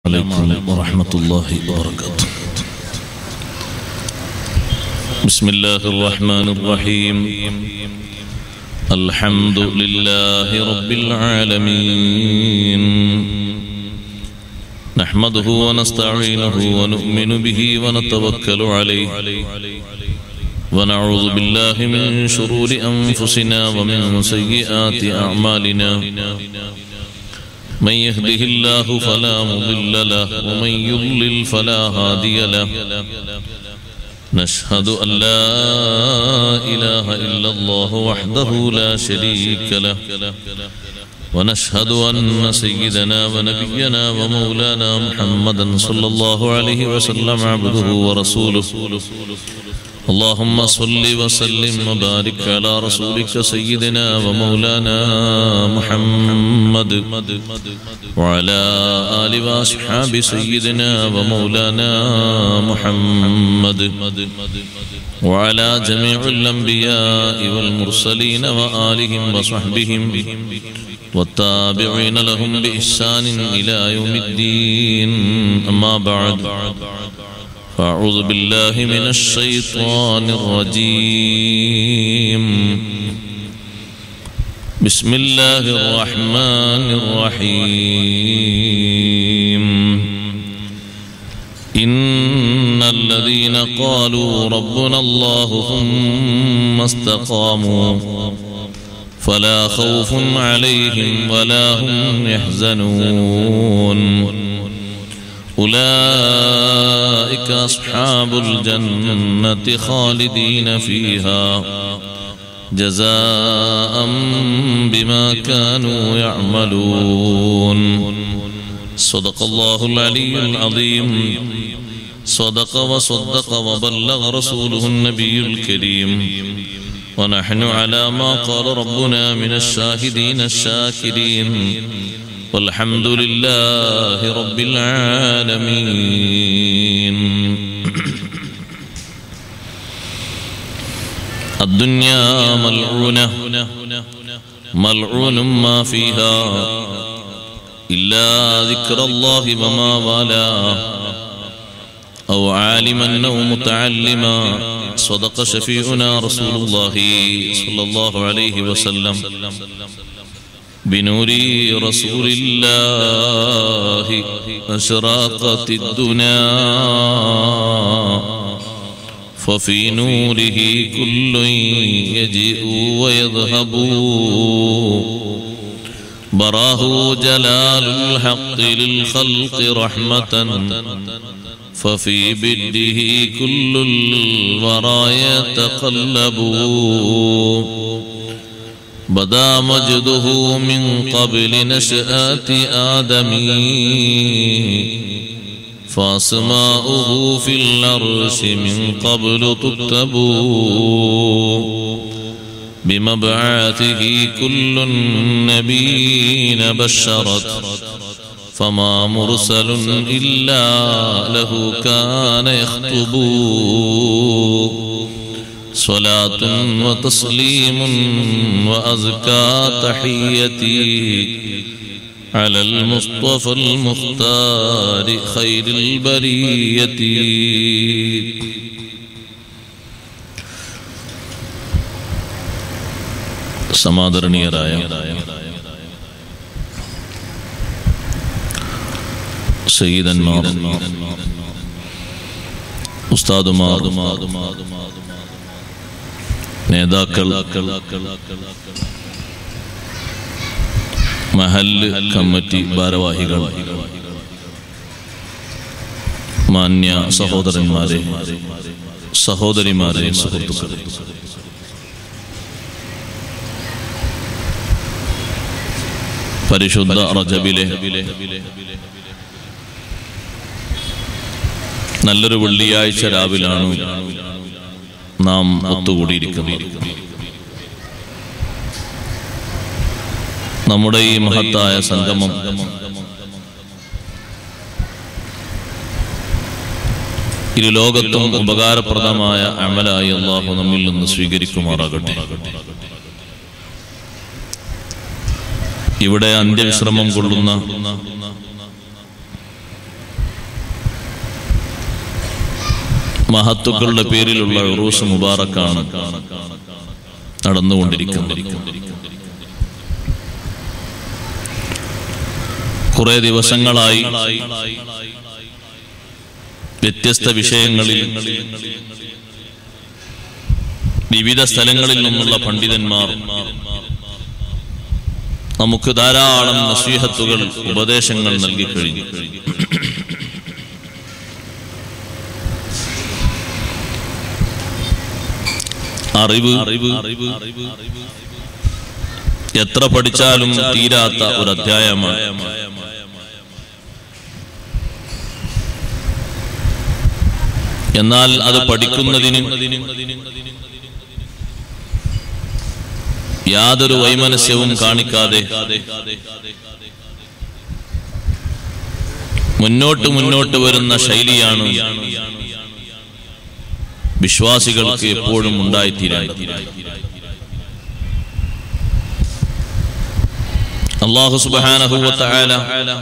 عليكم ورحمة الله وبركاته بسم الله الرحمن الرحيم الحمد لله رب العالمين نحمده ونستعينه ونؤمن به ونتوكل عليه ونعوذ بالله من شرور أنفسنا ومن سيئات أعمالنا من يهده الله فلا مضل له ومن يضلل فلا هادي له نشهد أن لا إله إلا الله وحده لا شريك له ونشهد أن سيدنا ونبينا ومولانا محمدا صلى الله عليه وسلم عبده ورسوله اللهم صل وسلم وبارك على رسولك سيدنا ومولانا محمد وعلى آل وأصحاب سيدنا ومولانا محمد وعلى جميع الأنبياء والمرسلين وآلهم وصحبهم والتابعين لهم بإحسان إلى يوم الدين أما بعد فأعوذ بالله من الشيطان الرجيم بسم الله الرحمن الرحيم إن الذين قالوا ربنا الله ثم استقاموا فلا خوف عليهم ولا هم يحزنون أولئك أصحاب الجنة خالدين فيها جزاء بما كانوا يعملون صدق الله العلي العظيم صدق وصدق وبلغ رسوله النبي الكريم ونحن على ما قال ربنا من الشاهدين الشاكرين والحمد لله رب العالمين الدنيا ملعونة ملعون ما فيها إلا ذكر الله وما والاه أو عالما أو متعلما صدق شفيعنا رسول الله صلى الله عليه وسلم بنور رسول الله أشراقت الدنا ففي نوره كل يجيء ويذهب براه جلال الحق للخلق رحمة ففي بده كل الورى يتقلب بدا مجده من قبل نشآت آدم فاسماؤه في العرش من قبل تكتب بمبعاثه كل النبيين بشرت فما مرسل إلا له كان يخطب صلاة وتسليم وأزكى تحيتي على المصطفى المختار خير البرية സമാദരണീയരായ സയ്യിദന്മാർ ഉസ്താദുമാർ നേതാക്കൾ മഹല്ല് കമ്മിറ്റി ഭാരവാഹികൾ മാന്യ സഹോദരന്മാരെ സഹോദരിമാരെ സുഹൃത്തുക്കളെ പരിശുദ്ധ റജബിലെ നല്ലൊരു വെള്ളിയാഴ്ച രാവിലാണ് നാം ഒത്തുകൂടിയിരിക്കുന്നത് നമ്മുടെ ഈ മഹത്തായ സംഗമം ഇരു ലോകത്തും ഉപകാരപ്രദമായ അമലായി അള്ളാഹു നമ്മിൽ നിന്ന് സ്വീകരിക്കുമാറാകട്ടെ ഇവിടെ അന്ത്യവിശ്രമം കൊള്ളുന്ന മഹത്തുക്കളുടെ പേരിലുള്ള ഉറൂസ് മുബാറക്കാണ് നടന്നുകൊണ്ടിരിക്കുന്നത് കുറെ ദിവസങ്ങളായി വ്യത്യസ്ത വിഷയങ്ങളിൽ വിവിധ സ്ഥലങ്ങളിൽ നിന്നുള്ള പണ്ഡിതന്മാർ നമുക്ക് ധാരാളം നസീഹത്തുകൾ ഉപദേശങ്ങൾ നൽകിക്കഴിഞ്ഞു അറിവ് അറിവ് എത്ര പഠിച്ചാലും തീരാത്ത ഒരു അധ്യായമാണ് എന്നാൽ അത് പഠിക്കുന്നതിന് യാതൊരു വൈമനസ്യവും കാണിക്കാതെ മുന്നോട്ട് മുന്നോട്ട് വരുന്ന ശൈലിയാണ് വിശ്വാസികൾക്ക് എപ്പോഴും ഉണ്ടായിത്തീരാൻ അള്ളാഹു സുബ്ഹാനഹു വ തആല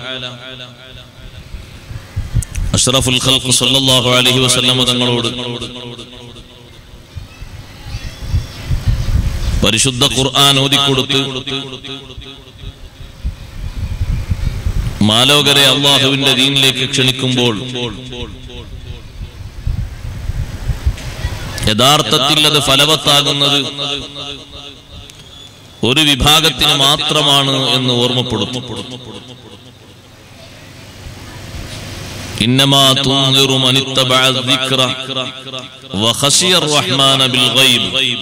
അഷ്റഫുൽ ഖൽഖ് സല്ലല്ലാഹു അലൈഹി വസല്ലം തങ്ങളോട് പരിശുദ്ധ ഖുർആൻ ഓതിക്കൊടുത്ത് മാലോകരെ അള്ളാഹുവിന്റെ ദീനിലേക്ക് ക്ഷണിക്കുമ്പോൾ യഥാർത്ഥത്തിൽ അത് ഫലവത്താകുന്നത് ഒരു വിഭാഗത്തിന് മാത്രമാണ് എന്ന് ഓർമ്മപ്പെടുത്തും إنما تنذر من اتبع الذكر وخشي الرحمن بالغيب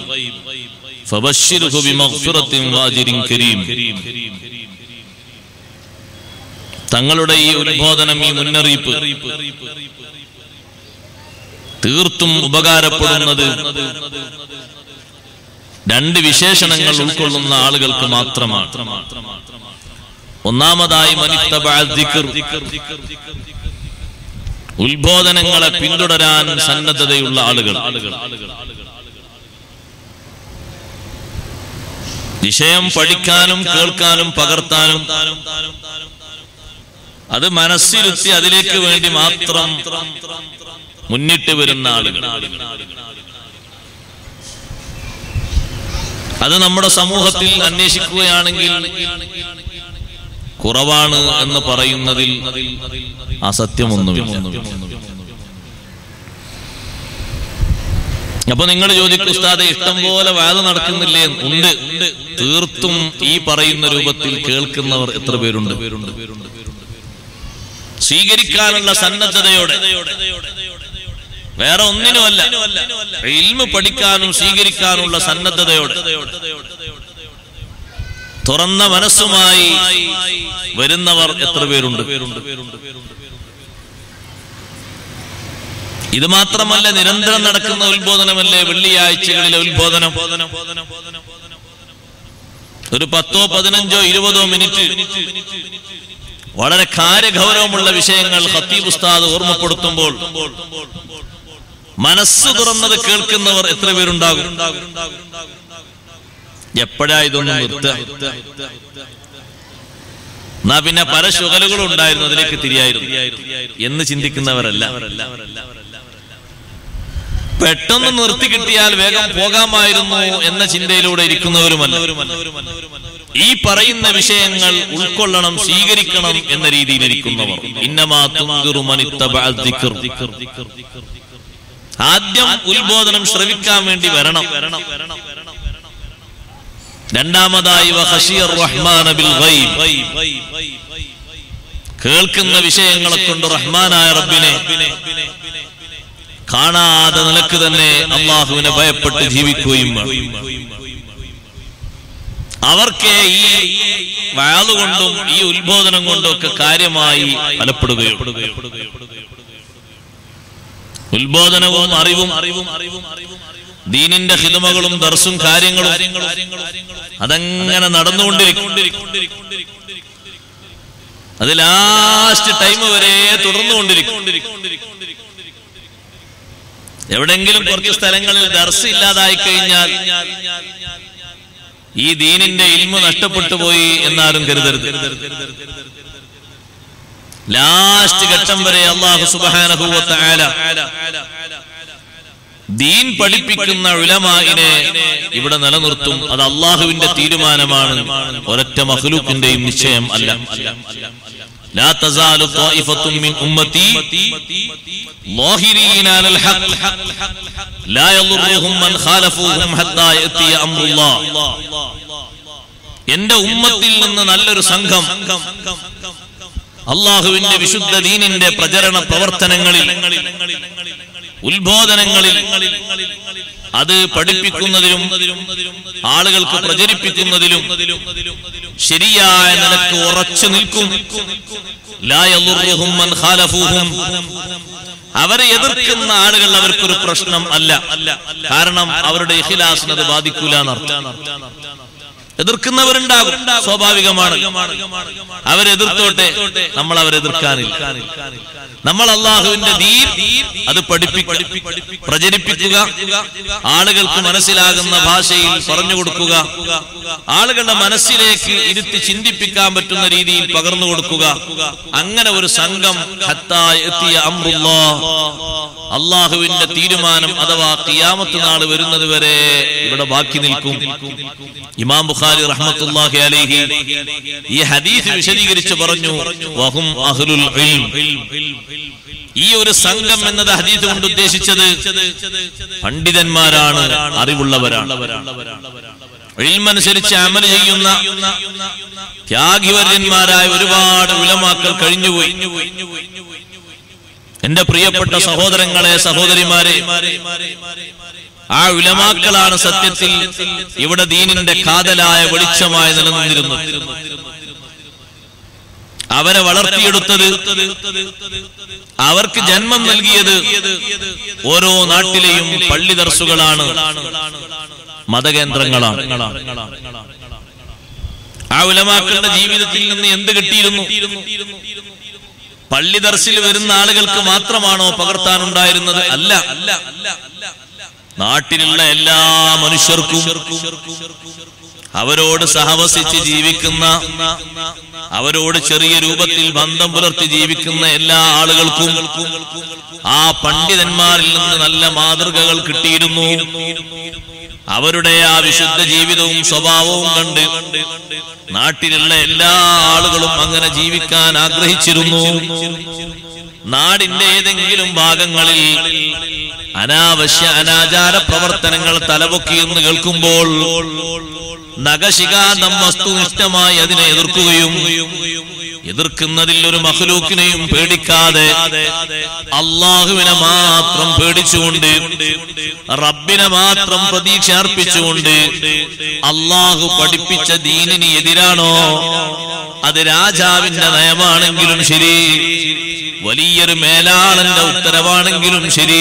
فبشره بمغفرة واجر كريم തങ്ങളുടെ ഈ ഉത്ബോധനം ഈ മുന്നറിയിപ്പ് തീർത്തും ഉപകാരപ്പെടുന്നത് രണ്ട് വിശേഷണങ്ങൾ ഉൾക്കൊള്ളുന്ന ആളുകൾക്ക് മാത്രമാണ് ഒന്നാമതായി മനിത്തബഅ ദിക്ർ ഉത്ബോധനങ്ങളെ പിന്തുടരാൻ സന്നദ്ധതയുള്ള ആളുകൾ വിഷയം പഠിക്കാനും കേൾക്കാനും പകർത്താനും അത് മനസ്സിരുത്തി അതിലേക്ക് വേണ്ടി മാത്രം മുന്നിട്ട് വരുന്ന ആളുകൾ അത് നമ്മുടെ സമൂഹത്തിൽ അന്വേഷിക്കുകയാണെങ്കിൽ കുറവാണ് എന്ന് പറയുന്നതിൽ അസത്യമൊന്നുമില്ല അപ്പൊ നിങ്ങൾ ചോദിക്കും ഉസ്താദെ ഇഷ്ടം പോലെ വാദ നടക്കുന്നില്ലേ ഉണ്ട് തീർത്തും ഈ പറയുന്ന രൂപത്തിൽ കേൾക്കുന്നവർ എത്ര പേരുണ്ട് സ്വീകരിക്കാനുള്ള സന്നദ്ധതയോടെ വേറെ ഒന്നിനുമല്ല ഇൽമ പഠിക്കാനും സ്വീകരിക്കാനുള്ള സന്നദ്ധതയോടെ തുറന്ന മനസ്സുമായി വരുന്നവർ എത്ര പേരുണ്ട് ഇത് മാത്രമല്ല നിരന്തരം നടക്കുന്ന ഉത്ബോധനമല്ലേ വെള്ളിയാഴ്ചകളിലെ ഉത്ബോധനം ഒരു പത്തോ പതിനഞ്ചോ ഇരുപതോ മിനിറ്റ് വളരെ കാര്യഗൗരവമുള്ള വിഷയങ്ങൾ ഹത്തീബ് ഉസ്താദ് ഓർമ്മപ്പെടുത്തുമ്പോൾ മനസ്സ് തുറന്നത് കേൾക്കുന്നവർ എത്ര പേരുണ്ടാകും എപ്പോഴാ ഇതൊന്നും നിർത്തുക എന്നാ പിന്നെ പല ശുകലുകളും ഉണ്ടായിരുന്നു അതിലേക്ക് തിരിയായിരുന്നു എന്ന് ചിന്തിക്കുന്നവരല്ല പെട്ടെന്ന് നിർത്തി കിട്ടിയാൽ വേഗം പോകാമായിരുന്നു എന്ന ചിന്തയിലൂടെ ഇരിക്കുന്നവരുമല്ല ഈ പറയുന്ന വിഷയങ്ങൾ ഉൾക്കൊള്ളണം സ്വീകരിക്കണം എന്ന രീതിയിൽ ഇരിക്കുന്നവർ ഇന്നമാ തുന്തിറു മനിത്തബഅ ദിക്ർ. ആദ്യം ഉത്ബോധനം ശ്രവിക്കാൻ വേണ്ടി വരണം രണ്ടാമതായി വഖശിയർ റഹ്മാന ബിൽ ഗൈബ്. കേൾക്കുന്ന വിഷയങ്ങളെ കൊണ്ട് റഹ്മാനായ റബ്ബിനെ കാണാതെ നിലക്ക് തന്നെ അള്ളാഹുവിനെ ഭയപ്പെട്ട് ജീവിക്കുകയും വേണം. അവർക്ക് ഈ വാളുകൊണ്ടും ഈ ഉത്ബോധനം കൊണ്ടും ഒക്കെ കാര്യമായി ഫലപ്പെടുകയും ഉത്ബോധനവും അറിവും അറിവും അറിവും ദീനിന്റെ ഹിതമകളും ദർസും കാര്യങ്ങളും അതങ്ങനെ നടന്നുകൊണ്ടിരിക്കും അത് ലാസ്റ്റ് ടൈം വരെ തുടർന്നുകൊണ്ടിരിക്കും എവിടെങ്കിലും കുറച്ച് സ്ഥലങ്ങളിൽ ദർസ് ഇല്ലാതായി കഴിഞ്ഞാൽ ഈ ദീനിന്റെ ഇൽമ നഷ്ടപ്പെട്ടു പോയി എന്നാരും കരുതരുത് ലാസ്റ്റ് ഘട്ടം വരെ അള്ളാഹു സുബാനഹുവത്ത ദീൻ പഠിപ്പിക്കുന്ന ഉലമായിനെ ഇവിടെ നിലനിർത്തും അത് അള്ളാഹുവിന്റെ തീരുമാനമാണ് ഒരൊറ്റ മഹ്ലൂക്കിന്റെയും നിശ്ചയം അല്ല لا تزال طائفة من أمتي ظاهرين على الحق لا يضرهم من خالفوهم حتى يأتي أمر الله എന്റെ ഉമ്മത്തിൽ നിന്ന് നല്ലൊരു സംഘം അള്ളാഹുവിന്റെ വിശുദ്ധ ദീനിന്റെ പ്രചരണ പ്രവർത്തനങ്ങളിൽ ഉത്ബോധനങ്ങളിൽ അത് പഠിപ്പിക്കുന്നതിലും ആളുകൾക്ക് പ്രചരിപ്പിക്കുന്നതിലും ശരിയായ നിലക്ക് ഉറച്ചു നിൽക്കും ലാ യളുറുഹും മൻ ഖാലഫൂഹും അവരെ എതിർക്കുന്ന ആളുകൾ അവർക്കൊരു പ്രശ്നം അല്ല കാരണം അവരുടെ ഇഖിലാസിന് അത് ബാധിക്കൂല എന്നർത്ഥം എതിർക്കുന്നവരുണ്ടാകും സ്വാഭാവികമാണ് അവരെതിർത്തോട്ടെ നമ്മൾ അവരെതിർക്കാനില്ല നമ്മൾ അള്ളാഹുവിന്റെ ദീൻ അത് പഠിപ്പിക്കുക പ്രചരിപ്പിക്കുക ആളുകൾക്ക് മനസ്സിലാകുന്ന ഭാഷയിൽ പറഞ്ഞു കൊടുക്കുക ആളുകളുടെ മനസ്സിലേക്ക് ഇരുത്തി ചിന്തിപ്പിക്കാൻ പറ്റുന്ന രീതിയിൽ പകർന്നു കൊടുക്കുക അങ്ങനെ ഒരു സംഘം ഹത്താ എത്തിയ അമ്രുല്ലാ അള്ളാഹുവിന്റെ തീരുമാനം അഥവാ കിയാമത്ത് നാൾ വരുന്നത് വരെ ഇവിടെ ബാക്കി നിൽക്കും ഇമാം ബുഖാരി റഹ്മത്തുള്ളാഹി അലൈഹി ഈ ഹദീസ് വിശദീകരിച്ച് പറഞ്ഞു വഹും അഹ്ലുൽ ഇൽം ഈ ഒരു സംഘം എന്നത് ഹദീസ് കൊണ്ട് ഉദ്ദേശിച്ചത് പണ്ഡിതന്മാരാണ് അറിവുള്ളവരാണ് ഇൽമനുസരിച്ച് അമൽ ചെയ്യുന്ന ത്യാഗിവര്യന്മാരായ ഒരുപാട് ഉലമാക്കൾ കഴിഞ്ഞുപോയി എന്റെ പ്രിയപ്പെട്ട സഹോദരങ്ങളെ സഹോദരിമാരെ ആ ഉലമാക്കളാണ് സത്യത്തിൽ ഇവിടെ ദീനിന്റെ കാതലായ വെളിച്ചമായി നിലനിന്നിരുന്നത് അവരെ വളർത്തിയെടുത്തത് അവർക്ക് ജന്മം നൽകിയത് ഓരോ നാട്ടിലെയും പള്ളി ദർസുകളാണ് മതകേന്ദ്രങ്ങളാണ് ആ ഉലമാക്കളുടെ ജീവിതത്തിൽ നിന്ന് എന്ത് കിട്ടിയിരുന്നു പള്ളി ദർശിൽ വരുന്ന ആളുകൾക്ക് മാത്രമാണോ പകർത്താനുണ്ടായിരുന്നത് അല്ല നാട്ടിലുള്ള എല്ലാ മനുഷ്യർക്കും അവരോട് സഹവസിച്ച് ജീവിക്കുന്ന അവരോട് ചെറിയ രൂപത്തിൽ ബന്ധം പുലർത്തി ജീവിക്കുന്ന എല്ലാ ആളുകൾക്കും ആ പണ്ഡിതന്മാരിൽ നിന്ന് നല്ല മാതൃകകൾ കിട്ടിയിരുന്നു അവരുടെ ആ വിശുദ്ധ ജീവിതവും സ്വഭാവവും കണ്ട് നാട്ടിലുള്ള എല്ലാ ആളുകളും അങ്ങനെ ജീവിക്കാൻ ആഗ്രഹിച്ചിരുന്നു നാടിന്റെ ഏതെങ്കിലും ഭാഗങ്ങളിൽ അനാവശ്യ അനാചാര പ്രവർത്തനങ്ങൾ തലപൊക്കിയെന്ന് കേൾക്കുമ്പോൾ നഖശികാന്തം വസ്തുനിഷ്ഠമായി അതിനെ എതിർക്കുകയും എതിർക്കുന്നതിൽ ഒരു മഹ്ലൂക്കിനെയും പേടിക്കാതെ അള്ളാഹുവിനെ മാത്രം പേടിച്ചുകൊണ്ട് റബ്ബിനെ മാത്രം പ്രതീക്ഷ അർപ്പിച്ചുകൊണ്ട് അള്ളാഹു പഠിപ്പിച്ച ദീനിന് എതിരാണോ അത് രാജാവിന്റെ നയമാണെങ്കിലും ശരി വലിയൊരു മേലാളന്റെ ഉത്തരവാണെങ്കിലും ശരി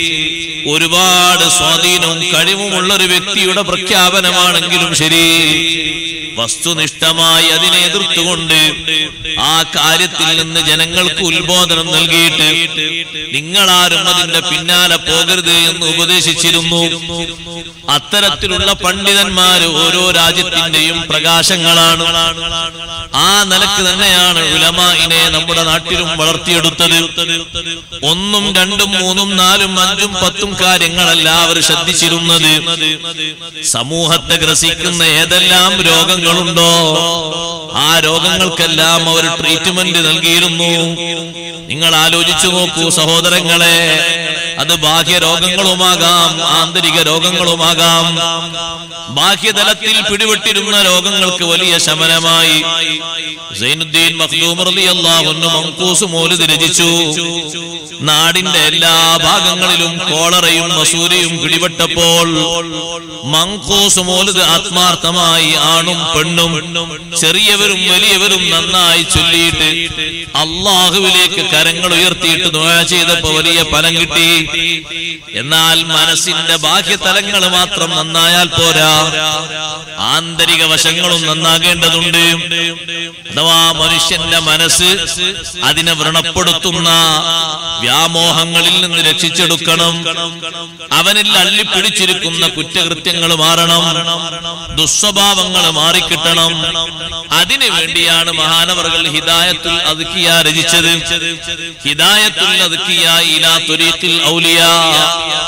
ഒരുപാട് സ്വാധീനവും കഴിവുമുള്ള ഒരു വ്യക്തിയുടെ പ്രഖ്യാപനമാണെങ്കിലും ശരി വസ്തുനിഷ്ഠമായി അതിനെ എതിർത്തുകൊണ്ട് ആ കാര്യത്തിൽ നിന്ന് ജനങ്ങൾക്ക് ഉത്ബോധനം നൽകിയിട്ട് നിങ്ങളാരും അതിന്റെ പിന്നാലെ പോകരുത് എന്ന് ഉപദേശിച്ചിരുന്നു അത്തരത്തിലുള്ള പണ്ഡിതന്മാര് ഓരോ രാജ്യത്തിന്റെയും പ്രകാശങ്ങളാണ് ആ നിലക്ക് തന്നെയാണ് ഉലമായിനെ നമ്മുടെ നാട്ടിലും വളർത്തിയെടുത്തത് ഒന്നും രണ്ടും മൂന്നും നാലും അഞ്ചും പത്തും കാര്യങ്ങളല്ല അവർ ശ്രദ്ധിച്ചിരുന്നത് സമൂഹത്തെ ഗ്രസിക്കുന്ന ഏതെല്ലാം രോഗങ്ങളുണ്ടോ ആ രോഗങ്ങൾക്കെല്ലാം അവർ ട്രീറ്റ്മെന്റ് നൽകിയിരുന്നു നിങ്ങൾ ആലോചിച്ചു നോക്കൂ സഹോദരങ്ങളെ അത് ബാഹ്യ രോഗങ്ങളുമാകാം ആന്തരിക രോഗങ്ങളുമാകാം ബാഹ്യതലത്തിൽ പിടിപെട്ടിരുന്ന രോഗങ്ങൾക്ക് വലിയ ശമനമായി സൈനുദ്ദീൻ മഖ്ദൂം റളിയല്ലാഹു അൻഹു മങ്കൂസ് മൗലിദ് രചിച്ചു നാടിന്റെ എല്ലാ ഭാഗങ്ങളിലും കോളറയും മസൂരിയും പിടിപെട്ടപ്പോൾ മങ്കൂസ് മൗലിദ് ആത്മാർത്ഥമായി ആണും പെണ്ണും ചെറിയവരും വലിയവരും നന്നായി ചൊല്ലിയിട്ട് അള്ളാഹുവിലേക്ക് കരങ്ങൾ ഉയർത്തിയിട്ട് ദുആ ചെയ്തപ്പോ വലിയ ഫലം കിട്ടി എന്നാൽ മനസ്സിന്റെ ബാഹ്യതലങ്ങൾ മാത്രം നന്നായാൽ പോരാ ആന്തരിക വശങ്ങളും നന്നാകേണ്ടതുണ്ട് അഥവാ മനുഷ്യന്റെ മനസ്സ് അതിനെ വ്രണപ്പെടുത്തുന്ന വ്യാമോഹങ്ങളിൽ നിന്ന് രക്ഷിച്ചെടുക്കണം അവനിൽ അള്ളിപ്പിടിച്ചിരിക്കുന്ന കുറ്റകൃത്യങ്ങൾ മാറണം ദുസ്വഭാവങ്ങൾ മാറിക്കിട്ടണം അതിനു വേണ്ടിയാണ് മഹാനവറുകൾ ഹിദായത്തുൽ അദ്കിയ രചിച്ചത് ഹിദായത്തുൽ അദ്കിയ ഇലാ തുരീഖിൽ ഔലിയ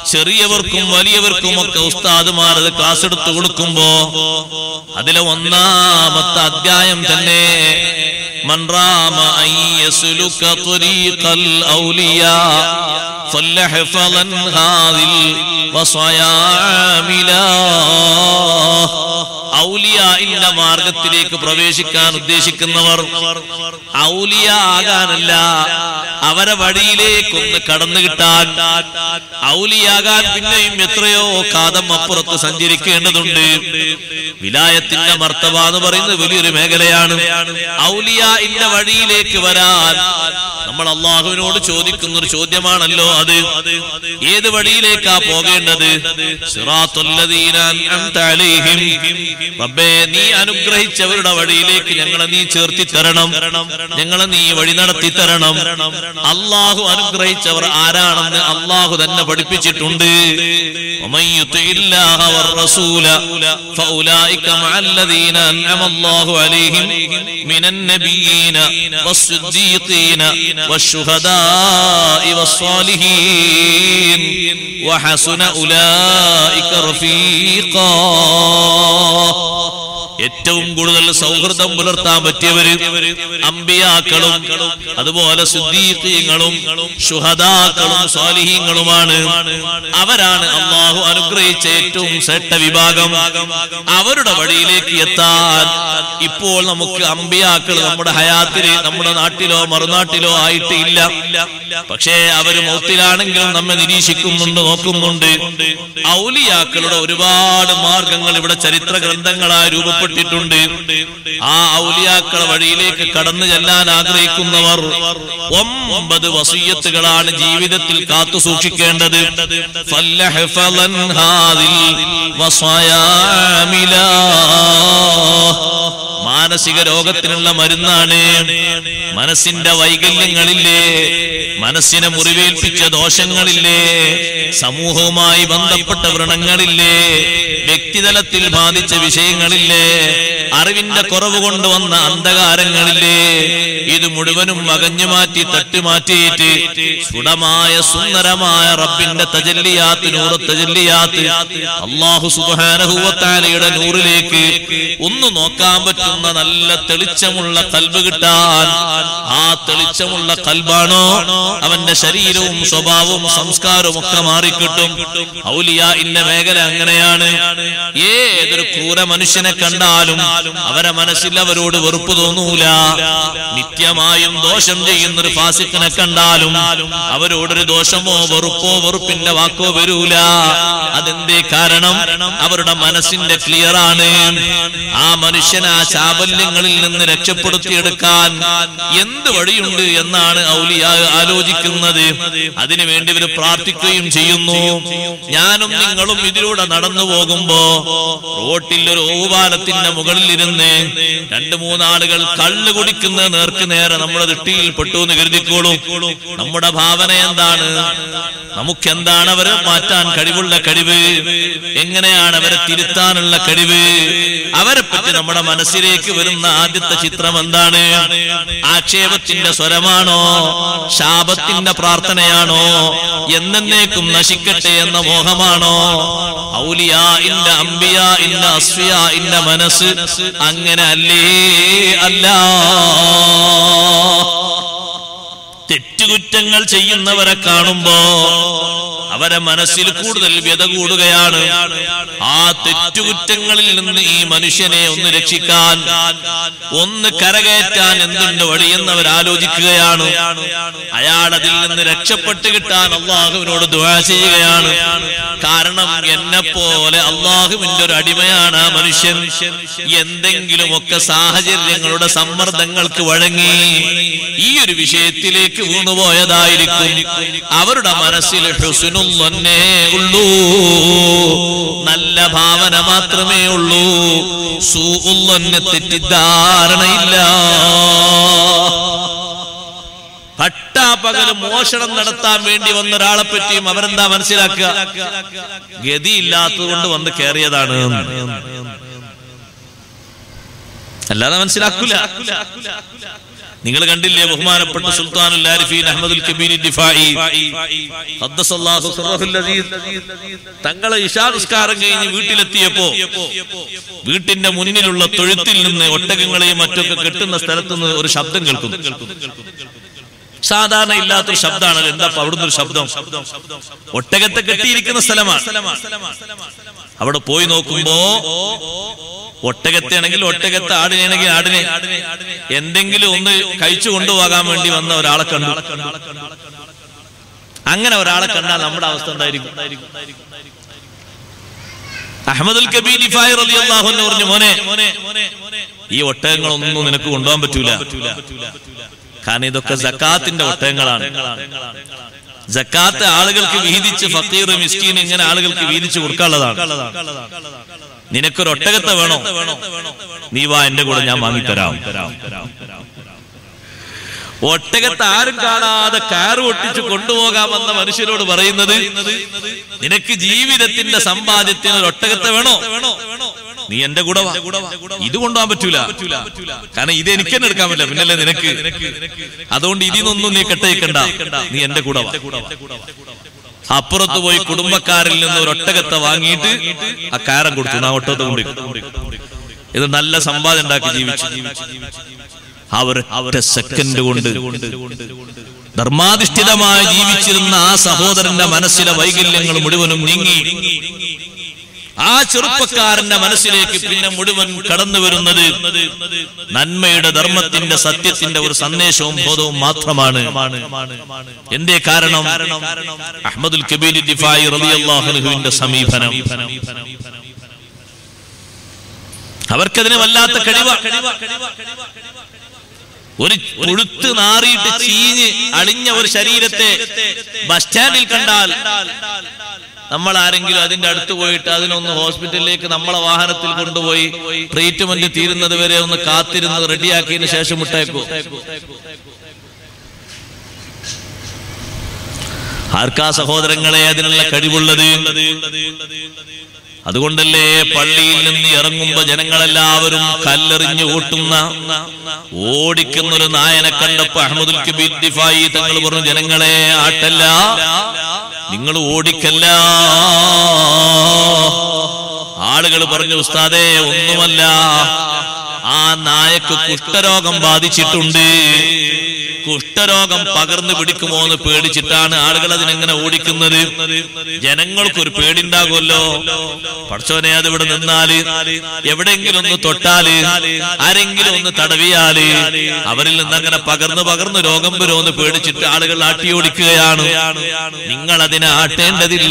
ചെറിയവർക്കും വലിയവർക്കും ഒക്കെ ഉസ്താദുമാർ അത് ക്ലാസ് എടുത്തു കൊടുക്കുമ്പോ അതിലെ ഒന്നാമത്തെ അധ്യായം തന്നെ മൻറാമ അയ്യസുലുക ത്വരീഖൽ ഔലിയാ فليحفظن هذه الوصايا عاملا ഔലിയാഇന്റെ മാർഗത്തിലേക്ക് പ്രവേശിക്കാൻ ഉദ്ദേശിക്കുന്നവർ ഔലിയ ആകാനല്ല അവരെ വഴിയിലേക്കൊന്ന് കടന്നു കിട്ടാൻ ഔലിയാകാൻ പിന്നെയും എത്രയോ കാതം അപ്പുറത്ത് സഞ്ചരിക്കേണ്ടതുണ്ട് വിലായത്തിന്റെ മർത്തവ എന്ന് പറയുന്നത് വലിയൊരു മേഖലയാണ് ഔലിയ ഇന്ന വഴിയിലേക്ക് വരാൻ നമ്മൾ അള്ളാഹുവിനോട് ചോദിക്കുന്ന ഒരു ചോദ്യമാണല്ലോ അത് ഏത് വഴിയിലേക്കാ പോകേണ്ടത് സിറാത്തുല്ലദീന അൻഅംത അലൈഹിം റബ്ബേ നീ അനുഗ്രഹിച്ചവരുടെ വഴിയിലേക്ക് ഞങ്ങളെ നീ ചേർത്തി തരണം ഞങ്ങളെ നീ വഴി നടത്തി തരണം അള്ളാഹു അനുഗ്രഹിച്ചവർ ആരാണെന്ന് അള്ളാഹു തന്നെ പഠിപ്പിച്ചിട്ടുണ്ട് ومن يطع الله والرسول فأولئك مع الذين أنعم الله عليهم من النبيين والصديقين والشهداء والصالحين وحسن أولئك رفيقا ഏറ്റവും കൂടുതൽ സൗഹൃദം പുലർത്താൻ പറ്റിയവര് അമ്പിയാക്കളും അതുപോലെ സുദ്ദീഖീങ്ങളും ശുഹദാക്കളും സ്വാലിഹീങ്ങളുമാണ് അവരാണ് അള്ളാഹു അനുഗ്രഹിച്ച ഏറ്റവും ശ്രേഷ്ഠ വിഭാഗം അവരുടെ വഴിയിലേക്ക് എത്താൻ ഇപ്പോൾ നമുക്ക് അമ്പിയാക്കൾ നമ്മുടെ ഹയാത്തില് നമ്മുടെ നാട്ടിലോ മറുനാട്ടിലോ ആയിട്ട് ഇല്ല പക്ഷേ അവര് മൗത്തിലാണെങ്കിലും നമ്മെ നിരീക്ഷിക്കുന്നുണ്ട് നോക്കുന്നുണ്ട് ഔലിയാക്കളുടെ ഒരുപാട് മാർഗങ്ങൾ ഇവിടെ ചരിത്ര ഗ്രന്ഥങ്ങളായി രൂപപ്പെട്ടിട്ടുണ്ട് ആ ഔലിയാക്കള വഴിയിലേക്ക് കടന്നു ചെല്ലാൻ ആഗ്രഹിക്കുന്നവർ ഒമ്പത് വസീയത്തുകളാണ് ജീവിതത്തിൽ കാത്തു സൂക്ഷിക്കേണ്ടത് ഫല്ലഹ്ഫളൻ ഹാദിൽ വസായാമിലാ മാനസിക രോഗത്തിനുള്ള മരുന്നാണ് മനസ്സിന്റെ വൈകല്യങ്ങളില്ലേ മനസ്സിനെ മുറിവേൽപ്പിച്ച ദോഷങ്ങളില്ലേ സമൂഹവുമായി ബന്ധപ്പെട്ട വ്രണങ്ങളില്ലേ വ്യക്തിതലത്തിൽ ബാധിച്ച വിഷയങ്ങളില്ലേ അറിവിന്റെ കുറവ് കൊണ്ടുവന്ന അന്ധകാരങ്ങളില്ലേ ഇത് മുഴുവനും അകഞ്ഞു മാറ്റി തട്ടിമാറ്റിയിട്ട് സുടമായ സുന്ദരമായ റബ്ബിന്റെ തജല്ലിയാത്ത് നൂറ് തജല്ലിയാത്ത് അള്ളാഹു സുബാനഹുവത്താലയുടെ നൂറിലേക്ക് ഒന്ന് നോക്കാൻ പറ്റുന്ന നല്ല തെളിച്ചമുള്ള കൽബ് കിട്ടാൻ ആ തെളിച്ചമുള്ള കൽബാണോ അവന്റെ ശരീരവും സ്വഭാവവും സംസ്കാരവും ഒക്കെ മാറിക്കിട്ടും ഔലിയ ഇന്ന മേഖല അങ്ങനെയാണ് ഏതൊരു ക്രൂര മനുഷ്യനെ കണ്ടാലും അവരെ മനസ്സിൽ അവരോട് വെറുപ്പ് തോന്നൂല നിത്യമായും ദോഷം ചെയ്യുന്ന ഒരു ഫാസിക്കിനെ കണ്ടാലും അവരോടൊരു ദോഷമോ വെറുപ്പോ വെറുപ്പിന്റെ വാക്കോ വരൂല അതെന്തേ കാരണം അവരുടെ മനസ്സിന്റെ ക്ലിയർ ആണ് ആ മനുഷ്യൻ ആ ചാബല്യങ്ങളിൽ നിന്ന് രക്ഷപ്പെടുത്തിയെടുക്കാൻ എന്ത് വഴിയുണ്ട് എന്നാണ് ഔലിയ ആലോചിക്കുന്നത് അതിനുവേണ്ടി ഇവർ പ്രാർത്ഥിക്കുകയും ചെയ്യുന്നു ഞാനും നിങ്ങളും ഇതിലൂടെ നടന്നു പോകുമ്പോ റോട്ടിൽ ഒരു ഓവാലത്തിന്റെ മുകളിൽ ഇരുന്ന് രണ്ട് മൂന്നാളുകൾ കള്ള് കുടിക്കുന്ന നേർക്ക് നേരെ നമ്മുടെ ദൃഷ്ടിയിൽ പെട്ടു എന്ന് കരുതിക്കോളൂ നമ്മുടെ ഭാവന എന്താണ് നമുക്ക് എന്താണ് അവരെ മാറ്റാൻ കഴിവുള്ള കഴിവ് എങ്ങനെയാണ് അവരെ തിരുത്താനുള്ള കഴിവ് അവരെ പറ്റി നമ്മുടെ മനസ്സിലേക്ക് വരുന്ന ആദ്യത്തെ ചിത്രം എന്താണ് ആക്ഷേപത്തിന്റെ സ്വരമാണോ ശാപത്തിന്റെ പ്രാർത്ഥനയാണോ എന്നേക്കും നശിക്കട്ടെ എന്ന മോഹമാണോ ഔലിയ ഇന്ന അംബിയ ഇന്ന അസ്വിയ ഇന്ന മനസ്സ് അങ്ങനെ അല്ലേ അല്ല തെറ്റുകുറ്റങ്ങൾ ചെയ്യുന്നവരെ കാണുമ്പോ അവരെ മനസ്സിൽ കൂടുതൽ വ്യത കൂടുകയാണ് ആ തെറ്റുകുറ്റങ്ങളിൽ നിന്ന് ഈ മനുഷ്യനെ ഒന്ന് രക്ഷിക്കാൻ ഒന്ന് കരകയറ്റാൻ എന്തുണ്ട് വഴിയെന്ന് അവർ ആലോചിക്കുകയാണ് അയാൾ അതിൽ നിന്ന് രക്ഷപ്പെട്ട് കിട്ടാൻ അള്ളാഹുവിനോട് ദുആ ചെയ്യുകയാണ് കാരണം എന്നെ പോലെ അള്ളാഹുവിന്റെ ഒരു അടിമയാണ് ആ മനുഷ്യൻ എന്തെങ്കിലുമൊക്കെ സാഹചര്യങ്ങളുടെ സമ്മർദ്ദങ്ങൾക്ക് വഴങ്ങി ഈ ഒരു വിഷയത്തിലേക്ക് വീണുപോയതായിരിക്കും അവരുടെ മനസ്സിൽ ഹുസ്നുൽ തന്നെ ഉള്ളൂ നല്ല ഭാവന മാത്രമേ ഉള്ളൂ സൂഉല്ലന്നെ തെറ്റിദ്ധാരണയില്ല പട്ടാപ്പകല് മോഷണം നടത്താൻ വേണ്ടി വന്ന ഒരാളെ പറ്റിയും അവരെന്താ മനസ്സിലാക്കുക ഗതിയില്ലാത്തത് കൊണ്ട് വന്ന് കയറിയതാണ് അല്ലാതെ മനസ്സിലാക്കൂല നിങ്ങൾ കണ്ടില്ലേ ബഹുമാനപ്പെട്ട സുൽത്താനുൽ ആരിഫീൻ അഹമ്മദുൽ കബീർ ദിഫായി ഖദ്ദസല്ലാഹു സിറഹുൽ അസീസ് തങ്ങളെ ഇശാ നിസ്കാരം കഴിഞ്ഞ് വീട്ടിലെത്തിയപ്പോ വീട്ടിന്റെ മുന്നിലുള്ള തൊഴുത്തിൽ നിന്ന് ഒട്ടകങ്ങളെയും മറ്റൊക്കെ കെട്ടുന്ന സ്ഥലത്ത് നിന്ന് ഒരു ശബ്ദം കേൾക്കുന്നു സാധാരണ ഇല്ലാത്തൊരു ശബ്ദമാണല്ലോ എന്താ ഇപ്പൊ അവിടുന്ന് ഒരു ശബ്ദം ഒട്ടകത്തെ കെട്ടിയിരിക്കുന്ന സ്ഥലമാണ് അവിടെ പോയി നോക്കുമ്പോ ഒട്ടകത്തെ ആണെങ്കിൽ ഒട്ടകത്തെ ആടിനാണെങ്കിൽ ആടിനെ എന്തെങ്കിലും ഒന്ന് കഴിച്ചു കൊണ്ടുപോകാൻ വേണ്ടി വന്ന ഒരാളെ കണ്ടു അങ്ങനെ ഒരാളെ കണ്ടാൽ നമ്മുടെ അവസ്ഥ എന്തായിരിക്കും അഹമ്മദുൽ കബീർ ഇഫായി റളിയല്ലാഹു അൻഹു പറഞ്ഞു മോനെ ഈ ഒട്ടകങ്ങളൊന്നും നിനക്ക് കൊണ്ടുപോകാൻ പറ്റൂല കാരണം ഇതൊക്കെ ജക്കാത്തിന്റെ ഒട്ടകങ്ങളാണ് ജക്കാത്ത് ആളുകൾക്ക് വീതിച്ച് ഫക്കീർ മിസ്കീൻ ഇങ്ങനെ ആളുകൾക്ക് വീതിച്ച് കൊടുക്കാനുള്ളതാണ് നിനക്കൊരു ഒട്ടകത്തെ വേണോ നീ വാ എന്റെ കൂടെ ഞാൻ വാങ്ങിത്തരാം ഒട്ടകത്തെ ആരും കാണാതെ കാറ് ഒട്ടിച്ച് കൊണ്ടുപോകാമെന്ന മനുഷ്യരോട് പറയുന്നത് നിനക്ക് ജീവിതത്തിന്റെ സമ്പാദ്യത്തിന് ഒരു ഒട്ടകത്തെ വേണോ നീ എന്റെ കൂടെ വാ. ഇത് കൊണ്ടുപോകാൻ പറ്റൂല കാരണം ഇത് എനിക്ക് തന്നെ എടുക്കാൻ പറ്റില്ല പിന്നല്ലേ നിനക്ക് അതുകൊണ്ട് ഇതിനൊന്നും നീ കെട്ടയക്കണ്ട നീ എന്റെ കൂടെ വാ അപ്പുറത്ത് പോയി കുടുംബക്കാരിൽ നിന്ന് ഒരു ഒട്ടകത്തെ വാങ്ങിയിട്ട് ആ കാരം കൊടുത്തു ആ ഒട്ടകത്തെ കൊണ്ട് ഇത് നല്ല സമ്പാദ്യം ഉണ്ടാക്കി ജീവിച്ചു ആ ഒരു ഒറ്റ സെക്കൻഡ് കൊണ്ട് ധർമാധിഷ്ഠിതമായി ജീവിച്ചിരുന്ന ആ സഹോദരന്റെ മനസ്സിലെ വൈകല്യങ്ങൾ മുഴുവനും നീങ്ങി ആ ചെറുപ്പക്കാരന്റെ മനസ്സിലേക്ക് പിന്നെ മുഴുവൻ കടന്നു വരുന്നത് നന്മയുടെ ധർമ്മത്തിന്റെ സത്യത്തിന്റെ ഒരു സന്ദേശവും ബോധവും മാത്രമാണ് എന്തേ കാരണം അഹമ്മദുൽ കബീർ ദിഫായി റളിയല്ലാഹുവിന്റെ സമീപനം അവർക്കതിന് വല്ലാത്ത കഴിവ ഒരു കൊഴുത്ത് നാറിയിട്ട് ചീഞ്ഞ് അളിഞ്ഞ ഒരു ശരീരത്തെ ബസ് സ്റ്റാൻഡിൽ കണ്ടാൽ നമ്മൾ ആരെങ്കിലും അതിന്റെ അടുത്ത് പോയിട്ട് അതിനൊന്ന് ഹോസ്പിറ്റലിലേക്ക് നമ്മളെ വാഹനത്തിൽ കൊണ്ടുപോയി ട്രീറ്റ്മെന്റ് തീരുന്നത് വരെ ഒന്ന് കാത്തിരുന്ന് റെഡിയാക്കിയതിന് ശേഷം വിട്ടേക്കോ ആർക്കാ സഹോദരങ്ങളെ അതിനുള്ള കഴിവുള്ളത് അതുകൊണ്ടല്ലേ പള്ളിയിൽ നിന്ന് ഇറങ്ങുമ്പോ ജനങ്ങളെല്ലാവരും കല്ലെറിഞ്ഞ് ഓട്ടുന്ന ഓടിക്കുന്ന ഒരു നായനെ കണ്ടപ്പോ അഹമ്മദുൽ കബീർ ദിഫായി തങ്ങൾ പറഞ്ഞു ജനങ്ങളെ ആട്ടല്ല നിങ്ങൾ ഓടിക്കല്ല ആളുകൾ പറഞ്ഞു ഉസ്താദേ ഒന്നുമല്ല ആ നായക്ക് കുഷ്ഠരോഗം ബാധിച്ചിട്ടുണ്ട് കുഷ്ഠരോഗം പകർന്നു പിടിക്കുമോ എന്ന് പേടിച്ചിട്ടാണ് ആളുകൾ അതിനെങ്ങനെ ഓടിക്കുന്നത് ജനങ്ങൾക്കൊരു പേടിണ്ടാകുമല്ലോ പഠിച്ചോനെ അത് ഇവിടെ നിന്നാല് എവിടെങ്കിലും ഒന്ന് തൊട്ടാല് ആരെങ്കിലും ഒന്ന് തടവിയാല് അവരിൽ നിന്ന് അങ്ങനെ പകർന്നു പകർന്നു രോഗം വരുമെന്ന് പേടിച്ചിട്ട് ആളുകൾ ആട്ടിയോടിക്കുകയാണ് നിങ്ങൾ അതിനെ ആട്ടേണ്ടതില്ല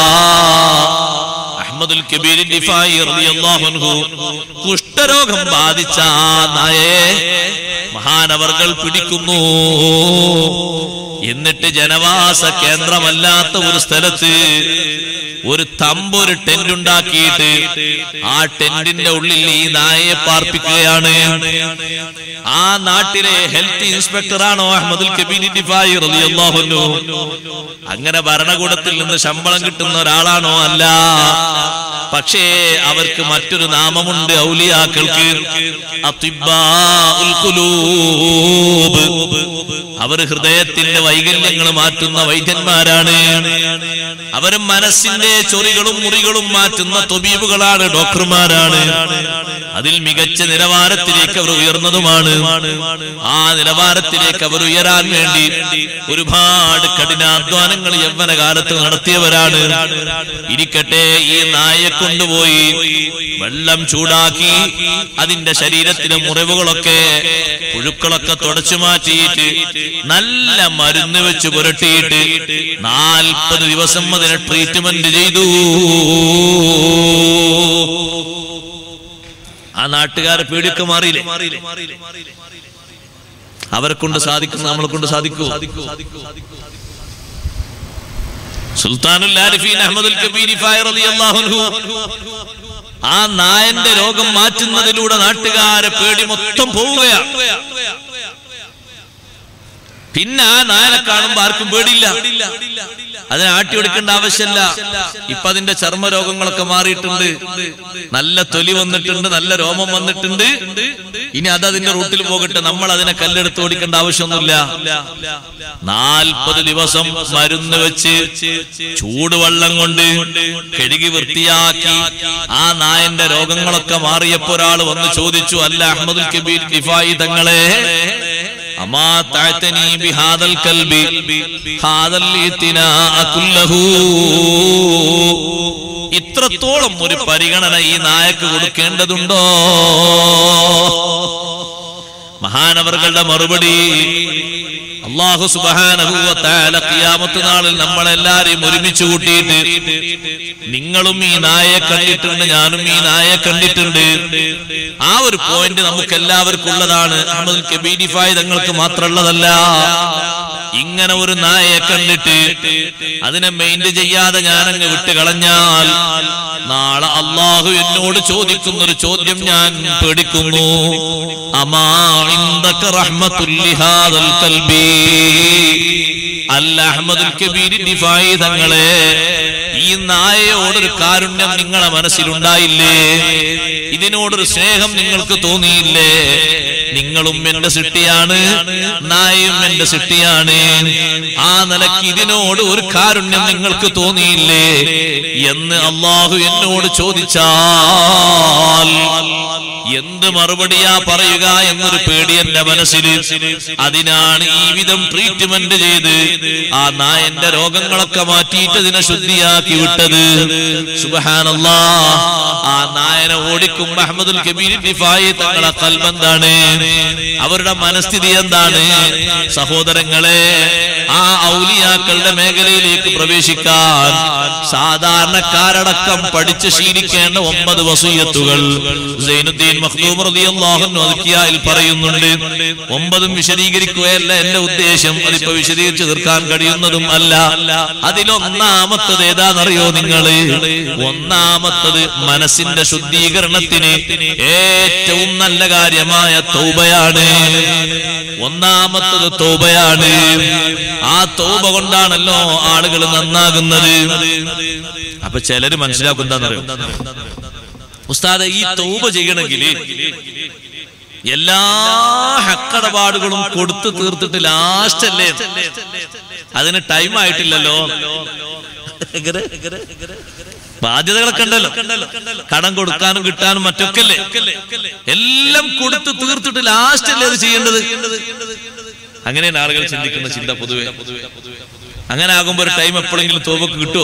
അഹമ്മദുൽ കബീർ ദിഫായി റളിയല്ലാഹു അൻഹു കുഷ്ഠരോഗം ബാധിച്ച ആ നായയെ മഹാനവർകൾ പിടിക്കുന്നു എന്നിട്ട് ജനവാസ കേന്ദ്രമല്ലാത്ത ഒരു സ്ഥലത്ത് ഒരു തമ്പൊരു ടെന്റ് ഉണ്ടാക്കിയിട്ട് ആ ടെന്റിന്റെ ഉള്ളിൽ ഈ നായയെ പാർപ്പിക്കുകയാണ് ആ നാട്ടിലെ ഹെൽത്ത് ഇൻസ്പെക്ടറാണോ അഹമ്മദുൽ കബീർ ദിഫായി റളിയല്ലാഹു അൻഹു അങ്ങനെ ഭരണകൂടത്തിൽ നിന്ന് ശമ്പളം കിട്ടുന്ന ഒരാളാണോ അല്ല പക്ഷേ അവർക്ക് മറ്റൊരു നാമമുണ്ട് ഔലിയാക്കൾക്ക് അത്തിബ്ബാഉൽ ഖുലൂബ്. അവർ ഹൃദയത്തിന്റെ വൈകല്യങ്ങൾ മാറ്റുന്ന വൈദ്യന്മാരാണ് അവർ മനസ്സിന്റെ ചൊറികളും മുറികളും മാറ്റുന്ന തൊബീബുകളാണ് ഡോക്ടർമാരാണ് അതിൽ മികച്ച നിലവാരത്തിലേക്ക് അവർ ഉയർന്നതുമാണ് ആ നിലവാരത്തിലേക്ക് അവർ ഉയരാൻ വേണ്ടി ഒരുപാട് കഠിനാധ്വാനങ്ങൾ യൗവന കാലത്ത് നടത്തിയവരാണ് ഇരിക്കട്ടെ ഈ നായയെ കൊണ്ടുപോയി വെള്ളം ചൂടാക്കി അതിന്റെ ശരീരത്തിലെ മുറിവുകളൊക്കെ പുഴുക്കളൊക്കെ തുടച്ചു മാറ്റിയിട്ട് നല്ല മരുന്ന് വെച്ച് പുരട്ടിയിട്ട് നാൽപ്പത് ദിവസം അതിനെ ട്രീറ്റ്മെന്റ് ചെയ്തു ആ നാട്ടുകാരെ പേടിയൊക്കെ മാറിയില്ലേ അവരെ കൊണ്ട് സാധിക്കും നമ്മളെ കൊണ്ട് സാധിക്കൂ സുൽത്താനുൽ ആരിഫീൻ അഹമ്മദുൽ കബീർ ഫായർ റളിയല്ലാഹു അൻഹു ആ നായന്റെ രോഗം മാറ്റുന്നതിലൂടെ നാട്ടുകാരെ പേടി മൊത്തം പോവുകയാണ് പിന്നെ ആ നായനെ കാണുമ്പോ ആർക്കും പേടിയില്ല അതിനെ ആട്ടിയെടുക്കേണ്ട ആവശ്യമല്ല ഇപ്പൊ അതിന്റെ ചർമ്മരോഗങ്ങളൊക്കെ മാറിയിട്ടുണ്ട് നല്ല തൊലി വന്നിട്ടുണ്ട് നല്ല രോമം വന്നിട്ടുണ്ട് ഇനി അത് അതിന്റെ റൂട്ടിൽ പോകട്ടെ നമ്മൾ അതിനെ കല്ലെടുത്ത് ഓടിക്കേണ്ട ആവശ്യമൊന്നുമില്ല നാൽപ്പത് ദിവസം മരുന്ന് വെച്ച് ചൂടുവെള്ളം കൊണ്ട് കഴുകി വൃത്തിയാക്കി ആ നായന്റെ രോഗങ്ങളൊക്കെ മാറിയപ്പോ ഒരാൾ വന്ന് ചോദിച്ചു അല്ല അഹമ്മദുൽ കബീർ ദിഫായി തങ്ങളെ അമാ താഴ്ത്തനീ ബിഹാദൽ കൽബി ഹാദൽ ഇത്തിനാഅ കുല്ലഹു ഇത്രത്തോളം ഒരു പരിഗണന ഈ നായക്ക് കൊടുക്കേണ്ടതുണ്ടോ മഹാനവറുകളുടെ മറുപടി അള്ളാഹു സുബാനഹുവത്താല കിയാമത്ത് നാളിൽ നമ്മളെല്ലാരെയും ഒരുമിച്ച് കൂട്ടിയിട്ട് നിങ്ങളും ഈ നായയെ കണ്ടിട്ടുണ്ട് ഞാനും ഈ നായയെ കണ്ടിട്ടുണ്ട് ആ ഒരു പോയിന്റ് നമുക്ക് എല്ലാവർക്കും ഉള്ളതാണ് അഹമ്മദ് കബീഡിഫായി തങ്ങൾക്ക് മാത്രമുള്ളതല്ല ഇങ്ങനെ ഒരു നായയെ കണ്ടിട്ട് അതിനെ മെയിൻറ്റ് ചെയ്യാതെ ഞാനങ്ങ് വിട്ട് കളഞ്ഞാൽ നാളെ അള്ളാഹു എന്നോട് ചോദിക്കുന്ന ഒരു ചോദ്യം ഞാൻ പേടിക്കുന്നു അമാ ഇൻദക റഹ്മത്തുല്ലി ഹാദൽ കൽബി അല്ല അഹമ്മദുൽ കബീർ ദിഫായി തങ്ങളെ ഈ നായയോടൊരു കാരുണ്യം നിങ്ങളെ മനസ്സിലുണ്ടായില്ലേ ഇതിനോടൊരു സ്നേഹം നിങ്ങൾക്ക് തോന്നിയില്ലേ നിങ്ങളും എന്റെ സൃഷ്ടിയാണ് നായയും എന്റെ സൃഷ്ടിയാണ് ആ നിലയ്ക്ക് ഇതിനോട് ഒരു കാരുണ്യം നിങ്ങൾക്ക് തോന്നിയില്ലേ എന്ന് അള്ളാഹു എന്നോട് ചോദിച്ചാൽ എന്ത് മറുപടിയാ പറയുക എന്നൊരു പേടി എന്റെ മനസ്സിൽ അതിനാണ് ഈ വിധം ട്രീറ്റ്മെന്റ് ചെയ്ത് ആ നായന്റെ രോഗങ്ങളൊക്കെ മാറ്റിയിട്ട് അതിനെ ശുദ്ധിയാക്കി വിട്ടത് സുബഹാനല്ലാ ആ നായനെ ഓടിക്കും അഹമ്മദുൽ കബീർ ദിഫായി തങ്ങളെ കൽബന്താണ് അവരുടെ മനസ്ഥിതി എന്താണ് സഹോദരങ്ങളെ ആ ഔലിയാക്കളുടെ മേഖലയിലേക്ക് പ്രവേശിക്കാൻ സാധാരണക്കാരടക്കം പഠിച്ച് ശീലിക്കേണ്ട ഒമ്പത് വസൂയത്തുകൾ സൈനുദ്ദീൻ മഖ്ദൂം റളിയല്ലാഹു അൻഹു അദ്കിയായിൽ പറയുന്നുണ്ട് ഒമ്പതും വിശദീകരിക്കുകയല്ല എന്റെ ഉദ്ദേശം അതിപ്പോ വിശദീകരിച്ച് തീർക്കാൻ കഴിയുന്നതും അല്ല അതിലൊന്നാമത്തത് ഏതാണെന്നറിയോ നിങ്ങള് ഒന്നാമത്തത് മനസ്സിന്റെ ശുദ്ധീകരണത്തിന് ഏറ്റവും നല്ല കാര്യമായ തൗബയാണ് ഒന്നാമത്തത് തൗബയാണ് ആ തൗബ കൊണ്ടാണല്ലോ ആളുകൾ നന്നാകുന്നത് അപ്പൊ ചിലര് മനസ്സിലാക്കും എന്താണെന്നറിയോ ഉസ്താദ് ഈ തൗബ ചെയ്യണമെങ്കിൽ എല്ലാ ഹക്കടപാടുകളും കൊടുത്തു തീർത്തിട്ട് ലാസ്റ്റ് അല്ലേ അതിന് ടൈം ആയിട്ടില്ലല്ലോ എങ്ങനെ? ബാധ്യതകളൊക്കെ ഉണ്ടല്ലോ കടം കൊടുക്കാനും കിട്ടാനും മറ്റൊക്കെ അല്ലേ എല്ലാം കൊടുത്ത് തീർത്തിട്ട് ലാസ്റ്റ് അല്ലേ അത് ചെയ്യേണ്ടത് അങ്ങനെയാണ് ആളുകൾ ചിന്തിക്കുന്ന ചിന്ത പൊതുവെ അങ്ങനെ ആകുമ്പോ ഒരു ടൈം എപ്പോഴെങ്കിലും തോപക്ക് കിട്ടുമോ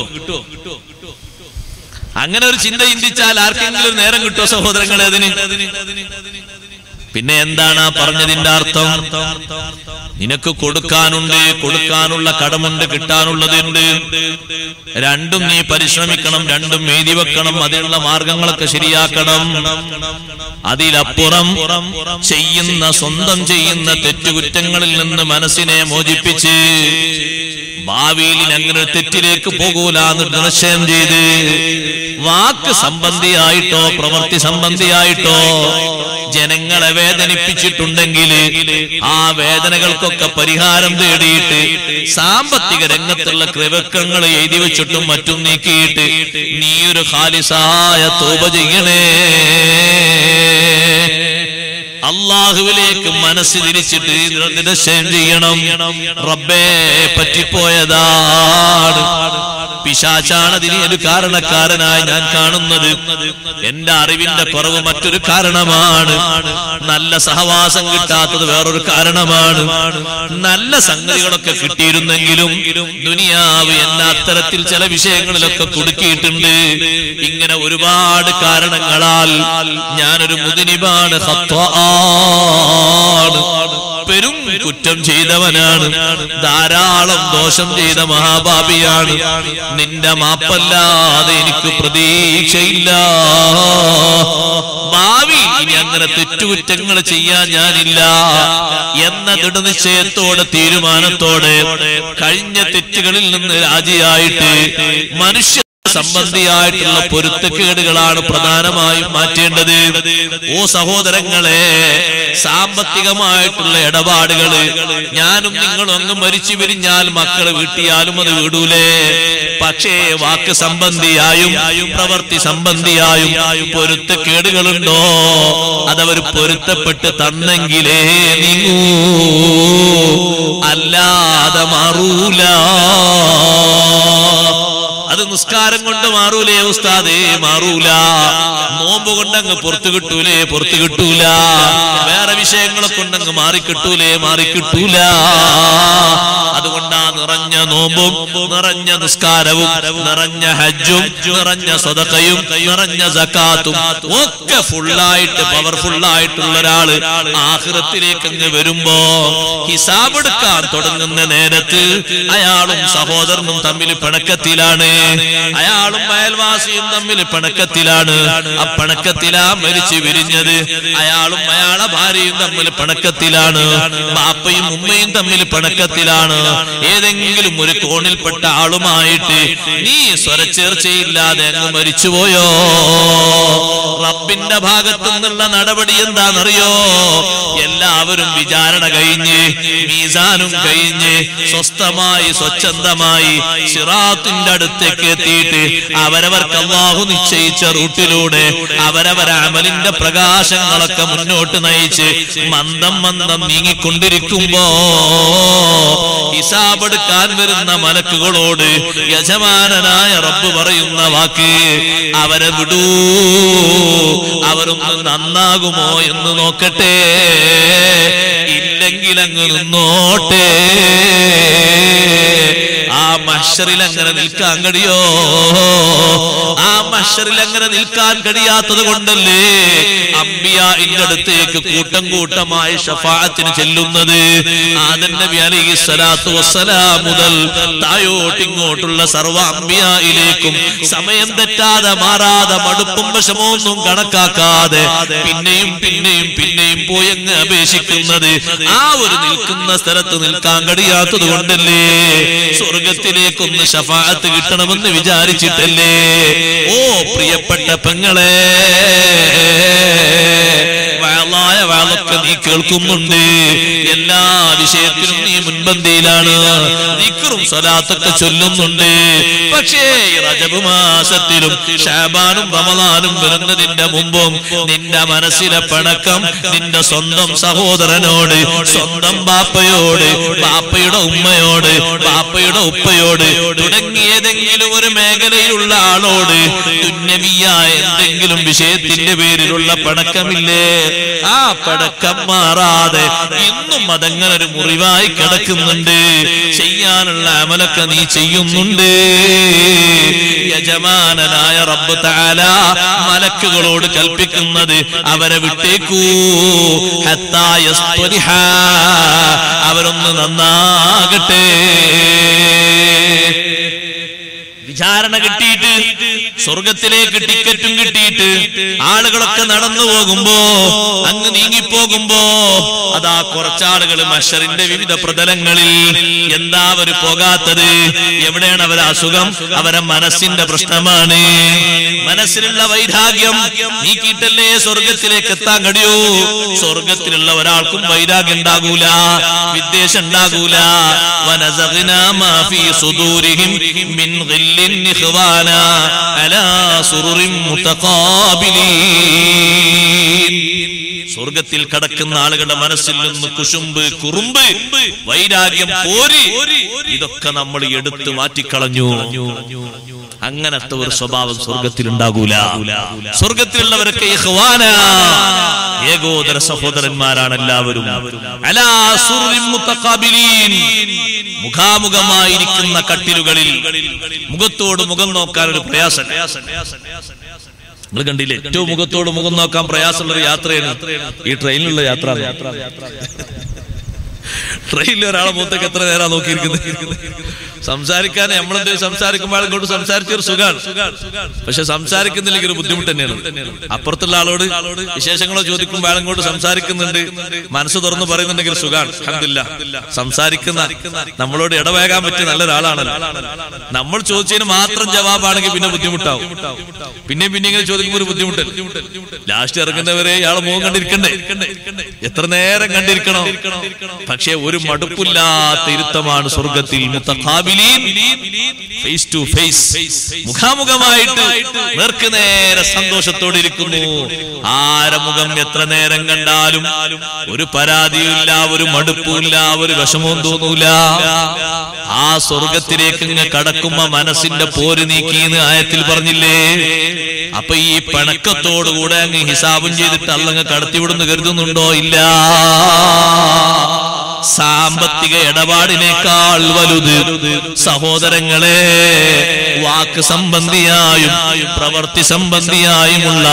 അങ്ങനെ ഒരു ചിന്ത ചിന്തിച്ചാൽ ആർക്കെങ്കിലും ഒരു നേരം കിട്ടുമോ സഹോദരങ്ങളെ അതിന് പിന്നെ എന്താണ് ആ പറഞ്ഞതിന്റെ അർത്ഥം നിനക്ക് കൊടുക്കാനുണ്ട് കൊടുക്കാനുള്ള കടമുണ്ട് കിട്ടാനുള്ളതുണ്ട് രണ്ടും നീ പരിശ്രമിക്കണം രണ്ടും എഴുതി വെക്കണം അതിനുള്ള മാർഗങ്ങളൊക്കെ ശരിയാക്കണം അതിലപ്പുറം ചെയ്യുന്ന സ്വന്തം ചെയ്യുന്ന തെറ്റുകുറ്റങ്ങളിൽ നിന്ന് മനസ്സിനെ മോചിപ്പിച്ച് ഭാവിയിൽ ഇനി അങ്ങനെ ഒരു തെറ്റിലേക്ക് പോകൂല എന്ന് നിശ്ചയം ചെയ്ത് വാക്ക് സംബന്ധിയായിട്ടോ പ്രവൃത്തി സംബന്ധിയായിട്ടോ ജനങ്ങളെ വേദനിപ്പിച്ചിട്ടുണ്ടെങ്കിൽ ആ വേദനകൾക്കൊക്കെ പരിഹാരം തേടിയിട്ട് സാമ്പത്തിക രംഗത്തുള്ള ക്രവക്കങ്ങൾ എഴുതി വെച്ചിട്ടും മറ്റും നീക്കിയിട്ട് നീ ഒരു ഖാലിസായ തോപ ചെയ്യണേ അള്ളാഹുവിലേക്ക് മനസ്സ് തിരിച്ചിട്ട് നിശ്ചയം ചെയ്യണം റബ്ബേ പറ്റിപ്പോയതാണ് പിശാച്ചാണ് അതിന് ഒരു കാരണക്കാരനായി ഞാൻ കാണുന്നത് എന്റെ അറിവിന്റെ കുറവ് മറ്റൊരു കാരണമാണ് നല്ല സഹവാസം കിട്ടാത്തത് വേറൊരു കാരണമാണ് നല്ല സംഗതികളൊക്കെ കിട്ടിയിരുന്നെങ്കിലും ദുനിയാവ് എന്നെ അത്തരത്തിൽ ചില വിഷയങ്ങളിലൊക്കെ കുടുക്കിയിട്ടുണ്ട് ഇങ്ങനെ ഒരുപാട് കാരണങ്ങളാൽ ഞാനൊരു മുതിനിബാണ് ഖത്വാണ് പെരും കുറ്റം ചെയ്തവനാണ് ധാരാളം ദോഷം ചെയ്ത മഹാപാപിയാണ് നിന്റെ മാപ്പല്ലാതെ എനിക്ക് പ്രതീക്ഷയില്ല ഭാവി ഇനി അങ്ങനെ തെറ്റുകുറ്റങ്ങൾ ചെയ്യാൻ ഞാനില്ല എന്ന ദൃഢനിശ്ചയത്തോടെ തീരുമാനത്തോടെ കഴിഞ്ഞ തെറ്റുകളിൽ നിന്ന് രാജിയായിട്ട് മനുഷ്യ സംബന്ധിയായിട്ടുള്ള പൊരുത്തക്കേടുകളാണ് പ്രധാനമായും മാറ്റേണ്ടത് ഓ സഹോദരങ്ങളെ സാമ്പത്തികമായിട്ടുള്ള ഇടപാടുകള് ഞാനും നിങ്ങളും അങ്ങ് മരിച്ചു പിരിഞ്ഞാൽ മക്കള് വീട്ടിയാലും അത് വിടൂലേ പക്ഷേ വാക്ക് സംബന്ധിയായും പ്രവർത്തി സംബന്ധിയായും പൊരുത്തക്കേടുകളുണ്ടോ അതവർ പൊരുത്തപ്പെട്ട് തന്നെങ്കിലേ നീങ്ങൂ അല്ലാതെ മാറൂല അത് നിസ്കാരം കൊണ്ട് മാറൂലേ ഉസ്താദേ മാറൂല നോമ്പ് കൊണ്ടങ്ങ് പുറത്തു കിട്ടൂലേ പുറത്തു കിട്ടൂല വേറെ വിഷയങ്ങളെ കൊണ്ടങ്ങ് മാറിക്കിട്ടൂലേ മാറിക്കിട്ടൂല അതുകൊണ്ടാ നിറഞ്ഞ നോമ്പും നിറഞ്ഞ നിസ്കാരവും നിറഞ്ഞ ഹജ്ജും നിറഞ്ഞ സ്വതക്കയും നിറഞ്ഞ സക്കാത്തും ഒക്കെ ഫുള്ളായിട്ട് പവർഫുൾ ആയിട്ടുള്ള ഒരാള് ആഹൃത്തിലേക്ക് അങ്ങ് വരുമ്പോ ഹിസാബ് എടുക്കാൻ തുടങ്ങുന്ന നേരത്ത് അയാളും സഹോദരനും തമ്മിൽ പിണക്കത്തിലാണ് അയാളും അയൽവാസിയും തമ്മിൽ പിണക്കത്തിലാണ് ആ പിണക്കത്തിലാ മരിച്ചു വിരിഞ്ഞത് അയാളും അയാളെ ഭാര്യയും തമ്മിൽ പിണക്കത്തിലാണ് ബാപ്പയും ഉമ്മയും തമ്മിൽ പിണക്കത്തിലാണ് ഏതെങ്കിലും ഒരു കോണിൽപ്പെട്ട ആളുമായിട്ട് നീ സ്വരച്ചേർച്ചയില്ലാതെ അങ്ങ് മരിച്ചുപോയോ റബ്ബിന്റെ ഭാഗത്തു നിന്നുള്ള നടപടി എന്താണെന്നറിയോ എല്ലാവരും വിചാരണ കഴിഞ്ഞ് മീസാനും കഴിഞ്ഞ് സ്വസ്ഥമായി സ്വച്ഛന്തമായി സിറാത്തിന്റെ അടുത്തേക്ക് എത്തിയിട്ട് അവരവർക്ക് അള്ളാഹു നിശ്ചയിച്ച റൂട്ടിലൂടെ അവരവരെ അമലിന്റെ പ്രകാശങ്ങളൊക്കെ മുന്നോട്ട് നയിച്ച് മന്ദം മന്ദം നീങ്ങിക്കൊണ്ടിരിക്കുമ്പോ ഹിസാബെടുക്കാൻ വരുന്ന മലക്കുകളോട് യജമാനനായ റബ്ബ് പറയുന്ന വാക്ക് അവരെ വിടൂ അവരൊന്ന് നന്നാകുമോ എന്ന് നോക്കട്ടെ ഇല്ലെങ്കിൽ അങ്ങ് നിന്നോട്ടെ ആ മഷറിൽ അങ്ങനെ നിൽക്കാൻ കഴിയോ ആ മഷറിൽ അങ്ങനെ നിൽക്കാൻ കഴിയാത്തത് കൊണ്ടല്ലേ അമ്പിയ അടുത്തേക്ക് കൂട്ടം കൂട്ടമായി ഷഫാഅത്തിന് ചെല്ലുന്നത് ആദൻ നബി അലൈഹി സ്വലാത്തു വസ്സലാം മുതൽ തായോട്ടിങ്ങോട്ടുള്ള സർവ്വ അമ്പിയയിലേക്കും സമയം തെറ്റാതെ മാറാതെ മടുപ്പും വിഷമമൊന്നും കണക്കാക്കാതെ പിന്നെയും പിന്നെയും പിന്നെയും പോയി അങ്ങ് അപേക്ഷിക്കുന്നത് ആ ഒരു നിൽക്കുന്ന സ്ഥലത്ത് നിൽക്കാൻ കഴിയാത്തത് കൊണ്ടല്ലേ സ്വർഗത്തിലേക്കൊന്ന് ഷഫാഅത്ത് കിട്ടണമെന്ന് വിചാരിച്ചിട്ടല്ലേ ഓ പ്രിയപ്പെട്ട പെങ്ങളെ വയലായ വാളൊക്കെ നീ കേൾക്കുന്നുണ്ട് എല്ലാ വിഷയത്തിലും നീ മുൻപന്തിയിലാണ് നിക്കറും സ്വലാത്തൊക്കെ ചൊല്ലുന്നുണ്ട് പക്ഷേ ഈ റജബ് മാസത്തിലും ഷാബാനും റമദാനും വരുന്നതിന്റെ മുമ്പും നിന്റെ മനസ്സിലെ പിണക്കം നിന്റെ സ്വന്തം സഹോദരനോട് സ്വന്തം ബാപ്പയോട് ബാപ്പയുടെ ഉമ്മയോട് ബാപ്പയുടെ ഉപ്പയോട് തുടങ്ങി ഏതെങ്കിലും ഒരു മേഖലയിലുള്ള ആളോട് തുന്നവിയായ എന്തെങ്കിലും വിഷയത്തിന്റെ പേരിലുള്ള പടക്കമില്ലേ ആ പടക്കം മാറാതെ ഇന്നും അതങ്ങനെ ഒരു മുറിവായി കിടക്കുന്നുണ്ട് ചെയ്യാനുള്ള അമലൊക്കെ നീ ചെയ്യുന്നുണ്ട് യജമാനനായ റബ്ബ് താല മലക്കുകളോട് കൽപ്പിക്കുന്നത് അവരെ വിട്ടേക്കൂ ഹത്താ യസ്ത്വരിഹ. അവരൊന്ന് നന്നാകട്ടെ വിചാരണ കിട്ടിയിട്ട് സ്വർഗത്തിലേക്ക് ടിക്കറ്റും കിട്ടിയിട്ട് ആളുകളൊക്കെ നടന്നു പോകുമ്പോ അങ്ങ് നീങ്ങിപ്പോകുമ്പോ അതാ കുറച്ചാളുകൾ മഷറിന്റെ വിവിധ പ്രതലങ്ങളിൽ എന്താ അവര് പോകാത്തത് എവിടെയാണ് അവരെ അസുഖം അവരെ മനസ്സിന്റെ പ്രശ്നമാണ് മനസ്സിലുള്ള വൈരാഗ്യം നീക്കിയിട്ടല്ലേ സ്വർഗത്തിലേക്ക് എത്താൻ കഴിയൂ സ്വർഗത്തിലുള്ള ഒരാൾക്കും വൈരാഗ്യം ഉണ്ടാകൂല വിദ്വേഷം ഉണ്ടാകൂല വനസഗ്നാ മാ ഫീ സുദൂരിഹിം മിൻ ഗില്ലിൻ ഇഖ്വാന അലാ സുറുറിൻ മുതഖാബിലീൻ സ്വർഗത്തിൽ കടക്കുന്ന ആളുകളുടെ മനസ്സിൽ നിന്ന് കുശുമ്പ് കുറുമ്പ് വൈരാഗ്യം പോരി ഇതൊക്കെ നമ്മൾ എടുത്തു മാറ്റിക്കളഞ്ഞു അങ്ങനത്തെ ഒരു സ്വഭാവം സ്വർഗത്തിൽ ഉണ്ടാകൂല സ്വർഗത്തിലുള്ളവരൊക്കെ ഇഖ്വാന ഏകോദര സഹോദരന്മാരാണ് എല്ലാവരും അലാ സുറുറിൻ മുതഖാബിലീൻ മുഖാമുഖമായിരിക്കുന്ന കട്ടിലുകളിൽ മുഖത്തോട് മുഖം നോക്കാൻ ഒരു പ്രയാസം നിങ്ങൾ കണ്ടില്ലേ ഏറ്റവും മുഖത്തോട് മുഖം നോക്കാൻ പ്രയാസമുള്ള ഒരു യാത്രയാണ് ഈ ട്രെയിനിലുള്ള യാത്ര ട്രെയിനിൽ ഒരാളെ മുഖത്തേക്ക് എത്ര നേരം നോക്കിയിരിക്കുന്നത് സംസാരിക്കാൻ നമ്മളെന്ത് സംസാരിക്കുമ്പോൾ അങ്ങോട്ട് സംസാരിച്ച ഒരു സുഖാണ് പക്ഷെ സംസാരിക്കുന്നില്ലെങ്കിൽ ഒരു ബുദ്ധിമുട്ട് തന്നെയാണ് അപ്പുറത്തുള്ള ആളോട് വിശേഷങ്ങളോ ചോദിക്കുമ്പോൾ അങ്ങോട്ട് സംസാരിക്കുന്നുണ്ട് മനസ്സ് തുറന്ന് പറയുന്നുണ്ടെങ്കിൽ സുഖാണ് അൽഹംദുലില്ലാ സംസാരിക്കുന്ന നമ്മളോട് ഇടവേകാൻ പറ്റിയ നല്ലൊരാളാണല്ലോ നമ്മൾ ചോദിച്ചതിന് മാത്രം ജവാബാണെങ്കിൽ പിന്നെ ബുദ്ധിമുട്ടാവും പിന്നെ പിന്നെ ഇങ്ങനെ ചോദിക്കുമ്പോൾ ഒരു ബുദ്ധിമുട്ട് ലാസ്റ്റ് ഇറങ്ങുന്നവരെ ഇയാളെ മുഖം കണ്ടിരിക്കണ്ടേ എത്ര നേരം കണ്ടിരിക്കണം പക്ഷേ ഒരു മടുപ്പില്ലാത്ത ഇരുത്തമാണ് സ്വർഗത്തിൽ മുത്തഖാബിലീൻ ഫേസ് ടു ഫേസ് മുഖാമുഖമായിട്ട് നേർക്ക് നേരെ സന്തോഷത്തോടെ ഇരിക്കുന്നു ആരെ മുഖം എത്ര നേരം കണ്ടാലും ഒരു പരാതിയുമില്ല ഒരു മടുപ്പുമില്ല ഒരു വിഷമവും തോന്നൂല ആ സ്വർഗത്തിലേക്ക് ഇങ്ങ് കടക്കുമ്പോ മനസ്സിന്റെ പോര് നീക്കിന്ന് ആയത്തിൽ പറഞ്ഞില്ലേ അപ്പൊ ഈ പിണക്കത്തോടുകൂടെ അങ്ങ് ഹിസാബും ചെയ്തിട്ട് അല്ലങ്ങ് കടത്തിവിടുന്ന് കരുതുന്നുണ്ടോ ഇല്ല സാമ്പത്തിക ഇടപാടിനേക്കാൾ വലുത് സഹോദരങ്ങളെ വാക്ക് സംബന്ധിയായും പ്രവർത്തി സംബന്ധിയായുമുള്ള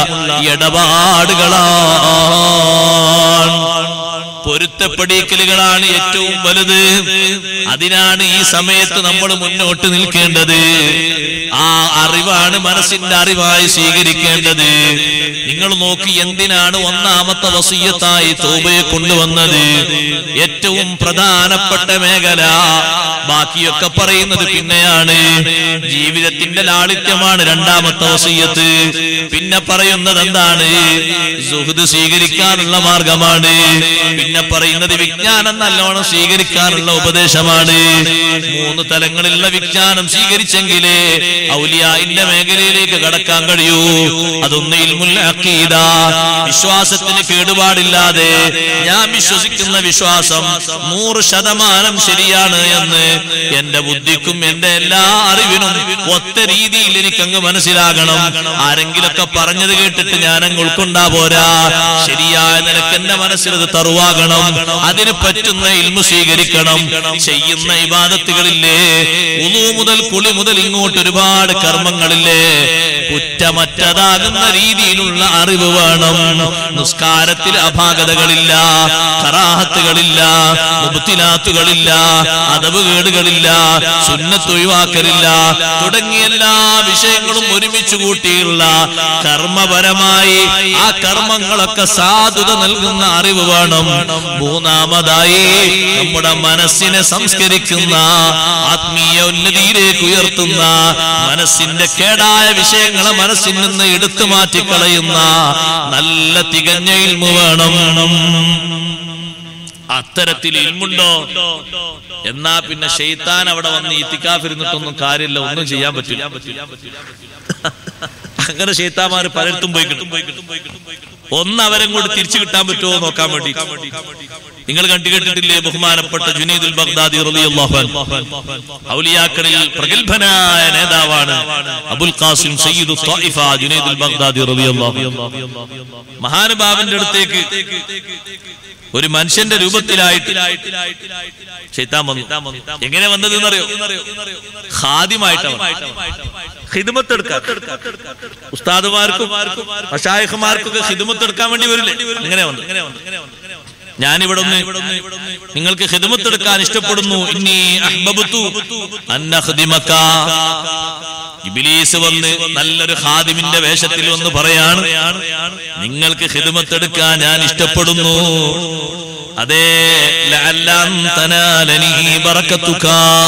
ഇടപാടുകളാണ് പൊരുത്തപ്പെടിക്കലുകളാണ് ഏറ്റവും വലുത് അതിനാണ് ഈ സമയത്ത് നമ്മൾ മുന്നോട്ട് നിൽക്കേണ്ടത് ആ അറിവാണ് മനസ്സിന്റെ അറിവായി സ്വീകരിക്കേണ്ടത് നിങ്ങൾ നോക്കി എന്തിനാണ് ഒന്നാമത്തെ വസീയത്തായി തോബയെ കൊണ്ടുവന്നത് ഏറ്റവും പ്രധാനപ്പെട്ട മേഖല ബാക്കിയൊക്കെ പറയുന്നത് പിന്നെയാണ് ജീവിതത്തിന്റെ ലാളിത്യമാണ് രണ്ടാമത്തെ വസീയത്ത് പിന്നെ പറയുന്നത് എന്താണ് സുഹൃത് സ്വീകരിക്കാനുള്ള മാർഗമാണ് പിന്നെ പറയുന്നത് വിജ്ഞാനം നല്ലോണം സ്വീകരിക്കാനുള്ള ഉപദേശമാണ് മൂന്ന് തലങ്ങളിലുള്ള വിജ്ഞാനം സ്വീകരിച്ചെങ്കിലേ ഔലിയായിന്റെ മേഖലയിലേക്ക് കടക്കാൻ കഴിയൂ അതൊന്ന് ഇൽമുൽ അഖീദ വിശ്വാസത്തിന് കേടുപാടില്ലാതെ ഞാൻ വിശ്വസിക്കുന്ന വിശ്വാസം നൂറ് ശതമാനം ശരിയാണ് എന്ന് എന്റെ ബുദ്ധിക്കും എന്റെ എല്ലാ അറിവിനും ഒത്ത രീതിയിൽ എനിക്കങ്ങ് മനസ്സിലാകണം ആരെങ്കിലൊക്കെ പറഞ്ഞത് കേട്ടിട്ട് ഞാൻ അങ്ങ് ഉൾക്കൊണ്ടാ പോരാ ശരിയായ നിനക്ക് എന്റെ മനസ്സിലത് തറുവാകണം അതിന് പറ്റുന്ന ഇൽമു സ്വീകരിക്കണം ചെയ്യുന്ന ഇബാദത്തുകളില്ലേ ഉളു മുതൽ കുളി മുതൽ ഇങ്ങോട്ട് ഒരുപാട് കർമ്മങ്ങളില്ലേ കുറ്റമറ്റതാകുന്ന രീതിയിലുള്ള അറിവ് വേണം നിസ്കാരത്തിൽ അപാകതകളില്ല കറാഹത്തുകളില്ല മുബത്തിലാത്തുകളില്ല അതവ് കേടുകളില്ല സുന്നത്തൊഴിവാക്കലില്ല തുടങ്ങിയ എല്ലാ വിഷയങ്ങളും ഒരുമിച്ച് കൂട്ടിയുള്ള കർമ്മപരമായി ആ കർമ്മങ്ങളൊക്കെ സാധുത നൽകുന്ന അറിവ് വേണം മൂന്നാമതായി നമ്മുടെ മനസ്സിനെ സംസ്കരിക്കുന്ന ആത്മീയ ഉന്നതിയിലേക്ക് ഉയർത്തുന്ന മനസ്സിന്റെ കേടായ വിഷയങ്ങളെ മനസ്സിൽ നിന്ന് എടുത്തു മാറ്റിക്കളയുന്ന നല്ല തികഞ്ഞ ഇൽമു വേണം അത്തരത്തിൽ ഇൽമുണ്ടോ എന്നാ പിന്നെ ഷെയ്ത്താൻ അവിടെ വന്ന് ഇത്തിക്കാഫിരുന്നിട്ടൊന്നും കാര്യമില്ല ഒന്നും ചെയ്യാൻ പറ്റില്ല അങ്ങനെ ഷെയ്ത്താമാര് പലയിടത്തും പോയി കിട്ടും ഒന്ന് അവരെ കൂടി തിരിച്ചു കിട്ടാൻ പറ്റുമോ നോക്കാൻ വേണ്ടി നിങ്ങൾ കണ്ടു കേട്ടിട്ടില്ലേ ബഹുമാനപ്പെട്ട ജുനീദുൽ ബഗ്ദാദി റളിയല്ലാഹു അൻഹു ഔലിയാക്കളിൽ പ്രഗത്ഭനായ നേതാവാണ് Abul Qasim Sayyidu Taifa Junaidul Baghdadi റളിയല്ലാഹു മഹാനുഭാവന്റെ അടുത്തേക്ക് ഒരു മനുഷ്യന്റെ രൂപത്തിലായിട്ട് ശൈത്താൻ വന്നു എങ്ങനെ വന്നത് എന്നറിയോ ഖാദിമായിട്ടാണ് ഹിദമത്തെടുക്കാൻ ഉസ്താദുമാർക്കും മഷായഖമാർക്കൊക്കെ ഹിദമത്തെടുക്കാൻ വേണ്ടി വരില്ലേ അങ്ങനെ വന്നു ഞാനിവിടെ ഒന്ന് നിങ്ങൾക്ക് ഹിദമത്തെടുക്കാൻ ഇഷ്ടപ്പെടുന്നു ഇന്നീ അഹ്ബബത്തു അന്ന ഖദിമക ഇബിലീസ് വന്ന് നല്ലൊരു ഹാദിമിന്റെ വേഷത്തിൽ വന്ന് പറയാണ് നിങ്ങൾക്ക് ഹിദമത്തെടുക്കാൻ ഞാൻ ഇഷ്ടപ്പെടുന്നു അതേ ലഅല്ലൻ തനാലനി ബറക്കത്തുക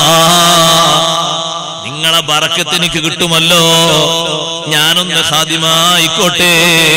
നിങ്ങളെ ബറക്കത്ത് എനിക്ക് കിട്ടുമല്ലോ ഞാനൊന്ന് ഹാദിമായിക്കോട്ടെ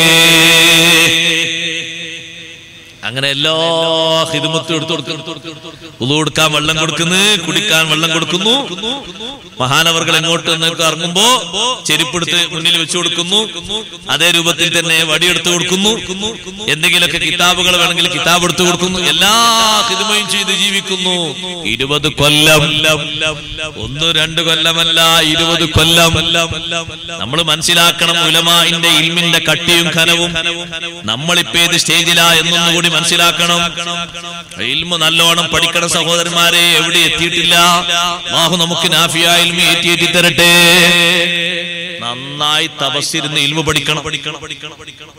അങ്ങനെ എല്ലാ ഹിദമത്തും എടുത്തു കൊടുക്കുന്നു ഉളു കൊടുക്കാൻ വെള്ളം കൊടുക്കുന്നു കുടിക്കാൻ വെള്ളം കൊടുക്കുന്നു മഹാനവർകൾ എങ്ങോട്ട് നിന്നൊക്കെ ഇറങ്ങുമ്പോ ചെരുപ്പെടുത്ത് മുന്നിൽ വെച്ചു കൊടുക്കുന്നു അതേ രൂപത്തിൽ തന്നെ വടിയെടുത്ത് കൊടുക്കുന്നു എന്തെങ്കിലുമൊക്കെ കിതാബുകൾ വേണമെങ്കിൽ കിതാബ് എടുത്തു കൊടുക്കുന്നു എല്ലാ ഹിദമയും ചെയ്ത് ജീവിക്കുന്നു ഇരുപത് കൊല്ലം ഒന്ന് രണ്ട് കൊല്ലമല്ല ഇരുപത് കൊല്ലം നമ്മൾ മനസ്സിലാക്കണം ഉലമാന്റെ ഇൽമിന്റെ കട്ടിയും ഖനവും നമ്മളിപ്പോ ഏത് സ്റ്റേജിലാ എന്നൊന്നുകൂടി മനസ്സിലാക്കണം ഇൽമു നല്ലോണം പഠിക്കണം സഹോദരന്മാരെ എവിടെ എത്തിയിട്ടില്ല ബാഹു നമുക്ക് നാഫിയ ഇൽമി ഏറ്റിയേറ്റി തരട്ടെ നന്നായി തപസ്സിരുന്ന് ഇൽമു പഠിക്കണം പഠിക്കണം പഠിക്കണം പഠിക്കണം പഠിക്കണം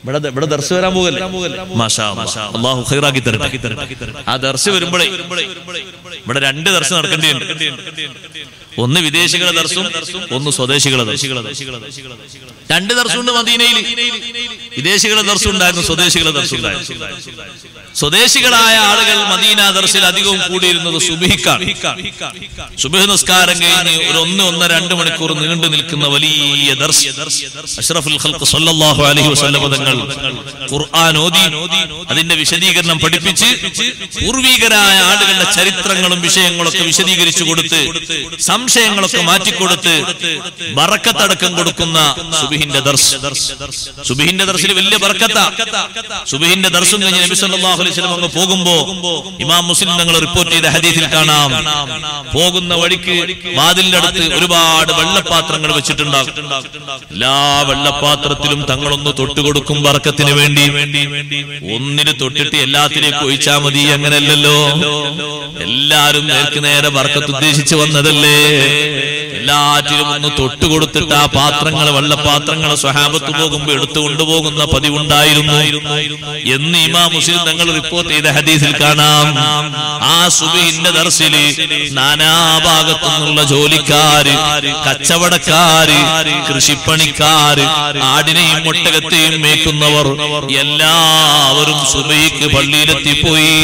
ഇവിടെ ഇവിടെ ദർശ വരാൻ പോകല്ലേ മാഷാ അല്ലാ. അള്ളാഹു ഖൈറാക്കി തരട്ടെ ആ ദർശ വരുമ്പോഴേ ഇവിടെ രണ്ട് ദർശ നടക്കേണ്ടിയുണ്ട് ഒന്ന് വിദേശികളെ ദർശം ഒന്ന് സ്വദേശികളെ ദർശം രണ്ട് ദർശമുണ്ട് മദീനയിൽ വിദേശികളെ ദർശം ഉണ്ടായിരുന്നു സ്വദേശികളെ ദർശം ഉണ്ടായിരുന്നു സ്വദേശികളായ ആളുകൾ മദീന ദർശിൽ അധികവും കൂടിയിരുന്നത് സുബിഹിക്കാണ് സുബിഹ് നിസ്കാരം കഴിഞ്ഞ് ഒരു ഒന്ന് ഒന്ന് രണ്ട് മണിക്കൂർ നീണ്ടു നിൽക്കുന്ന വലിയ ദർശ് അഷ്റഫുൽ ഖൽഖ് സല്ലല്ലാഹു അലൈഹി വസല്ലം തങ്ങൾ ഖുർആൻ ഓതി അതിന്റെ വിശദീകരണം പഠിപ്പിച്ച് പൂർവീകരായ ആളുകളുടെ ചരിത്രങ്ങളും വിഷയങ്ങളൊക്കെ വിശദീകരിച്ചു കൊടുത്ത് സംശയങ്ങളൊക്കെ മാറ്റിക്കൊടുത്ത് ബറക്കത്തടക്കം കൊടുക്കുന്ന സുബിഹിന്റെ ദർശ് സുബിഹിന്റെ ദർശിൽ വലിയ ബറക്കത്ത സുബിഹിന്റെ ദർശം കഴിഞ്ഞ് നബി സല്ലല്ലാഹു അലൈഹി വസല്ലം അങ്ങ് പോകുമ്പോ ഇമാം മുസ്ലിം തങ്ങൾ റിപ്പോർട്ട് ചെയ്ത ഹദീസിൽ കാണാം പോകുന്ന വഴിക്ക് വാതിലിന്റെ അടുത്ത് ഒരുപാട് വെള്ളപ്പാത്രങ്ങൾ വെച്ചിട്ടുണ്ടാകും എല്ലാ വെള്ളപ്പാത്രത്തിലും തങ്ങളൊന്ന് തൊട്ടുകൊടുക്കും ബർക്കത്തിന് വേണ്ടി ഒന്നിന് തൊട്ടിട്ട് എല്ലാത്തിലേക്കും ഒഴിച്ചാ മതി അങ്ങനല്ലല്ലോ എല്ലാരും നേർക്ക് നേരെ ബർക്കത്ത് ഉദ്ദേശിച്ച് വന്നതല്ലേ എല്ലാറ്റിലും ഒന്ന് തൊട്ടുകൊടുത്തിട്ട് ആ പാത്രങ്ങൾ വെള്ളപ്പാത്രങ്ങൾ സ്വഹാബത്ത് പോകുമ്പോ എടുത്തു കൊണ്ടുപോകുന്ന പതിവുണ്ടായിരുന്നു എന്ന് ഇമാ മുസ്ലിം തങ്ങൾ റിപ്പോർട്ട് ചെയ്ത ഹദീസിൽ കാണാം ആ സുബിന്റെ ദർശില് നാനാഭാഗത്തു നിന്നുള്ള ജോലിക്കാര് കച്ചവടക്കാര് കൃഷിപ്പണിക്കാര് ആടിനെയും ഒട്ടകത്തെയും മേക്കുന്നവർ എല്ലാവരും സുബൈക്ക് പള്ളിയിലെത്തിപ്പോയി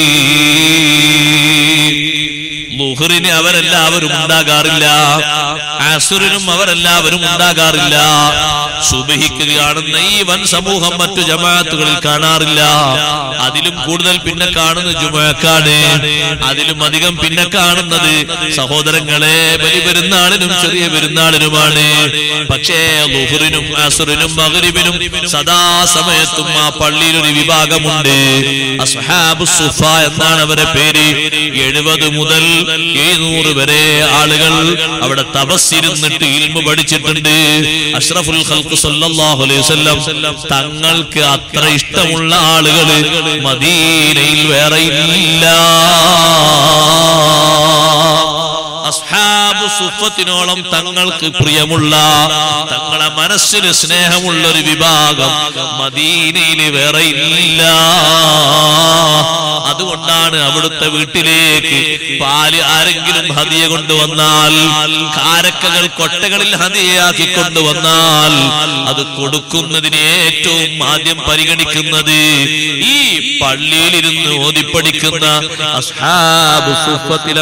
ലുഹറിന് അവരെല്ലാവരും ഉണ്ടാകാറില്ല അസുറിനും അവരെല്ലാവരും ഉണ്ടാകാറില്ല സുബഹിക്ക് കാണുന്ന ഈ വൻ സമൂഹം മറ്റു ജമാഅത്തുകളിൽ കാണാറില്ല അതിലും കൂടുതൽ പിന്നെ കാണുന്ന ജുമാക്കാണ് അതിലും അധികം പിന്നെ കാണുന്നത് സഹോദരങ്ങളെ ബലി പെരുന്നാളിനും ചെറിയ പെരുന്നാളിനുമാണ് പക്ഷേ ലുഹറിനും അസുറിനും മകരിബിനും സദാസമയത്തും ആ പള്ളിയിൽ ഒരു വിഭാഗമുണ്ട് അസ്ഹാബു സുഫ എന്നാണ് അവരെ പേര് എഴുപത് മുതൽ എഴുന്നൂറ് വരെ ആളുകൾ അവിടെ തപസ്സിരുന്നിട്ട് ഇൽമ പഠിച്ചിട്ടുണ്ട് അഷ്റഫുൽ ഖൽഖ് സല്ലല്ലാഹു അലൈഹി വസല്ലം തങ്ങൾക്ക് അത്ര ഇഷ്ടമുള്ള ആളുകൾ മദീനയിൽ വേറെ ഇല്ല അസ്ഹാബ് സുഫത്തിനോളം തങ്ങൾക്ക് പ്രിയമുള്ള തങ്ങളെ മനസ്സിന് സ്നേഹമുള്ള ഒരു വിഭാഗം മദീനയിൽ വേറെ ഇല്ല അതുകൊണ്ടാണ് അവിടുത്തെ വീട്ടിലേക്ക് പാല് ആരെങ്കിലും ഹതിയ കൊണ്ടുവന്നാൽ കാരക്കകൾ കൊട്ടകളിൽ ഹതിയാക്കി കൊണ്ടുവന്നാൽ അത് കൊടുക്കുന്നതിന് ഏറ്റവും ആദ്യം പരിഗണിക്കുന്നത് ഈ പള്ളിയിലിരുന്ന് ഓതിപ്പടിക്കുന്ന അസ്ഹാബ് സുഫത്തിലെ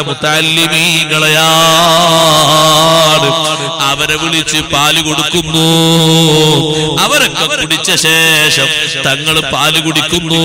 മുത്താലിമീങ്ങളെയാണ് അവരെ വിളിച്ച് പാല് കൊടുക്കുന്നു അവരൊക്കെ കുടിച്ച ശേഷം തങ്ങൾ പാല് കുടിക്കുന്നു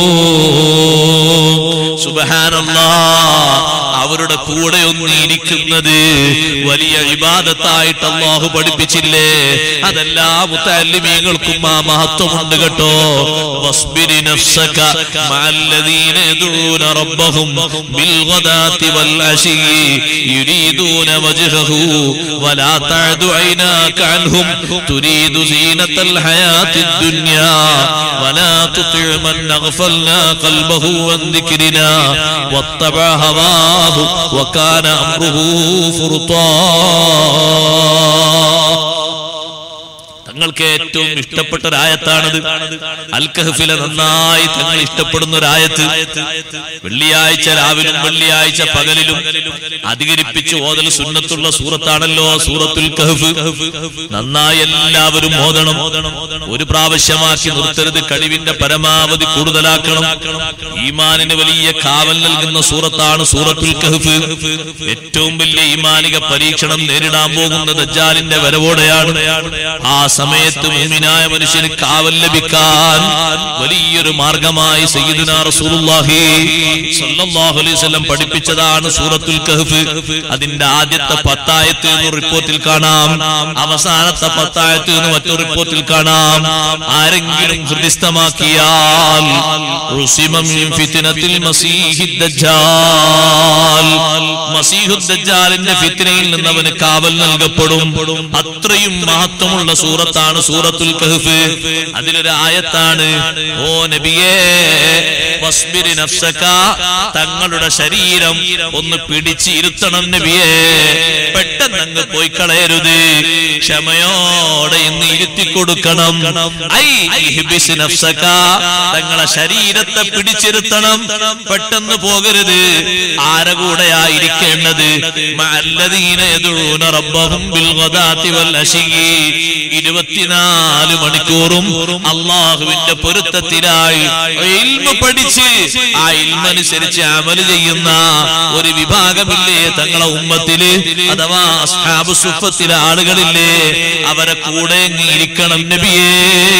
സുബഹാനല്ലാ അവരുടെ കൂടെ ഒന്ന് ഇരിക്കുന്നത് വലിയ ഇബാദത്തായിട്ട് അള്ളാഹു പഠിപ്പിച്ചില്ലേ അതെല്ലാ മുത്തല്ലിമീങ്ങൾക്കും ആ മഹത്വമുണ്ട് കേട്ടോ വസ്ബിരി നഫ്സക മഅല്ലദീന യദൂന റബ്ബഹും ബിൽഗദാതി വൽഅശി യുരീദൂന വജ്ഹഹു വലാ തഅദു ഐനാക അൻഹും തുരീദു സീനത്തൽ ഹയാത്തിദ് ദുനിയാ വലാ തുതി മൻ അഗ്ഫൽനാ ഖൽബഹു عن ذكرنا واتبع هواه وكان أمره فرطا തങ്ങൾക്ക് ഏറ്റവും ഇഷ്ടപ്പെട്ട ഒരായത്താണത് അൽ കഹഫിലെ നന്നായി തങ്ങൾ ഇഷ്ടപ്പെടുന്ന ഒരായത്ത് വെള്ളിയാഴ്ച രാവിലും വെള്ളിയാഴ്ച പകലിലും അധികരിപ്പിച്ച് ഓതൽ സുന്നത്തുള്ള സൂറത്താണല്ലോ സൂറത്തുൽ കഹഫ് നന്നായി എല്ലാവരും ഓതണം ഒരു പ്രാവശ്യമാക്കി നിർത്തരുത് കഴിവിന്റെ പരമാവധി കൂടുതലാക്കണം ഈമാനിന് വലിയ കാവൽ നൽകുന്ന സൂറത്താണ് സൂറത്തുൽ കഹഫ് ഏറ്റവും വലിയ ഈമാനിക പരീക്ഷണം നേരിടാൻ പോകുന്ന ദജ്ജാലിന്റെ വരവോടെയാണ് ആ സമയത്ത് മുഅ്മിനായ മനുഷ്യന് കാവൽ ലഭിക്കാൻ വലിയൊരു മാർഗമായി സയ്യിദുനാ റസൂലുള്ളാഹി സ്വല്ലല്ലാഹു അലൈഹി വസല്ലം പഠിപ്പിച്ചതാണ് സൂറത്തുൽ കഹ്ഫ് അതിന്റെ ആദ്യത്തെ പത്തായത്ത് എന്ന് റിപ്പോർട്ടിൽ കാണാം അവസാനത്തെ പത്തായത്ത് എന്ന് മറ്റൊരു റിപ്പോർട്ടിൽ കാണാം ആരെങ്കിലും ഹൃദിസ്ഥമാക്കിയാൽ റുസിമ മിൻ ഫിത്നത്തിൽ മസീഹിദ് ദജ്ജാൽ മസീഹുദ് ദജ്ജാലിന്റെ ഫിത്നയിൽ നിന്ന് അവന് കാവൽ നൽകപ്പെടും അത്രയും മഹത്വമുള്ള സൂറത്താണ് സൂറത്തുൽ കഹ്ഫ് അതിലൊരു ആയത്താണ് ഓ നബിയേ വസ്ബിരി നഫ്സക തങ്ങളുടെ ശരീരം ഒന്ന് പിടിച്ച് ഇരുത്തണം നബിയേ പെട്ടെന്ന് പെട്ടെന്നങ്ങ് പോയി കളയരുത് ക്ഷമയോടെ ഇന്ന് ഇരുത്തി കൊടുക്കണം ഐ ഇഹ്ബിസ് നഫ്സക. തങ്ങളെ ശരീരത്തെ പിടിച്ചിരുത്തണം പെട്ടെന്ന് പോകരുത് ആരെ കൂടെയായിരിക്കേണ്ടത് മഅല്ലദീന യദഊന റബ്ബഹും ബിൽ ഗദാതി വൽ അശിയി ഇരുപത്തിനാല് മണിക്കൂറും അള്ളാഹുവിന്റെ പൊരുത്തത്തിലായി ഇൽമ പഠിച്ച് ആ ഇൽമനുസരിച്ച് അമല് ചെയ്യുന്ന ഒരു വിഭാഗമില്ലേ തങ്ങളെ ഉമ്മത്തില് അഥവാ അസ്ഹാബ് സുഫത്തിലെ ആളുകളില്ലേ അവരെ കൂടെ അങ്ങ് ഇരിക്കണം നബിയേ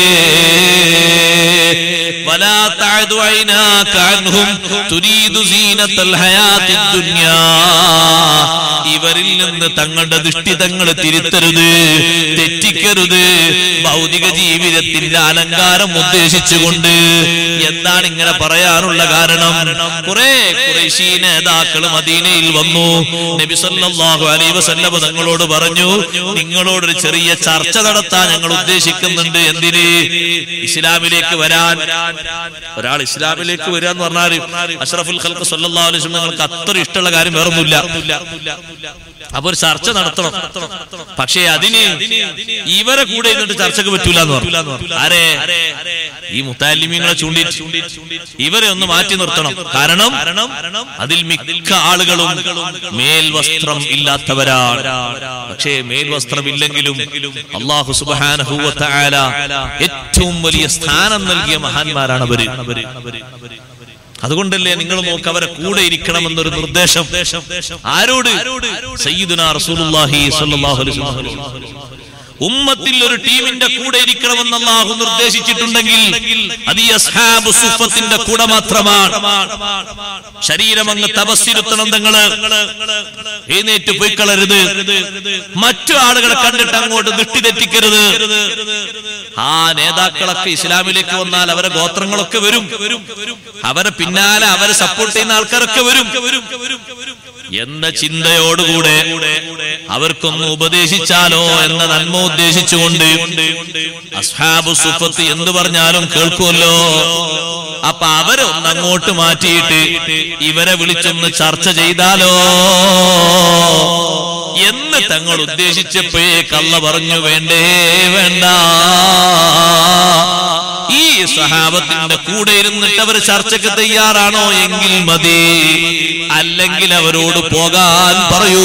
ولا تعد عيناك عنهم تريد زينة الحياة الدنيا ഇവരിൽ നിന്ന് തങ്ങളുടെ ദൃഷ്ടി തങ്ങൾ തിരുത്തരുത് തെറ്റിക്കരുത് ഭൗതിക ജീവിതത്തിന്റെ അലങ്കാരം ഉദ്ദേശിച്ചുകൊണ്ട് എന്താണ് ഇങ്ങനെ പറയാനുള്ള കാരണം കുറെ കുറേശീ നേതാക്കൾ മദീനയിൽ വന്നു നബി സല്ലല്ലാഹു അലൈഹി വസല്ലമ തങ്ങളോട് പറഞ്ഞു നിങ്ങളോടൊരു ചെറിയ ചർച്ച നടത്താൻ ഞങ്ങൾ ഉദ്ദേശിക്കുന്നുണ്ട് എന്തിന് ഇസ്ലാമിലേക്ക് വരാൻ ഒരാൾ ഇസ്ലാമിലേക്ക് വരിക എന്ന് പറഞ്ഞാൽ അഷ്റഫുൽ ഖൽഖ് സല്ലല്ലാഹു അലൈഹി വസല്ലം നിങ്ങൾക്ക് അത്ര ഇഷ്ടമുള്ള കാര്യം വേറൊന്നുമില്ല അപ്പൊ ഒരു ചർച്ച നടത്തണം പക്ഷേ അതിന് ഇവരെ കൂടെ ഇരുന്നിട്ട് ചർച്ചക്ക് പറ്റൂല എന്ന് പറഞ്ഞു ആരെ ഈ മുത്താലിമീങ്ങളെ ചൂണ്ടി ഇവരെ ഒന്ന് മാറ്റി നിർത്തണം കാരണം അതിൽ മിക്ക ആളുകളും മേൽവസ്ത്രം ഇല്ലാത്തവരാണ് പക്ഷേ മേൽവസ്ത്രം ഇല്ലെങ്കിലും അള്ളാഹു സുബ്ഹാനഹു വ തആല ഏറ്റവും വലിയ സ്ഥാനം നൽകിയ മഹാന്മാരാണ് അവര് അതുകൊണ്ടല്ലേ നിങ്ങൾ നോക്ക് അവരെ കൂടെ ഇരിക്കണമെന്നൊരു നിർദ്ദേശം ആരോട് സയ്യിദുനാ റസൂലുള്ളാഹി സ്വല്ലല്ലാഹു അലൈഹി വസല്ലം ഉമ്മത്തിൽ ഒരു ടീമിന്റെ കൂടെ ഇരിക്കണമെന്ന് അള്ളാഹു നിർദ്ദേശിച്ചിട്ടുണ്ടെങ്കിൽ അത് ഈ അസ്ഹാബ് സുഫത്തിന്റെ കൂടെ മാത്രമാണ് ശരീരം അങ്ങ് തപസ്സിരുത്തണം നിങ്ങള് എഴുന്നേറ്റ് പോയി കളരുത് മറ്റു ആളുകളെ കണ്ടിട്ട് അങ്ങോട്ട് ദൃഷ്ടി തെറ്റിക്കരുത് ആ നേതാക്കളൊക്കെ ഇസ്ലാമിലേക്ക് വന്നാൽ അവരെ ഗോത്രങ്ങളൊക്കെ വരും അവരെ പിന്നാലെ അവരെ സപ്പോർട്ട് ചെയ്യുന്ന ആൾക്കാരൊക്കെ വരും എന്ന ചിന്തയോടുകൂടെ അവർക്കൊന്ന് ഉപദേശിച്ചാലോ എന്ന നന്മ ഉദ്ദേശിച്ചുകൊണ്ട് അസ്ഹാബു സുഫത്ത് എന്ത് പറഞ്ഞാലും കേൾക്കുമല്ലോ അപ്പൊ അവരെ ഒന്ന് അങ്ങോട്ട് മാറ്റിയിട്ട് ഇവരെ വിളിച്ചൊന്ന് ചർച്ച ചെയ്താലോ എന്ന് തങ്ങൾ ഉദ്ദേശിച്ചപ്പോഴേ കള്ള പറഞ്ഞു വേണ്ടേ വേണ്ട ഈ സഹാബത്തിന്റെ കൂടെ ഇരുന്നിട്ട് അവർ ചർച്ചയ്ക്ക് തയ്യാറാണോ എങ്കിൽ മതി അല്ലെങ്കിൽ അവരോട് പോകാൻ പറയൂ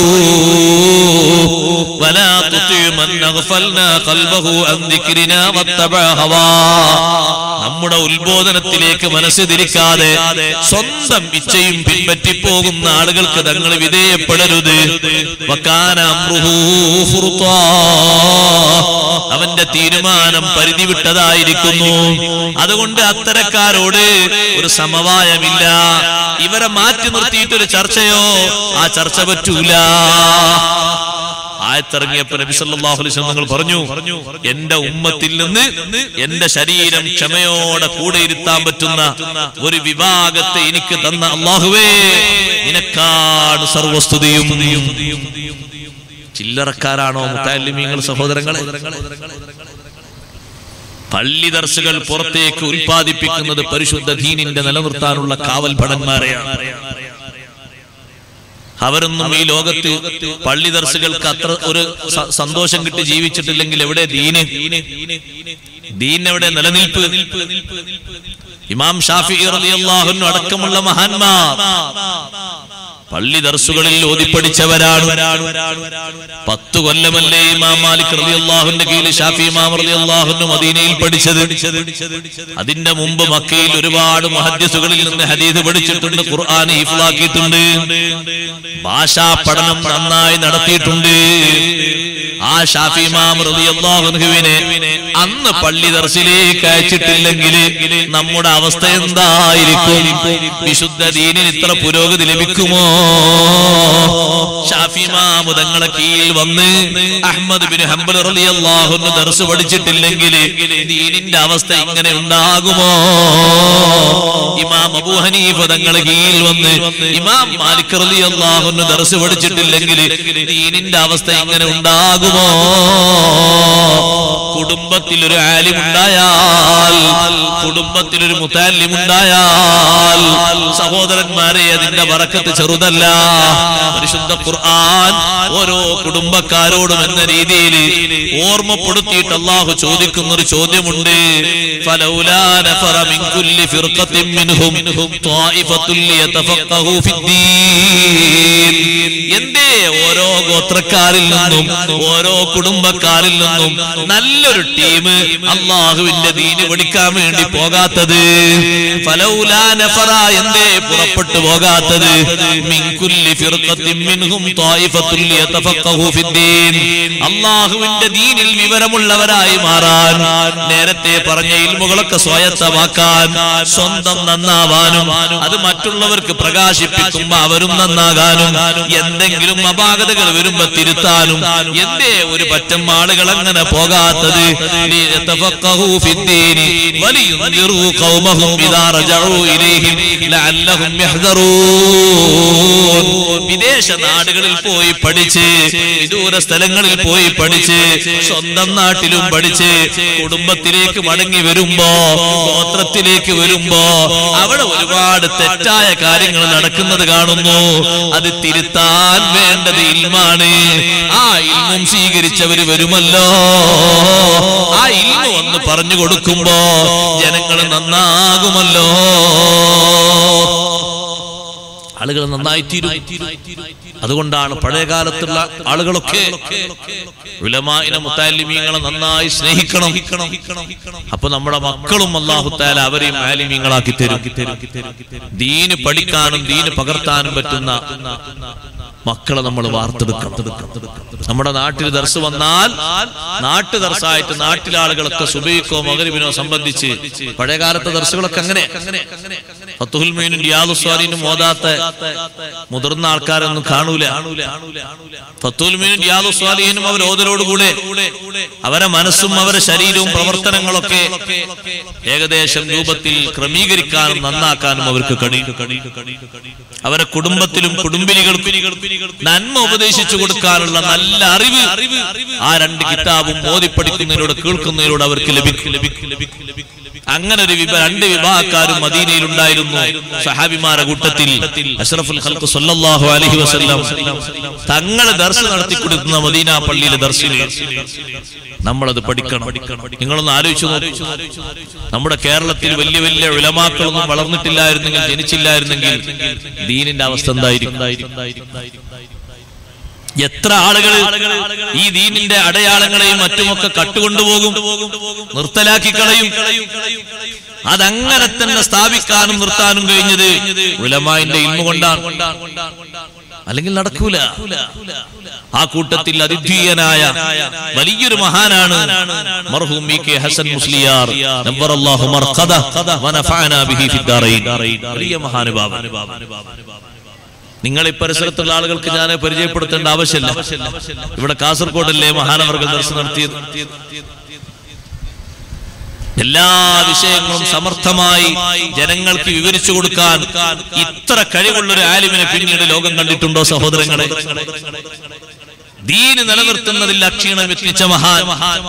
ولا تطع من أغفلنا قلبه عن ذكرنا واتبع هواه നമ്മുടെ ഉത്ബോധനത്തിലേക്ക് മനസ്സ് തിരിക്കാതെ സ്വന്തം ഇച്ഛയും പിൻപറ്റി പോകുന്ന ആളുകൾക്ക് തങ്ങൾ വിധേയപ്പെടരുത് വക്കാന അമ്രുഹു ഫുർത്താ. അവന്റെ തീരുമാനം പരിധി വിട്ടതായിരിക്കുന്നു അതുകൊണ്ട് അത്തരക്കാരോട് ഒരു സമവായമില്ല ഇവരെ മാറ്റി നിർത്തിയിട്ടൊരു ചർച്ചയോ ആ ചർച്ച പറ്റൂല ആയത്തിറങ്ങിയപ്പോ നബി സല്ലല്ലാഹു അലൈഹി വസല്ലം തങ്ങൾ പറഞ്ഞു എന്റെ ഉമ്മത്തിൽ നിന്ന് എന്റെ ശരീരം ക്ഷമയോടെ കൂടെ ഇരുത്താൻ പറ്റുന്ന ഒരു വിഭാഗത്തെ എനിക്ക് തന്ന അള്ളാഹുവേ നിനക്കാണ് സർവസ്തുതിയും ചില്ലറക്കാരാണോ മുത്താലിമീങ്ങൾ സഹോദരങ്ങളെ പള്ളി ദർശകൾ പുറത്തേക്ക് ഉൽപ്പാദിപ്പിക്കുന്നത് പരിശുദ്ധ ദീനിന്റെ നിലനിർത്താനുള്ള കാവൽ ഭടന്മാരെയാണ് അവരൊന്നും ഈ ലോകത്ത് പള്ളി ദർശകൾക്ക് അത്ര ഒരു സ- സന്തോഷം കിട്ടി ജീവിച്ചിട്ടില്ലെങ്കിൽ എവിടെ ദീന് ദീൻ എവിടെ നിലനിൽപ്പ് ഇമാം ഷാഫി റളിയല്ലാഹു അൻഹു അടക്കമുള്ള മഹാന്മാർ പള്ളി ദർസുകളിൽ ഓതിപ്പടിച്ചവരാണ് പത്തു കൊല്ലമല്ലേ ഇമാം മാലിക് റളിയല്ലാഹുവിന്റെ കീഴിൽ ഷാഫി ഇമാം റളിയല്ലാഹു മദീനയിൽ പഠിച്ചത് അതിന്റെ മുമ്പ് മക്കയിൽ ഒരുപാട് മുഹദ്ദിസുകളിൽ നിന്ന് ഹദീസ് പഠിച്ചിട്ടുണ്ട് ഖുർആൻ ഹിഫ്ലാക്കിയിട്ടുണ്ട് ഭാഷാ പഠനം നന്നായി നടത്തിയിട്ടുണ്ട് ആ ഷാഫി ഇമാം റളിയല്ലാഹു അൻഹുവിനെ അന്ന് പള്ളി ദർസിലേക്ക് അയച്ചിട്ടില്ലെങ്കിൽ നമ്മുടെ അവസ്ഥ എന്തായിരിക്കും വിശുദ്ധ ദീനിന് ഇത്ര പുരോഗതി ലഭിക്കുമോ ഷാഫി ഇമാം തങ്ങളെ കീഴിൽ വന്ന് അഹ്മദ് ബിൻ ഹംബൽ റളിയല്ലാഹു അൻഹു ദർസ് പഠിച്ചിട്ടില്ലെങ്കിൽ ദീനിന്റെ അവസ്ഥ ഇങ്ങനെ ഉണ്ടാകുമോ ഇമാം അബൂ ഹനീഫ തങ്ങളെ കീഴിൽ വന്ന് ഇമാം മാലിക് റളിയല്ലാഹു അൻഹു ദർസ് പഠിച്ചിട്ടില്ലെങ്കിൽ ദീനിന്റെ അവസ്ഥ ഇങ്ങനെ ഉണ്ടാകുമോ കുടുംബത്തിൽ ഒരു ആലിമുണ്ടായാൽ കുടുംബത്തിൽ ഒരു മുത്താലിമുണ്ടായാൽ സഹോദരന്മാരെ അതിന്റെ വറക്കത്ത് ചെറുതല്ല പരിശുദ്ധ ഖുർആൻ ഓരോ കുടുംബക്കാരോടും എന്ന രീതിയിൽ ഓർമ്മപ്പെടുത്തിയിട്ട് അള്ളാഹു ചോദിക്കുന്ന ഒരു ചോദ്യമുണ്ട് ഫലൗലാ നഫറ മിൻ കുല്ലി ഫിർഖത്തിൻ മിൻഹും ത്വായിഫത്തുൽ ലിയതഫഖഹു ഫിദ്ദീൻ എന്തേ ഓരോ ഗോത്രക്കാരിൽ നിന്നും ഓരോ കുടുംബക്കാരിൽ നിന്നും നല്ലൊരു ടീം അള്ളാഹുവിന്റെ ദീന് പഠിക്കാൻ വേണ്ടി പോകാത്തത് ഫലൗലാ നഫറ എന്തേ പുറപ്പെട്ടു പോകാത്തത് മിൻ കുല്ലി ഫിർഖത്തിൻ മിൻഹും ത്വായിഫത്തുൽ ലിയതഫഖഹു ഫിദ്ദീൻ അള്ളാഹുവിന്റെ ദീനിൽ വിവരമുള്ളവരായി മാറാൻ നേരത്തെ പറഞ്ഞ ഇൽമുകളൊക്കെ സ്വായത്തമാക്കാൻ സ്വന്തം നന്നാവാനും അത് മറ്റുള്ളവർക്ക് പ്രകാശിപ്പിക്കുമ്പോ അവരും നന്നാകാനും എന്തെങ്കിലും അപാകതകൾ വരുമ്പോ തിരുത്താനും എന്തേ ഒരു പറ്റം ആളുകൾ അങ്ങനെ പോകാത്തത് ലിയതഫഖഹു ഫിദ്ദീനി വലിയുൻദിറു ഖൗമഹും ഇദാ റജഉ ഇലൈഹിം ലഅല്ലഹും യഹ്ദറൂൻ വിദേശ നാടുകളിൽ പോയി പഠിച്ച് വിദൂര സ്ഥലങ്ങളിൽ പോയി പഠിച്ച് സ്വന്തം നാട്ടിലും പഠിച്ച് കുടുംബത്തിലേക്ക് മടങ്ങി വരുമ്പോ ഗോത്രത്തിലേക്ക് വരുമ്പോ അവിടെ ഒരുപാട് തെറ്റായ കാര്യങ്ങൾ നടക്കുന്നത് കാണുന്നു അത് തിരുത്താൻ വേണ്ടത് ഇൽമാണ് ആ ഇൽമും സ്വീകരിച്ചവര് വരുമല്ലോ ആ ഇൽമ ഒന്ന് പറഞ്ഞു കൊടുക്കുമ്പോ ജനങ്ങൾ നന്നാകുമല്ലോ ആളുകൾ നന്നായി തീരും അതുകൊണ്ടാണ് പഴയ കാലത്തുള്ള ആളുകളൊക്കെ ഉലമായിനെ മുത്താലിമീങ്ങളെ നന്നായി സ്നേഹിക്കണം അപ്പൊ നമ്മുടെ മക്കളും അള്ളാഹുത്താല അവരെയും ആലിമീങ്ങളാക്കി തരും ദീന് പഠിക്കാനും ദീന് പകർത്താനും പറ്റുന്ന മക്കളെ നമ്മൾ വാർത്തെടുക്കണം നമ്മുടെ നാട്ടിൽ ദർസ് വന്നാൽ നാട്ടു ദർസായിട്ട് നാട്ടിലെ ആളുകളൊക്കെ സുബൈക്കോ മകരിബിനോ സംബന്ധിച്ച് പഴയ കാലത്തെ ദർസുകളൊക്കെ അങ്ങനെ ഫത്തുഹുൽ മീനും യാദുസ്വാലിനും മോദാത്ത മുതിർന്ന ആൾക്കാരൊന്നും കാണൂല ഫത്തുൽ മീനും യാദുസ്വാലിനും അവർ ഓതലോടുകൂടെ അവരെ മനസ്സും അവരെ ശരീരവും പ്രവർത്തനങ്ങളൊക്കെ ഏകദേശം രൂപത്തിൽ ക്രമീകരിക്കാനും നന്നാക്കാനും അവർക്ക് കഴിയും അവരെ കുടുംബത്തിലും കുടുംബിനികൾക്കും നന്മ ഉപദേശിച്ചു കൊടുക്കാനുള്ള നല്ല അറിവ് ആ രണ്ട് കിതാബും ഓതിപ്പടിക്കുന്നതിലൂടെ കേൾക്കുന്നതിലൂടെ അവർക്ക് ലഭിക്കും ലഭിക്കും ലഭിക്കും ലഭിക്കും അങ്ങനെ ഒരു വിഭ രണ്ട് വിഭാഗക്കാരും മദീനയിൽ ഉണ്ടായിരുന്നു സഹാബിമാരെ കൂട്ടത്തിൽ അഷ്റഫുൽ ഖൽഖ് സല്ലല്ലാഹു അലൈഹി വസല്ലം തങ്ങളെ ദർശ നടത്തി കൊടുക്കുന്ന മദീന പള്ളിയിലെ ദർശില് നമ്മളത് പഠിക്കണം നിങ്ങളൊന്ന് ആലോചിച്ചു നോക്കൂ നമ്മുടെ കേരളത്തിൽ വലിയ വലിയ ഉലമാക്കളൊന്നും വളർന്നിട്ടില്ലായിരുന്നെങ്കിൽ ജനിച്ചില്ലായിരുന്നെങ്കിൽ ദീനിന്റെ അവസ്ഥ എന്തായിരിക്കും എത്ര ആളുകൾ ഈ ദീനിന്റെ അടയാളങ്ങളെയും മറ്റുമൊക്കെ കട്ടുകൊണ്ടുപോകും നിർത്തലാക്കി കളയും അതങ്ങനെ തന്നെ സ്ഥാപിക്കാനും നിർത്താനും കഴിഞ്ഞത് ഉലമാന്റെ ഇൽമ കൊണ്ടാണ് അല്ലെങ്കിൽ നടക്കൂല ആ കൂട്ടത്തിൽ അതിദ്വീയനായ വലിയൊരു മഹാനാണ് മർഹൂം വി കെ ഹസൻ മുസ്ലിയാർ നവ്വറല്ലാഹു മർഖദ വനഫഅനാ ബിഹി ഫിദ്ദാറൈൻ വലിയ മഹാനുഭാവൻ നിങ്ങൾ ഈ പരിസരത്തുള്ള ആളുകൾക്ക് ഞാൻ പരിചയപ്പെടുത്തേണ്ട ആവശ്യമില്ല ഇവിടെ കാസർഗോഡല്ലേ മഹാനവർകൾ ദർശനം നടത്തിയത് എല്ലാ വിഷയങ്ങളും സമർത്ഥമായി ജനങ്ങൾക്ക് വിവരിച്ചു കൊടുക്കാൻ ഇത്ര കഴിവുള്ള ഒരു ആലിമിനെ പിന്നീട് ലോകം കണ്ടിട്ടുണ്ടോ സഹോദരങ്ങളെ ദീന് നിലനിർത്തുന്നതിൽ അക്ഷീണം എത്തിച്ച മഹാൻ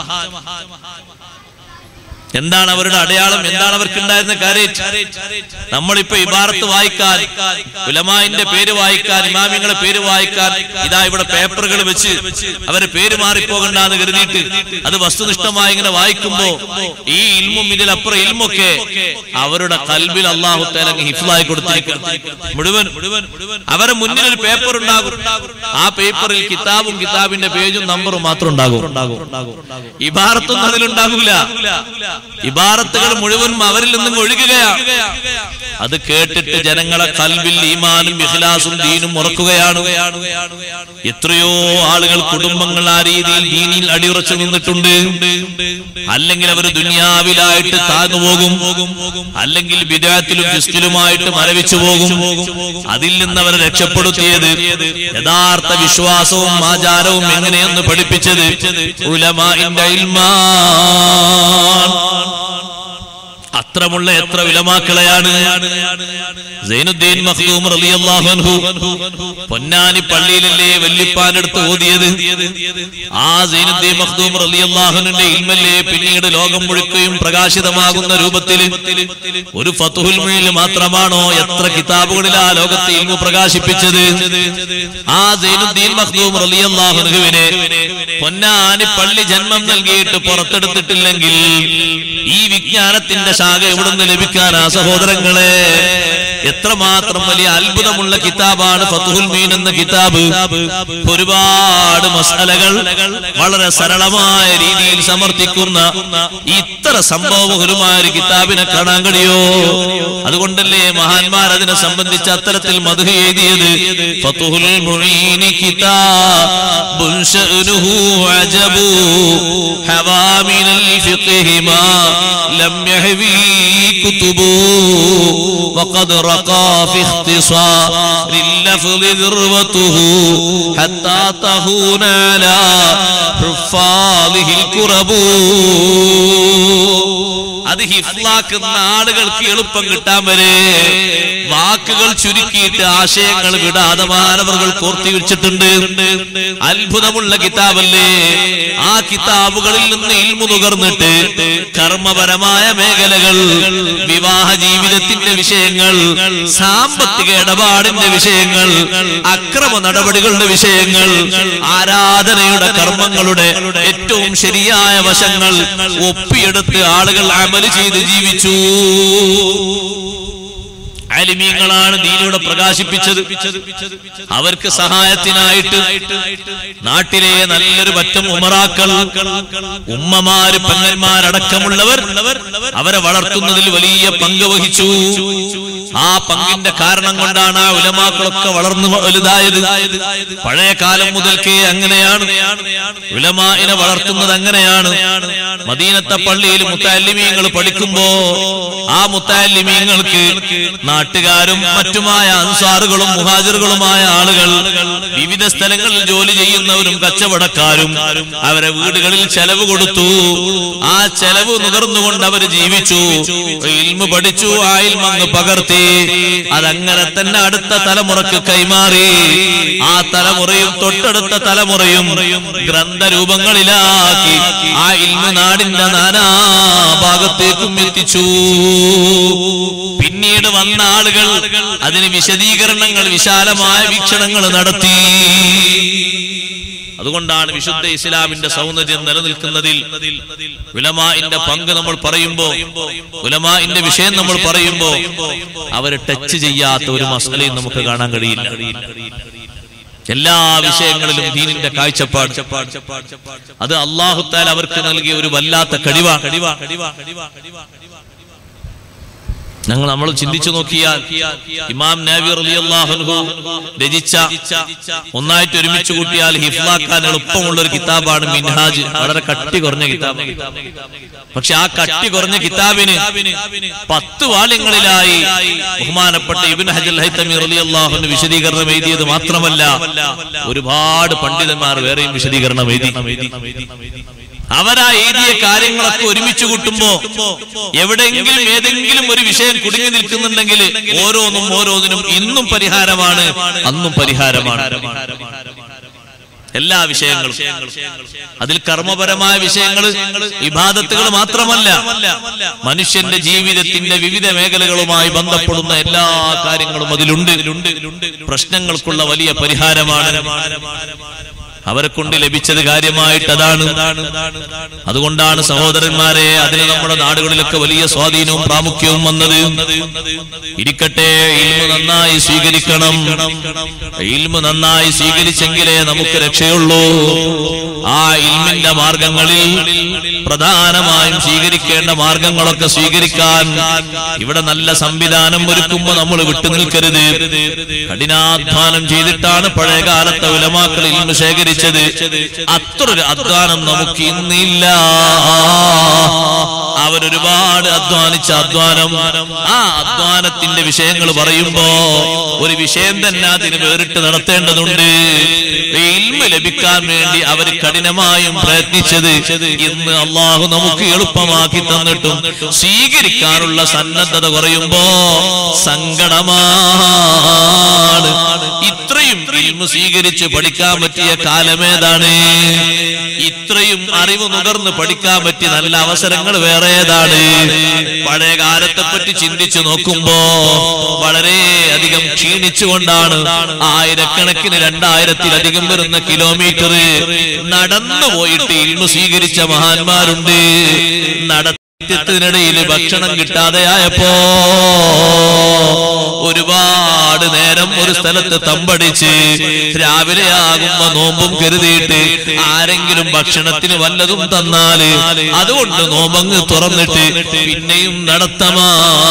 എന്താണ് അവരുടെ അടയാളം എന്താണ് അവർക്ക് ഉണ്ടായിരുന്ന കാര്യം നമ്മളിപ്പോ ഇബാറത്ത് വായിക്കാൻ ഉലമാന്റെ പേര് വായിക്കാൻ ഇമാമിങ്ങളെ പേര് വായിക്കാൻ ഇതാ ഇവിടെ പേപ്പറുകൾ വെച്ച് അവരെ പേര് മാറിപ്പോകണ്ടെന്ന് കരുതിയിട്ട് അത് വസ്തുനിഷ്ഠമായി ഇങ്ങനെ വായിക്കുമ്പോ ഈ ഇൽമും ഇതിലപ്പുറം ഇൽമൊക്കെ അവരുടെ കൽബിൽ അള്ളാഹു തലങ്ങ് ഹിഫ്ലായി കൊടുത്തിരിക്കും മുഴുവൻ മുഴുവൻ അവരെ മുന്നിൽ ഒരു പേപ്പർ ഉണ്ടാകും ആ പേപ്പറിൽ കിതാബും കിതാബിന്റെ പേജും നമ്പറും മാത്രം ഉണ്ടാകും ഇബാറത്തൊന്നും അതിലുണ്ടാകൂല ഇബാറത്തുകൾ മുഴുവൻ അവരിൽ നിന്നും ഒഴുകുകയാണ് അത് കേട്ടിട്ട് ജനങ്ങളെ കൽവിൽ ഈമാനും ഇഖ്ലാസും ദീനും ഉറക്കുകയാണ് എത്രയോ ആളുകൾ കുടുംബങ്ങൾ ആ രീതിയിൽ ദീനിൽ അടിയുറച്ചു നിന്നിട്ടുണ്ട് അല്ലെങ്കിൽ അവർ ദുനിയാവിലായിട്ട് താങ്ങുപോകും അല്ലെങ്കിൽ വിദേഹത്തിലും ഫിസ്റ്റിലുമായിട്ട് മരവിച്ചു പോകും അതിൽ നിന്ന് അവരെ രക്ഷപ്പെടുത്തിയത് യഥാർത്ഥ വിശ്വാസവും ആചാരവും എങ്ങനെയെന്ന് പഠിപ്പിച്ചത് ഉലമാ അത്രമുള്ള എത്ര വിലമാക്കളെയാണ് സൈനുദ്ദീൻ മഖ്ദൂം റളിയല്ലാഹു അൻഹു പൊന്നാനി പള്ളിയിലല്ലേ വല്ലിപ്പാനെടുത്ത് ഓതിയത് ആ സൈനുദ്ദീൻ മഖ്ദൂം റളിയല്ലാഹുവിന്റെ ഇൽമല്ലേ പിന്നീട് ലോകം മുഴുക്കുകയും പ്രകാശിതമാകുന്ന രൂപത്തിൽ ഒരു ഫതുഹുൽ മുഈൽ മാത്രമാണോ എത്ര കിതാബുകളിൽ ആ ലോകത്തെ ഇൽമു പ്രകാശിപ്പിച്ചത് ആ സൈനുദ്ദീൻ മഖ്ദൂം റളിയല്ലാഹു അൻഹുവിനെ പൊന്നാനി പള്ളി ജന്മം നൽകിയിട്ട് പുറത്തെടുത്തിട്ടില്ലെങ്കിൽ ഈ വിജ്ഞാനത്തിന്റെ ശാഖ എവിടുന്ന് ലഭിക്കാനാ സഹോദരങ്ങളെ എത്രമാത്രം വലിയ അത്ഭുതമുള്ള കിതാബാണ് ഫതുഹുൽ മീൻ എന്ന കിതാബ് ഒരുപാട് മസാലകൾ വളരെ സരളമായ രീതിയിൽ സമർത്ഥിക്കുന്ന ഇത്ര സംഭവബഹുലമായ ഒരു കിതാബിനെ കാണാൻ കഴിയോ അതുകൊണ്ടല്ലേ മഹാന്മാർ അതിനെ സംബന്ധിച്ച് അത്തരത്തിൽ മധു എഴുതിയത് ഫതുഹുൽ മുഈനി കിതാബുൻ ശഅ്നുഹു അജബു ഹവാ മിനൽ ഫിഖ്ഹി മാ ലം യഹ്വി കുതുബു وقد رقى في اختصار اللفظ ذروته حتى تهون على حفاظه الكرب അത് ഹിഫ്ലാക്കുന്ന ആളുകൾക്ക് എളുപ്പം കിട്ടാൻ വരെ വാക്കുകൾ ചുരുക്കിയിട്ട് ആശയങ്ങൾ വിടാതെ മാനവர்கள் കോർത്തി വെച്ചിട്ടുണ്ട് അത്ഭുതമുള്ള കിതാബല്ലേ ആ കിതാബുകളിൽ നിന്ന് ഇൽമു നുകർന്നിട്ട് കർമ്മപരമായ മേഖലകൾ വിവാഹ ജീവിതത്തിന്റെ വിഷയങ്ങൾ സാമ്പത്തിക ഇടപാടിന്റെ വിഷയങ്ങൾ അക്രമ നടപടികളുടെ വിഷയങ്ങൾ ആരാധനയുടെ കർമ്മങ്ങളുടെ ഏറ്റവും ശരിയായ വശങ്ങൾ ഒപ്പിയെടുത്ത് ആളുകൾ അമല് ചെയ്ത് ജീവിച്ചു അലിമീങ്ങളാണ് ദീനിലൂടെ പ്രകാശിപ്പിച്ചത് അവർക്ക് സഹായത്തിനായിട്ട് നാട്ടിലെ നല്ലൊരു പറ്റം ഉമറാക്കൾ ഉമ്മമാര് പെങ്ങന്മാരടക്കമുള്ളവർ അവരെ വളർത്തുന്നതിൽ വലിയ പങ്ക് വഹിച്ചു ആ പങ്കിന്റെ കാരണം കൊണ്ടാണ് ആ ഉലമാക്കളൊക്കെ വളർന്നു വലുതായത് പഴയ കാലം മുതൽക്കേ അങ്ങനെയാണ് ഉലമാനെ വളർത്തുന്നത് അങ്ങനെയാണ് മദീനത്തെ പള്ളിയിൽ മുത്താലിമീങ്ങൾ പഠിക്കുമ്പോ ആ മുത്താലിമീങ്ങൾക്ക് നാട്ടുകാരും മറ്റുമായ അൻസാറുകളും മുഹാജിറുകളുമായ ആളുകൾ വിവിധ സ്ഥലങ്ങളിൽ ജോലി ചെയ്യുന്നവരും കച്ചവടക്കാരും അവരെ വീടുകളിൽ ചെലവ് കൊടുത്തു ആ ചെലവ് നുകർന്നുകൊണ്ട് അവർ ജീവിച്ചു ഇൽമു പഠിച്ചു ആ ഇൽമങ്ങ് പകർത്തി അതങ്ങനെ തന്നെ അടുത്ത തലമുറക്ക് കൈമാറി ആ തലമുറയും തൊട്ടടുത്ത തലമുറയും ഗ്രന്ഥരൂപങ്ങളിലാക്കി ആ ഇൽമു നാടിന്റെ നാനാ ഭാഗത്തേക്കും എത്തിച്ചു പിന്നീട് വന്ന ആളുകൾ അതിന് വിശദീകരണങ്ങൾ വിശാലമായ വീക്ഷണങ്ങൾ നടത്തി അതുകൊണ്ടാണ് വിശുദ്ധ ഇസ്ലാമിന്റെ സൗന്ദര്യം നിലനിൽക്കുന്നതിൽ ഉലമാന്റെ പങ്ക് നമ്മൾ പറയുമ്പോ ഉലമാന്റെ വിഷയം നമ്മൾ പറയുമ്പോ അവരെ ടച്ച് ചെയ്യാത്ത ഒരു മസലയും നമുക്ക് കാണാൻ കഴിയില്ല എല്ലാ വിഷയങ്ങളിലും ദീനിന്റെ കാഴ്ചപ്പാട് അത് അള്ളാഹുത്താൽ അവർക്ക് നൽകിയ ഒരു വല്ലാത്ത കടിവ ഞങ്ങൾ നമ്മൾ ചിന്തിച്ചു നോക്കിയാൽ ഇമാം നാബി റളിയല്ലാഹു രചിച്ച ഒന്നായിട്ട് ഒരുമിച്ച് കൂട്ടിയാൽ ഹിഫ്ലാക്കാൻ എളുപ്പമുള്ള ഒരു കിതാബാണ് മിൻഹാജ് വളരെ കട്ടി കുറഞ്ഞ കിതാബ് പക്ഷെ ആ കട്ടി കുറഞ്ഞ കിതാബിന് പത്ത് വാല്യങ്ങളിലായി ബഹുമാനപ്പെട്ട ഇബിൻ ഹജൽ ഹൈത്തമി റളിയല്ലാഹുവിന് വിശദീകരണം എഴുതിയത് മാത്രമല്ല ഒരുപാട് പണ്ഡിതന്മാർ വേറെയും വിശദീകരണം എഴുതി അവരാ എഴുതിയ കാര്യങ്ങളൊക്കെ ഒരുമിച്ച് കൂട്ടുമ്പോ എവിടെയെങ്കിലും ഏതെങ്കിലും ഒരു വിഷയം കുടുങ്ങി നിൽക്കുന്നുണ്ടെങ്കിൽ ഓരോന്നും ഓരോന്നിനും ഇന്നും പരിഹാരമാണ് അന്നും പരിഹാരമാണ് എല്ലാ വിഷയങ്ങളും അതിൽ കർമ്മപരമായ വിഷയങ്ങൾ വിവാദത്തുകൾ മാത്രമല്ല മനുഷ്യന്റെ ജീവിതത്തിന്റെ വിവിധ മേഖലകളുമായി ബന്ധപ്പെടുന്ന എല്ലാ കാര്യങ്ങളും അതിലുണ്ട് പ്രശ്നങ്ങൾക്കുള്ള വലിയ പരിഹാരമാണ് അവരെ കൊണ്ട് ലഭിച്ചത് കാര്യമായിട്ട് അതാണ് അതുകൊണ്ടാണ് സഹോദരന്മാരെ അതിന് നമ്മുടെ നാടുകളിലൊക്കെ വലിയ സ്വാധീനവും പ്രാമുഖ്യവും വന്നത് ഇരിക്കട്ടെ ഇൽമു നന്നായി സ്വീകരിക്കണം ഇൽമു നന്നായി സ്വീകരിച്ചെങ്കിലേ നമുക്ക് രക്ഷയുള്ളൂ ആ ഇൽമിന്റെ മാർഗങ്ങളിൽ പ്രധാനമായും സ്വീകരിക്കേണ്ട മാർഗങ്ങളൊക്കെ സ്വീകരിക്കാൻ ഇവിടെ നല്ല സംവിധാനം ഒരുക്കുമ്പോ നമ്മൾ വിട്ടുനിൽക്കരുത് കഠിനാധ്വാനം ചെയ്തിട്ടാണ് പഴയ കാലത്തെ ഉലമാക്കൾ ഇൽമു ശേഖരിച്ചത് ശേഖരിച്ചത് അത്രൊരു അധ്വാനം നമുക്ക് ഇന്നില്ല അവരൊരുപാട് അധ്വാനിച്ച അധ്വാനം ആ അധ്വാനത്തിന്റെ വിഷയങ്ങൾ പറയുമ്പോ ഒരു വിഷയം തന്നെ അതിന് വേറിട്ട് നടത്തേണ്ടതുണ്ട് ഇൽമ ലഭിക്കാൻ വേണ്ടി അവർ കഠിനമായും പ്രയത്നിച്ചത് ഇന്ന് അള്ളാഹു നമുക്ക് എളുപ്പമാക്കി തന്നിട്ടും സ്വീകരിക്കാനുള്ള സന്നദ്ധത കുറയുമ്പോ സങ്കടമാണ് ഇത്രയും ഇൽമ സ്വീകരിച്ച് പഠിക്കാൻ പറ്റിയ കാലമേതാണ് ഇത്രയും അറിവ് നുകർന്ന് പഠിക്കാൻ പറ്റിയ നല്ല അവസരങ്ങൾ വേറെ ഏതാണ് പഴയ കാലത്തെ പറ്റി ചിന്തിച്ചു നോക്കുമ്പോ വളരെ അധികം ക്ഷീണിച്ചുകൊണ്ടാണ് ആയിരക്കണക്കിന് രണ്ടായിരത്തിലധികം വരുന്ന കിലോമീറ്റർ നടന്നു പോയിട്ട് ഇൽമ സ്വീകരിച്ച മഹാന്മാരുണ്ട് നടത്തിയതിനിടയിൽ ഭക്ഷണം കിട്ടാതെയായപ്പോ ഒരുപാട് നേരം ഒരു സ്ഥലത്ത് തമ്പടിച്ച് രാവിലെ ആകുമ്പോ നോമ്പും കരുതിയിട്ട് ആരെങ്കിലും ഭക്ഷണത്തിന് വല്ലതും തന്നാല് അതുകൊണ്ട് നോമ്പങ്ങ് തുറന്നിട്ട് പിന്നെയും നടത്തമാ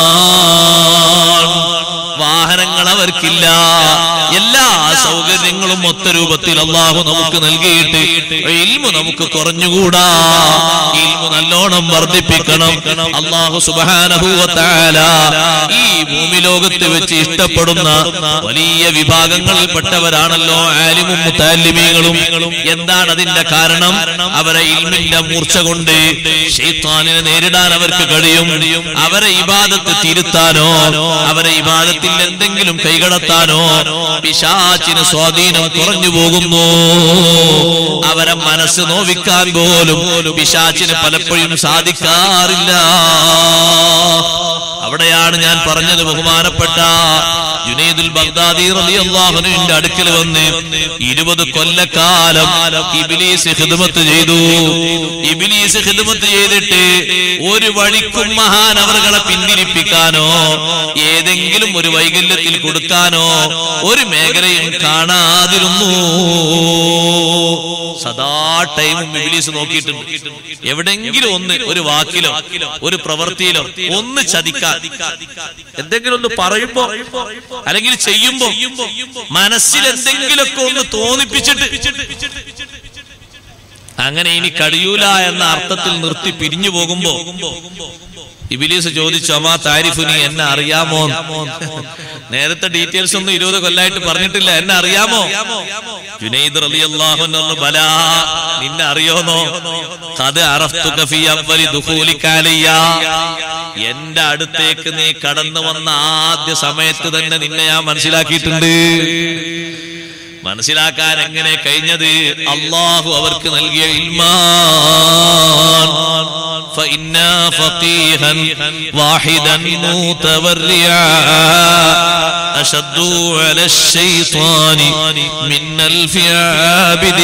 വാഹനങ്ങൾ അവർക്കില്ല എല്ലാ സൗകര്യങ്ങളും ഒത്ത രൂപത്തിൽ അള്ളാഹു നമുക്ക് നൽകിയിട്ട് ഇൽമു നമുക്ക് കുറഞ്ഞുകൂടാ ഇൽമു നല്ലോണം വർദ്ധിപ്പിക്കണം അള്ളാഹു സുബാനഹൂവത്താല ഈ ഭൂമി ലോകത്ത് വെച്ച് ഇഷ്ടപ്പെടുന്ന വലിയ വിഭാഗങ്ങളിൽപ്പെട്ടവരാണല്ലോ ആലിമും മുത്താലിമീങ്ങളും എന്താണ് അതിന്റെ കാരണം അവരെ ഇൽമിന്റെ മൂർച്ച കൊണ്ട് ഷെയ്ത്താനിനെ നേരിടാൻ അവർക്ക് കഴിയും അവരെ ഇബാദത്ത് തിരുത്താനോ അവരെ ഇബാദത്തിൽ എന്തെങ്കിലും കൈകടത്താനോ പിശാച്ചിന് സ്വാധീനം കുറഞ്ഞു പോകുന്നു അവരെ മനസ്സ് നോവിക്കാൻ പോലും പിശാച്ചിന് പലപ്പോഴും സാധിക്കാറില്ല അവിടെയാണ് ഞാൻ പറഞ്ഞത് ബഹുമാനപ്പെട്ട ജുനൈദുൽ ബഗ്ദാദി റളിയല്ലാഹുവിന്റെ അടുക്കൽ വന്ന് ഇരുപത് കൊല്ലക്കാലം ഇബിലീസ് ഹിദ്മത്ത് ചെയ്തു ഇബിലീസ് ഹിദ്മത്ത് ചെയ്തിട്ട് ഒരു വഴിക്കും മഹാൻ അവറുകളെ പിന്തിരിപ്പിക്കാനോ ഏതെങ്കിലും ഒരു വൈകല്യത്തിൽ കൊടുക്കാനോ ഒരു മേഖലയും കാണാതിരുന്നു സദാ ടൈമും ഇബിലീസ് നോക്കിയിട്ടുണ്ട് എവിടെങ്കിലും ഒന്ന് ഒരു വാക്കിലോ ഒരു പ്രവൃത്തിയിലോ ഒന്ന് ചതിക്കാൻ എന്തെങ്കിലും ഒന്ന് പറയുമ്പോ അല്ലെങ്കിൽ ചെയ്യുമ്പോ മനസ്സിൽ എന്തെങ്കിലുമൊക്കെ ഒന്ന് തോന്നിപ്പിച്ചിട്ട് അങ്ങനെ ഇനി കഴിയൂല എന്ന അർത്ഥത്തിൽ നിർത്തി പിരിഞ്ഞു പോകുമ്പോ ഇബിലീസ് ചോദിച്ചു അമ്മാ താരിഫുനി എന്നെ അറിയാമോ നേരത്തെ ഡീറ്റെയിൽസ് ഒന്നും ഇരുപത് കൊല്ലായിട്ട് പറഞ്ഞിട്ടില്ല എന്നെ അറിയാമോ ജുനൈദ് റളിയല്ലാഹു അൻഹു ബലാ നിന്നെ അറിയോന്നോ ഖദ് അറഫ്തുക ഫീ അവ്വലി ദുഖൂലിക അലയ്യ എന്റെ അടുത്തേക്ക് നീ കടന്നു വന്ന ആദ്യ സമയത്ത് തന്നെ നിന്നെ ഞാൻ മനസ്സിലാക്കിയിട്ടുണ്ട് മനസ്സിലാക്കാൻ എങ്ങനെ കഴിഞ്ഞത് അള്ളാഹു അവർക്ക് നൽകിയ ഇൽമാൻ فإنا فقيها واحدا متورعا أشد على الشيطان من ألف عابد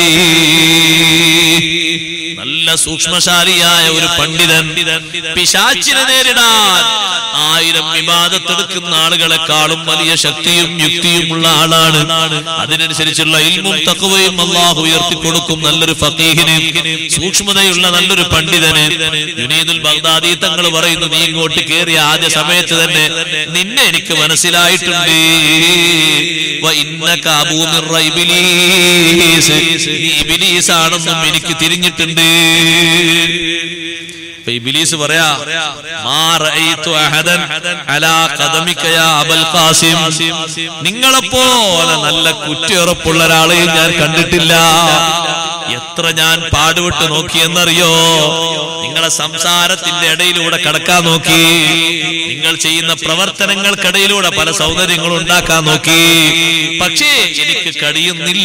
നല്ല സൂക്ഷ്മശാലിയായ ഒരു പണ്ഡിതൻ പിശാച്ചിനെ നേരിടാൻ ആയിരം വിവാദത്തെടുക്കുന്ന ആളുകളെക്കാളും വലിയ ശക്തിയും യുക്തിയും ഉള്ള ആളാണ് അതിനനുസരിച്ചുള്ള ഇൽമും തക്കവയും അള്ളാഹു ഉയർത്തി കൊടുക്കും നല്ലൊരു ഫക്കീഹിന് സൂക്ഷ്മതയുള്ള നല്ലൊരു പണ്ഡിതന് ജുനീദുൽ ബഗ്ദാദി തങ്ങൾ പറയുന്നു നീ ഇങ്ങോട്ട് കയറിയ ആദ്യ സമയത്ത് തന്നെ നിന്നെ എനിക്ക് മനസ്സിലായിട്ടുണ്ട് വ ഇന്നക അബൂ മിർ ഇബ്ലീസ് നീ ഇബ്ലീസ് ആണെന്നും എനിക്ക് തിരിഞ്ഞിട്ടുണ്ട് ഇപ്പൊ ഇബ്ലീസ് പറയാ മാ റഅയ്തു അഹദൻ അലാ ഖദമിക യാ അബൽ ഖാസിം നിങ്ങളെപ്പോലെ നല്ല കുറ്റിയുറപ്പുള്ള ഒരാളെയും ഞാൻ കണ്ടിട്ടില്ല എത്ര ഞാൻ പാടുവിട്ട് നോക്കിയെന്നറിയോ നിങ്ങളെ സംസാരത്തിന്റെ ഇടയിലൂടെ കടക്കാൻ നോക്കി നിങ്ങൾ ചെയ്യുന്ന പ്രവർത്തനങ്ങൾക്കിടയിലൂടെ പല സൗകര്യങ്ങളും ഉണ്ടാക്കാൻ നോക്കി പക്ഷേ എനിക്ക് കഴിയുന്നില്ല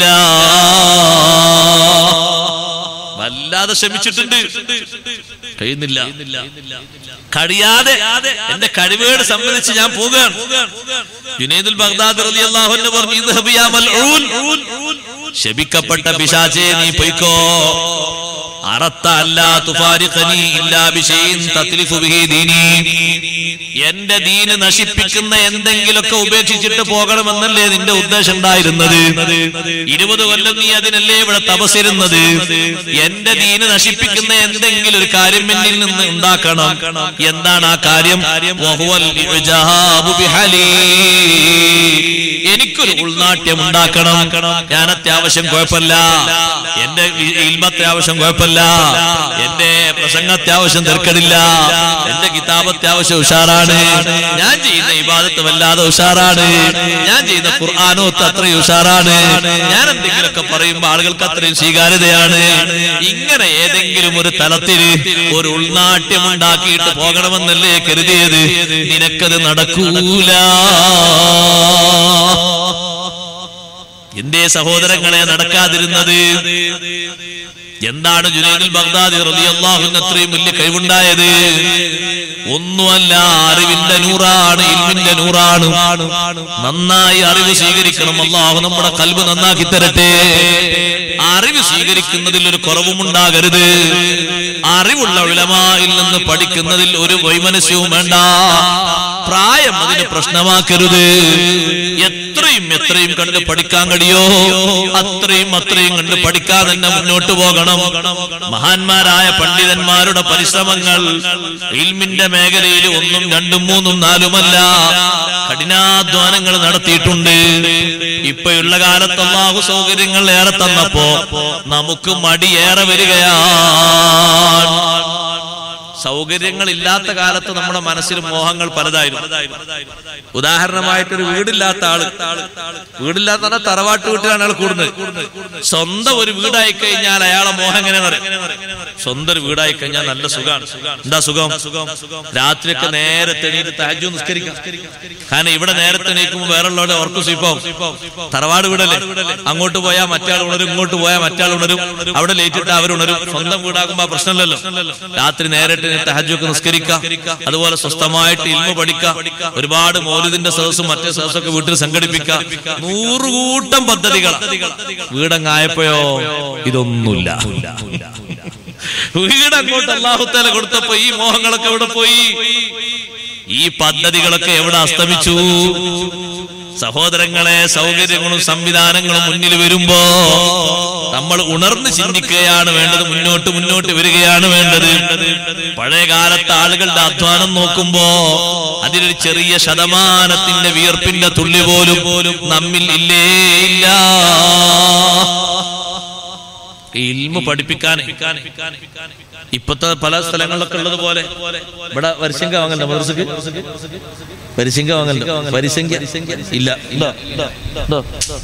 വല്ലാതെ ശ്രമിച്ചിട്ടുണ്ട് കഴിയുന്നില്ല കഴിയാതെ എന്റെ കഴിവേട് സംബന്ധിച്ച് ഞാൻ പോവുകയാണ് ജുനൈദുൽ ബഗ്ദാദ് റളിയല്ലാഹു അൻഹു പറഞ്ഞു ഇദ്ഹബ് യാ മൽഊൻ ശപിക്കപ്പെട്ട പിശാചേ നീ പൊയ്ക്കോ അറത്ത അല്ലാ തുഫാരിഖനി ഇല്ലാ ബിശൈഇൻ തത്ലിഫു ബിഹി ദീനി എന്റെ ദീന് നശിപ്പിക്കുന്ന എന്തെങ്കിലുമൊക്കെ ഉപേക്ഷിച്ചിട്ട് പോകണമെന്നല്ലേ നിന്റെ ഉദ്ദേശം ഉണ്ടായിരുന്നത് ഇരുപത് കൊല്ലം നീ അതിനല്ലേ ഇവിടെ തപസിരുന്നത് എന്റെ ദീന് നശിപ്പിക്കുന്ന എന്തെങ്കിലും ഒരു കാര്യം എന്നിൽ നിന്ന് ഉണ്ടാക്കണം എന്താണ് ആ കാര്യം വഹുവൽ ഇഅ്ജാബു ബിഹലി. എനിക്കൊരു ഉൾനാട്യം ഉണ്ടാക്കണം ഞാൻ അത്യാവശ്യം കുഴപ്പമില്ല എന്റെ ഇൽമ അത്യാവശ്യം കുഴപ്പമില്ല എന്റെ പ്രസംഗ അത്യാവശ്യം തീർക്കടില്ല എന്റെ കിതാബ് അത്യാവശ്യം ഉഷാറാണ് ഞാൻ ചെയ്യുന്ന ഇബാദത്ത് വല്ലാതെ ഉഷാറാണ് ഞാൻ ചെയ്യുന്ന ഖുർആാനോത്ത് അത്രയും ഉഷാറാണ് ഞാൻ എന്തെങ്കിലുമൊക്കെ പറയുമ്പോൾ ആളുകൾക്ക് അത്രയും സ്വീകാര്യതയാണ് ഇങ്ങനെ ഏതെങ്കിലും ഒരു തലത്തിൽ ഒരു ഉൾനാട്യം ഉണ്ടാക്കിയിട്ട് പോകണമെന്നല്ലേ കരുതിയത് നിനക്കത് നടക്കൂല എന്റെ സഹോദരങ്ങളെ നടക്കാതിരുന്നത് എന്താണ് ജുനൈദുൽ ബഗ്ദാദി റളിയല്ലാഹുവിന് അത്രയും വലിയ കഴിവുണ്ടായത് ഒന്നുമല്ല അറിവിന്റെ നൂറാണ് ഇൽമിന്റെ നൂറാണ് നന്നായി അറിവ് സ്വീകരിക്കണം അള്ളാഹു നമ്മുടെ കൽബ് നന്നാക്കി തരട്ടെ അറിവ് സ്വീകരിക്കുന്നതിൽ ഒരു കുറവുമുണ്ടാകരുത് അറിവുള്ള ഉലമായിൽ നിന്ന് പഠിക്കുന്നതിൽ ഒരു വൈമനസ്യവും വേണ്ട പ്രായം അതിന് പ്രശ്നമാക്കരുത് എത്രയും എത്രയും കണ്ട് പഠിക്കാൻ കഴിയോ അത്രയും അത്രയും കണ്ട് പഠിക്കാൻ തന്നെ മുന്നോട്ട് പോകണം മഹാന്മാരായ പണ്ഡിതന്മാരുടെ പരിശ്രമങ്ങൾ ഇൽമിന്റെ മേഖലയിൽ ഒന്നും രണ്ടും മൂന്നും നാലുമല്ല കഠിനാധ്വാനങ്ങൾ നടത്തിയിട്ടുണ്ട് ഇപ്പോഴുള്ള കാലത്ത് അള്ളാഹു സൗകര്യങ്ങൾ ഏറെ തന്നപ്പോ നമുക്ക് മടിയേറെ വരികയാണ് സൗകര്യങ്ങൾ ഇല്ലാത്ത കാലത്ത് നമ്മുടെ മനസ്സിൽ മോഹങ്ങൾ പലതായിരുന്നു ഉദാഹരണമായിട്ടൊരു വീടില്ലാത്ത ആള് വീടില്ലാത്ത പറഞ്ഞാൽ തറവാട്ട് വീട്ടിലാണ് അയാൾ കൂടുന്നത് സ്വന്തം ഒരു വീടായി കഴിഞ്ഞാൽ അയാളെ മോഹം എങ്ങനെ സ്വന്തം ഒരു വീടായി കഴിഞ്ഞാൽ നല്ല സുഖമാണ് എന്താ സുഖം രാത്രിയൊക്കെ നേരത്തെ എണീറ്റ് താജു നിസ്കരിക്കാം കാരണം ഇവിടെ നേരത്തെ എണീക്കുമ്പോൾ വേറെ ഉള്ളവരുടെ ഓർക്കും സ്വീപ്പം തറവാട് വീടല്ലേ അങ്ങോട്ട് പോയാൽ മറ്റാൾ ഉണരും ഇങ്ങോട്ട് പോയാൽ മറ്റാൾ ഉണരും അവിടെ ലേറ്റിട്ട് അവരുണരും സ്വന്തം വീടാകുമ്പോ ആ പ്രശ്നമില്ലല്ലോ രാത്രി നേരിട്ട് തഹജൊക്കെ നിസ്കരിക്കാം അതുപോലെ സ്വസ്ഥമായിട്ട് ഇൽമ പഠിക്കാം ഒരുപാട് മൗലിദിന്റെ സദസ്സും മറ്റേ സദസ്സൊക്കെ വീട്ടിൽ സംഘടിപ്പിക്കാം നൂറുകൂട്ടം പദ്ധതികൾ വീടങ്ങായപ്പോയോ ഇതൊന്നുമില്ല വീട് അങ്ങോട്ട് അള്ളാഹുത്താല കൊടുത്തപ്പോ ഈ മോഹങ്ങളൊക്കെ എവിടെ പോയി ഈ പദ്ധതികളൊക്കെ എവിടെ അസ്തമിച്ചു സഹോദരങ്ങളെ സൗകര്യങ്ങളും സംവിധാനങ്ങളും മുന്നിൽ വരുമ്പോ നമ്മൾ ഉണർന്ന് ചിന്തിക്കുകയാണ് വേണ്ടത് മുന്നോട്ട് മുന്നോട്ട് വരികയാണ് വേണ്ടത് പഴയ കാലത്തെ ആളുകളുടെ അധ്വാനം നോക്കുമ്പോ അതിലൊരു ചെറിയ ശതമാനത്തിന്റെ വിയർപ്പിന്റെ തുള്ളി പോലും നമ്മിൽ ഇല്ലേ ഇല്ല ഇൽമ പഠിപ്പിക്കാൻ ഇപ്പത്തെ പല സ്ഥലങ്ങളിലൊക്കെ ഉള്ളത് പോലെ ഇവിടെ വരിശങ്ക വാങ്ങണ്ട മദ്രസക്ക് വരിശങ്ക വാങ്ങണ്ട വരിശങ്ക ഇല്ല ഇല്ല ഇതോ?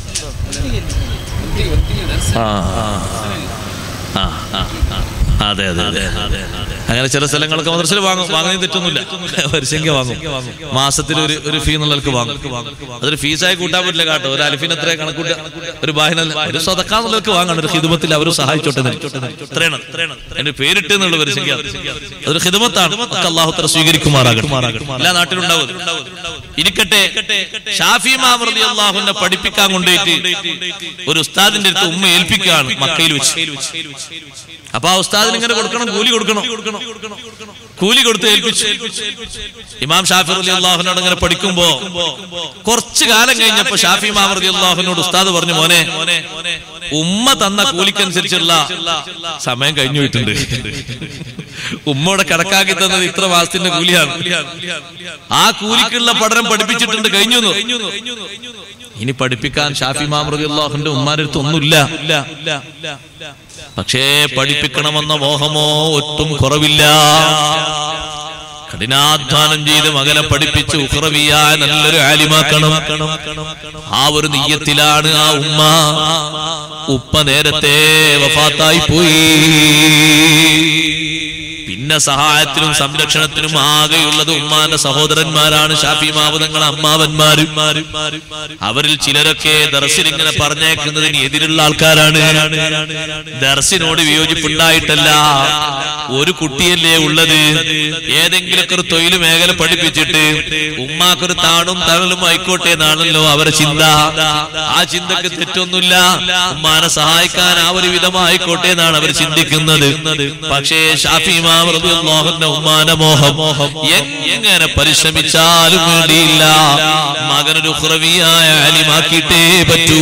ആ ആ ആ ആ ആ. അതെ അതെ അതെ അങ്ങനെ ചില സ്ഥലങ്ങളൊക്കെ മദ്രസയിൽ വാങ്ങും വാങ്ങുന്നതിന് തെറ്റൊന്നുമില്ല വരിശങ്ക വാങ്ങും മാസത്തിൽ ഒരു ഒരു ഫീ എന്നുള്ളവർക്ക് വാങ്ങും അതൊരു ഫീസായി കൂട്ടാൻ പറ്റില്ല കേട്ടോ ഒരു അലിഫിന് എത്ര കണക്കൂട്ട ഒരു ബാഹിനല്ല ഒരു സ്വതക്കാന്നുള്ളവർക്ക് വാങ്ങണം ഒരു ഹിദമത്തിൽ അവർ സഹായിച്ചോട്ടെ എന്ന്. ഇത്രയാണ് എന്റെ പേരിട്ട് എന്നുള്ള വരിശങ്ക അതൊരു ഹിദമത്താണ് ഒക്കെ അള്ളാഹുത്തര സ്വീകരിക്കുമാറാകട്ടെ എല്ലാ നാട്ടിലുണ്ടാവും ഇരിക്കട്ടെ ഷാഫി മാമർദി അള്ളാഹുവിനെ പഠിപ്പിക്കാൻ കൊണ്ടുപോയിട്ട് ഒരു ഉസ്താദിന്റെ അടുത്ത് ഉമ്മ ഏൽപ്പിക്കുകയാണ് മക്കയിൽ വെച്ച് അപ്പൊ ആ ഉസ്താദിന് ഇങ്ങനെ കൊടുക്കണം കൂലി കൊടുക്കണം കൂലി കൊടുത്ത് ഏൽപ്പിച്ചു ഇമാം ഷാഫി റലി അള്ളാഹുനോട് ഇങ്ങനെ പഠിക്കുമ്പോ കുറച്ചു കാലം കഴിഞ്ഞപ്പോ ഷാഫി ഇമാം റലി അള്ളാഹുനോട് ഉസ്താദ് പറഞ്ഞു മോനെ ഉമ്മ തന്ന കൂലിക്കനുസരിച്ചുള്ള സമയം കഴിഞ്ഞു പോയിട്ടുണ്ട് ഉമ്മയുടെ കണക്കാക്കി തന്നത് ഇത്ര മാസത്തിന്റെ കൂലിയാണ് ആ കൂലിക്കുള്ള പഠനം പഠിപ്പിച്ചിട്ടുണ്ട് കഴിഞ്ഞു എന്ന്. ഇനി പഠിപ്പിക്കാൻ ഷാഫി മാമൃഗുല്ലാഹുന്റെ ഉമ്മാരുടെ അടുത്ത് ഒന്നുമില്ല പക്ഷേ പഠിപ്പിക്കണമെന്ന മോഹമോ ഒട്ടും കുറവില്ല കഠിനാധ്വാനം ചെയ്ത് മകനെ പഠിപ്പിച്ച് ഉഹ്റവിയാ നല്ലൊരു ആലിമാക്കണം ആ ഒരു നീയത്തിലാണ് ആ ഉമ്മ ഉപ്പ നേരത്തെ വഫാത്തായി പോയി എന്നെ സഹായത്തിനും സംരക്ഷണത്തിനും ആകെയുള്ളത് ഉമ്മാന്റെ സഹോദരന്മാരാണ് ഷാഫി മാവുതങ്ങൾ അമ്മാവന്മാരും അവരിൽ ചിലരൊക്കെ ദർശിൽ ഇങ്ങനെ പറഞ്ഞേക്കുന്നതിന് എതിരുള്ള ആൾക്കാരാണ് ദർശിനോട് വിയോജിപ്പുണ്ടായിട്ടല്ല ഒരു കുട്ടിയല്ലേ ഉള്ളത് ഏതെങ്കിലുമൊക്കെ ഒരു തൊഴിൽ മേഖല പഠിപ്പിച്ചിട്ട് ഉമ്മാക്കൊരു താണും തണലും ആയിക്കോട്ടെ എന്നാണല്ലോ അവരെ ചിന്ത ആ ചിന്തക്ക് തെറ്റൊന്നുമില്ല ഉമ്മാനെ സഹായിക്കാൻ ആ ഒരു വിധമായിക്കോട്ടെ എന്നാണ് അവർ ചിന്തിക്കുന്നത് പക്ഷേ ഷാഫി ഇമാം റളിയല്ലാഹു അൻഹു ഉമ്മാന്റെ മോഹം എങ്ങനെ പരിശ്രമിച്ചാലും വേണ്ടിയില്ല മകനൊരു ഖുറവിയായ അലിമാക്കിയിട്ടേ പറ്റൂ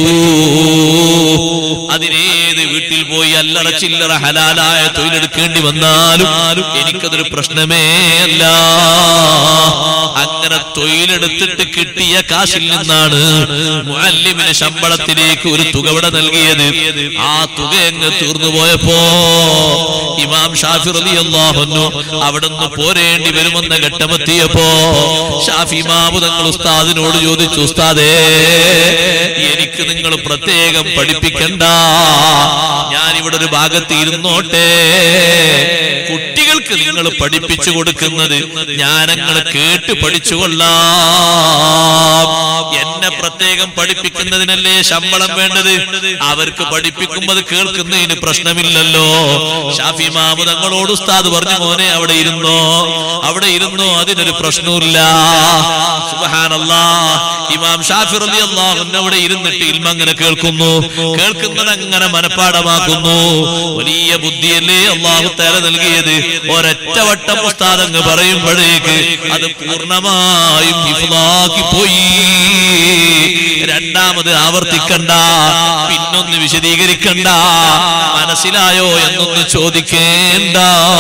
അതിനേത് വീട്ടിൽ പോയി അല്ലറ ചില്ലറ ഹലാലായ തൊഴിലെടുക്കേണ്ടി വന്നാലും എനിക്കതൊരു പ്രശ്നമേ അല്ല അങ്ങനെ തൊഴിലെടുത്തിട്ട് കിട്ടിയ കാശിൽ നിന്നാണ് മുഅല്ലിമിന് ശമ്പളത്തിലേക്ക് ഒരു തുക ഇവിടെ നൽകിയത് ആ തുക അങ്ങ് തീർന്നു പോയപ്പോ ഇമാം ഷാഫി റളിയല്ലാഹു അൻഹു അവിടുന്ന് പോരേണ്ടി വരുമെന്ന ഘട്ടമെത്തിയപ്പോ ഷാഫി ഇമാമു തങ്ങൾ ഉസ്താദിനോട് ചോദിച്ചു ഉസ്താദേ എനിക്ക് നിങ്ങൾ പ്രത്യേകം പഠിപ്പിക്കണ്ട ഞാൻ ഇവിടെ ഒരു ഭാഗത്ത് ഇരുന്നോട്ടെ കുട്ടികൾക്ക് നിങ്ങൾ പഠിപ്പിച്ചു കൊടുക്കുന്നത് ഞാനങ്ങൾ കേട്ട് പഠിച്ചുകൊള്ളാം എന്നെ പ്രത്യേകം പഠിപ്പിക്കുന്നതിനല്ലേ ശമ്പളം വേണ്ടത് അവർക്ക് പഠിപ്പിക്കുമ്പോൾ അത് കേൾക്കുന്നതിന് പ്രശ്നമില്ലല്ലോ ഷാഫി മാമു തങ്ങളോട് ഉസ്താദ് പറഞ്ഞു മോനെ അവിടെ ഇരുന്നോ അവിടെ ഇരുന്നോ അതിനൊരു പ്രശ്നമില്ല സുബ്ഹാനല്ലാ ഇമാം ഷാഫി റളിയല്ലാഹു അൻഹു അവിടെ ഇരുന്നിട്ട് ഇൽമ അങ്ങനെ കേൾക്കുന്നു കേൾക്കുന്നത് അങ്ങനെ മനഃപ്പാടമാക്കുന്നു വലിയ ബുദ്ധിയല്ലേ അള്ളാഹു തല നൽകിയത് ഒരൊറ്റ വട്ടം ഉസ്താദ് അങ്ങ് പറയുമ്പോഴേക്ക് അത് പൂർണ്ണമായും ഹിഫ്ളാക്കി പോയി രണ്ടാമത് ആവർത്തിക്കണ്ട പിന്നൊന്ന് വിശദീകരിക്കണ്ട മനസ്സിലായോ എന്നൊന്ന് ചോദിക്കേണ്ട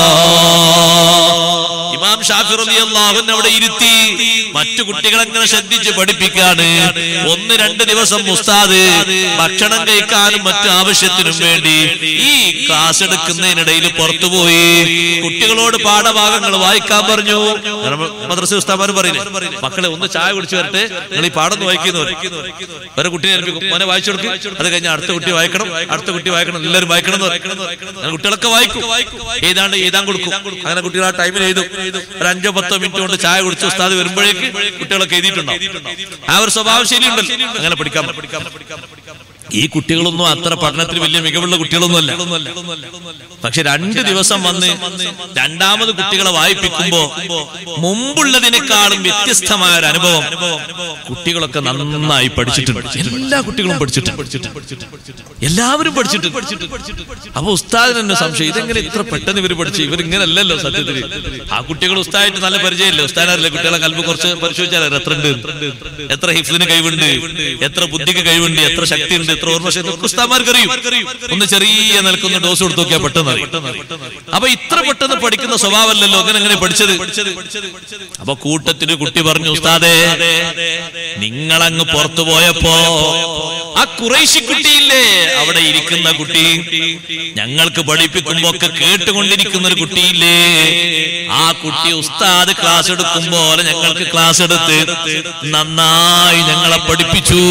ഇമാം ഷാഫി റളിയല്ലാഹു അൻഹു അവിടെ ഇരുത്തി മറ്റു കുട്ടികളെ അങ്ങനെ ശ്രദ്ധിച്ച് പഠിപ്പിക്കാണ് ഒന്ന് രണ്ട് ദിവസം ഉസ്താദ് ഭക്ഷണം കഴിക്കാനും മറ്റു ആവശ്യത്തിനും വേണ്ടി ഈ ക്ലാസ് എടുക്കുന്നതിനിടയിൽ പുറത്തുപോയി കുട്ടികളോട് പാഠഭാഗങ്ങൾ വായിക്കാൻ പറഞ്ഞു മദ്രസ ഉസ്താമാർ പറയില്ലേ മക്കളെ ഒന്ന് ചായ കുടിച്ചു വരട്ടെ നിങ്ങൾ ഈ പാടൊന്ന് വായിക്കുന്നു ഒരു കുട്ടിയെ ഏൽപ്പിക്കും മോനെ വായിച്ചു കൊടുക്കും അത് കഴിഞ്ഞ് അടുത്ത കുട്ടി വായിക്കണം അടുത്ത കുട്ടി വായിക്കണം എല്ലാവരും വായിക്കണം എന്ന് പറയും. അങ്ങനെ കുട്ടികളൊക്കെ വായിക്കും ഏതാണ്ട് എഴുതാൻ കൊടുക്കും അങ്ങനെ കുട്ടികൾ ആ ടൈമിൽ എഴുതും ഒരു അഞ്ചോ പത്തോ മിനിറ്റ് കൊണ്ട് ചായ കുടിച്ച് ഉസ്താദ് വരുമ്പോഴേക്ക് കുട്ടികളൊക്കെ എഴുതിയിട്ടുണ്ടാവും ആ ഒരു സ്വഭാവ ശൈലി ഉണ്ടല്ലോ അങ്ങനെ പഠിക്കാൻ ഈ കുട്ടികളൊന്നും അത്ര പഠനത്തിൽ വലിയ മികവുള്ള കുട്ടികളൊന്നുമല്ല പക്ഷെ രണ്ട് ദിവസം വന്ന് രണ്ടാമത് കുട്ടികളെ വായിപ്പിക്കുമ്പോ മുമ്പുള്ളതിനേക്കാളും വ്യത്യസ്തമായ ഒരു അനുഭവം കുട്ടികളൊക്കെ നന്നായി പഠിച്ചിട്ടുണ്ട് എല്ലാ കുട്ടികളും പഠിച്ചിട്ടുണ്ട് എല്ലാവരും പഠിച്ചിട്ടുണ്ട് അപ്പൊ ഉസ്താദിന് തന്നെ സംശയം ഇതെങ്ങനെ ഇത്ര പെട്ടെന്ന് ഇവർ പഠിച്ചു ഇവരിങ്ങനല്ലല്ലോ സത്യത്തിൽ ആ കുട്ടികൾ ഉസ്താദായിട്ട് നല്ല പരിചയമില്ല ഉസ്താദല്ലേ കുട്ടികളെ കൽപ്പ് കുറച്ച് പരിശോധിച്ചാൽ എത്ര ഉണ്ട് എത്ര ഹിഫ്ലിന് കഴിവുണ്ട് എത്ര ബുദ്ധിക്ക് കഴിവുണ്ട് എത്ര ശക്തി ഉണ്ട് എത്ര ഓർമ്മ ശക്തി ഒക്കെ ഉസ്താദ്മാർക്ക് അറിയും ഒന്ന് ചെറിയ നിലക്കൊന്ന് ഡോസ് കൊടുത്ത് നോക്കിയാൽ പെട്ടെന്ന് അറിയും അപ്പൊ ഇത്ര പെട്ടെന്ന് പഠിക്കുന്ന സ്വഭാവമല്ലല്ലോ അങ്ങനെ അങ്ങനെ പഠിച്ചത് അപ്പൊ കൂട്ടത്തിന് കുട്ടി പറഞ്ഞു ഉസ്താദേ നിങ്ങളങ്ങ് പുറത്തു പോയപ്പോ ആ കുറേശി കുട്ടിയില്ലേ അവിടെ ഇരിക്കുന്ന കുട്ടി ഞങ്ങൾക്ക് പഠിപ്പിക്കുമ്പോ ഒക്കെ കേട്ടുകൊണ്ടിരിക്കുന്ന ഒരു കുട്ടിയില്ലേ ആ കുട്ടി ഉസ്താദ് ക്ലാസ് എടുക്കും പോലെ ഞങ്ങൾക്ക് ക്ലാസ് എടുത്ത് നന്നായി ഞങ്ങളെ പഠിപ്പിച്ചു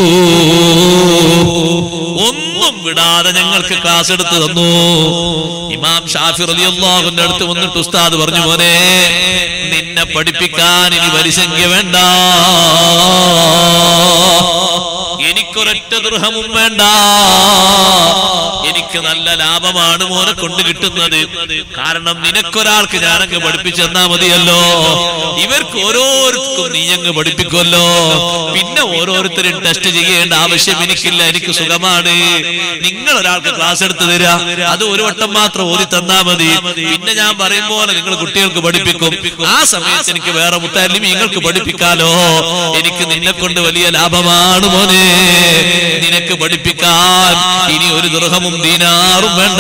ഒന്നും വിടാതെ ഞങ്ങൾക്ക് ക്ലാസ് എടുത്ത് തന്നു ഇമാം ഷാഫി റളിയല്ലാഹുവിന്റെ അടുത്ത് വന്നിട്ട് ഉസ്താദ് പറഞ്ഞു മോനെ നിന്നെ പഠിപ്പിക്കാൻ ഇനി വരിസംഖ്യ വേണ്ട എനിക്കൊരൊറ്റ ദൃഹമും വേണ്ട എനിക്ക് നല്ല ലാഭമാണ് മോനെ കൊണ്ട് കിട്ടുന്നത് കാരണം നിനക്കൊരാൾക്ക് ഞാനങ്ങ് പഠിപ്പിച്ചെന്നാ മതിയല്ലോ ഇവർക്ക് ഓരോരുത്തർക്കും നീ അങ്ങ് പഠിപ്പിക്കുമല്ലോ പിന്നെ ഓരോരുത്തരും ടെസ്റ്റ് ചെയ്യേണ്ട ആവശ്യം എനിക്കില്ല എനിക്ക് സുഖമാണ് നിങ്ങൾ ഒരാൾക്ക് ക്ലാസ് എടുത്ത് തരാ അത് ഒരു വട്ടം മാത്രം ഓതി തന്നാ മതി പിന്നെ ഞാൻ പറയും പോലെ നിങ്ങൾ കുട്ടികൾക്ക് പഠിപ്പിക്കും ആ സമയത്ത് എനിക്ക് വേറെ മുത്താലും നിങ്ങൾക്ക് പഠിപ്പിക്കാലോ എനിക്ക് നിന്നെ കൊണ്ട് വലിയ ലാഭമാണ് മോനെ നിനക്ക് പഠിപ്പിക്കാൻ ഇനി ഒരു ദൃഹമും ദീനാറും വേണ്ട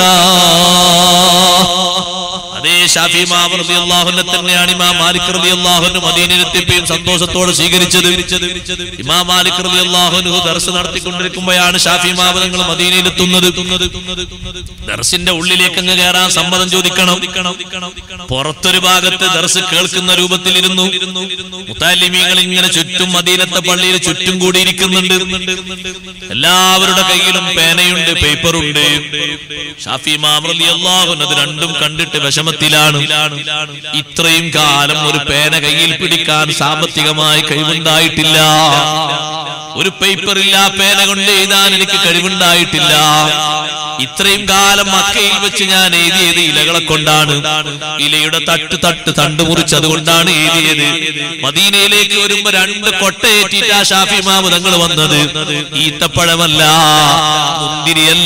അതേ ഷാഫി ഇമാം റളിയല്ലാഹുവിനെ തന്നെയാണ് ഇമാം മാലിക് റളിയല്ലാഹുവിന് മദീനയിലെത്തിയപ്പോൾ സന്തോഷത്തോടെ സ്വീകരിച്ചത് ഇമാം മാലിക് റളിയല്ലാഹുവിന് ദർസ് നടത്തിക്കൊണ്ടിരിക്കുമ്പോഴാണ് ഷാഫി ഇമാം തങ്ങൾ മദീനയിലെത്തുന്നത് ദർസിന്റെ ഉള്ളിലേക്ക് അങ്ങ് കയറാൻ സമ്മതം ചോദിക്കണം പുറത്തൊരു ഭാഗത്ത് ദർസ് കേൾക്കുന്ന രൂപത്തിലിരുന്നു മുത്താലിമീങ്ങൾ ഇങ്ങനെ ചുറ്റും മദീനത്തെ പള്ളിയിൽ ചുറ്റും കൂടിയിരിക്കുന്നുണ്ട് എല്ലാവരുടെ കയ്യിലും പേനയുണ്ട് പേപ്പറുണ്ട് ഷാഫി ഇമാം റളിയല്ലാഹു അൻഹു അത് രണ്ടും കണ്ടിട്ട് വിഷമത്തിലാണ് ഇത്രയും കാലം ഒരു പേന കയ്യിൽ പിടിക്കാൻ സാമ്പത്തികമായി കഴിവുണ്ടായിട്ടില്ല ഒരു പേപ്പറില്ല പേന കൊണ്ട് എഴുതാൻ എനിക്ക് കഴിവുണ്ടായിട്ടില്ല ഇത്രയും കാലം മക്കയിൽ വെച്ച് ഞാൻ എഴുതിയത് ഇലകളെ കൊണ്ടാണ് ഇലയുടെ തട്ട് തട്ട് തണ്ട് മുറിച്ച് അതുകൊണ്ടാണ് എഴുതിയത് മദീനയിലേക്ക് വരുമ്പോ രണ്ട് കൊട്ടയേറ്റിട്ടാ ഷാഫി മാമുദങ്ങൾ വന്നത് ഈത്തപ്പഴമല്ല മുന്തിരിയല്ല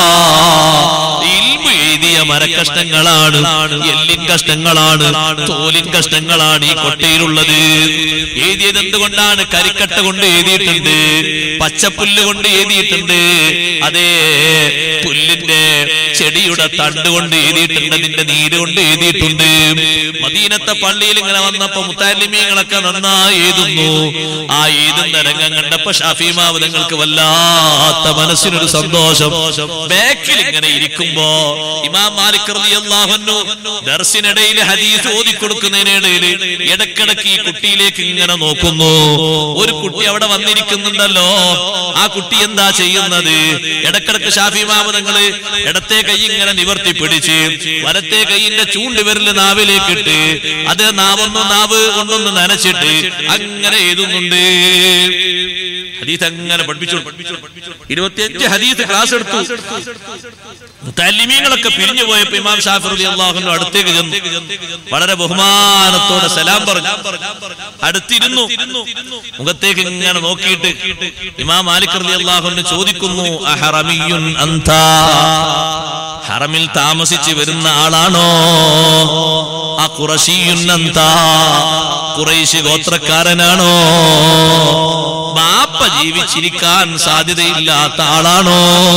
ഇൽമു എഴുതിയ മരക്കഷ്ണങ്ങളാണ് എല്ലിൻ കഷ്ണങ്ങളാണ് തോലിൻ കഷ്ണങ്ങളാണ് ഈ കൊട്ടയിലുള്ളത് എഴുതിയത് എന്തുകൊണ്ടാണ് കരിക്കട്ട കൊണ്ട് എഴുതിയിട്ടുണ്ട് പച്ചപ്പുല്ല് കൊണ്ട് എഴുതിയിട്ടുണ്ട് അതേ പുല്ലിന്റെ ചെടിയുടെ തണ്ട് കൊണ്ട് എഴുതിയിട്ടുണ്ട് അതിന്റെ നീര് കൊണ്ട് എഴുതിയിട്ടുണ്ട് മദീനത്തെ പള്ളിയിൽ ഇങ്ങനെ വന്നപ്പോ മുത്താലിമീങ്ങളൊക്കെ നന്നായി എഴുതുന്നു ആ എഴുതുന്ന രംഗം കണ്ടപ്പോ ഷാഫിമാവ് നിങ്ങൾക്ക് വല്ലാത്ത മനസ്സിനൊരു സന്തോഷം ബാക്കിൽ ഇങ്ങനെ ഇരിക്കുമ്പോ ഇമാം മാലിക് റളിയല്ലാഹു അൻഹു ദർസിനിടയിൽ ഹദീസ് ഓതി കൊടുക്കുന്നതിനിടയിൽ ഇടക്കിടക്ക് ഈ കുട്ടിയിലേക്ക് ഇങ്ങനെ നോക്കുന്നു ഒരു കുട്ടി അവിടെ വന്നിരിക്കുന്നുണ്ടല്ലോ ആ കുട്ടി എന്താ ചെയ്യുന്നത് ഇടക്കിടക്ക് ഷാഫി മാമതങ്ങള് ഇടത്തെ കൈ ഇങ്ങനെ നിവർത്തി പിടിച്ച് വലത്തെ കൈയിന്റെ ചൂണ്ട് വിരല് നാവിലേക്ക് ഇട്ട് അത് നാവൊന്ന് നാവ് കൊണ്ടൊന്ന് നനച്ചിട്ട് അങ്ങനെ എഴുതുന്നുണ്ട് ഹദീസ് അങ്ങനെ പഠിപ്പിച്ചു ഇരുപത്തിയഞ്ച് ഹദീസ് ക്ലാസ് എടുത്തു മുത്തല്ലിമീങ്ങളൊക്കെ പിരിഞ്ഞു പോയപ്പോ ഇമാം ഷാഫി റളിയല്ലാഹു അൻഹു അടുത്തേക്ക് ചെന്നു വളരെ ബഹുമാനത്തോടെ സലാം പറഞ്ഞു അടുത്തിരുന്നു മുഖത്തേക്ക് ഇങ്ങനെ നോക്കിയിട്ട് ഇമാം മാലിക് റളിയല്ലാഹു അൻഹു ചോദിക്കുന്നു അഹറമിയുൻ അന്ത ഹറമിൽ താമസിച്ച് വരുന്ന ആളാണോ ആ ഖുറശിയുൻ അന്ത ഖുറൈശി ഗോത്രക്കാരനാണോ ബാപ്പ ജീവിച്ചിരിക്കാൻ സാധ്യതയില്ലാത്ത ആളാണോ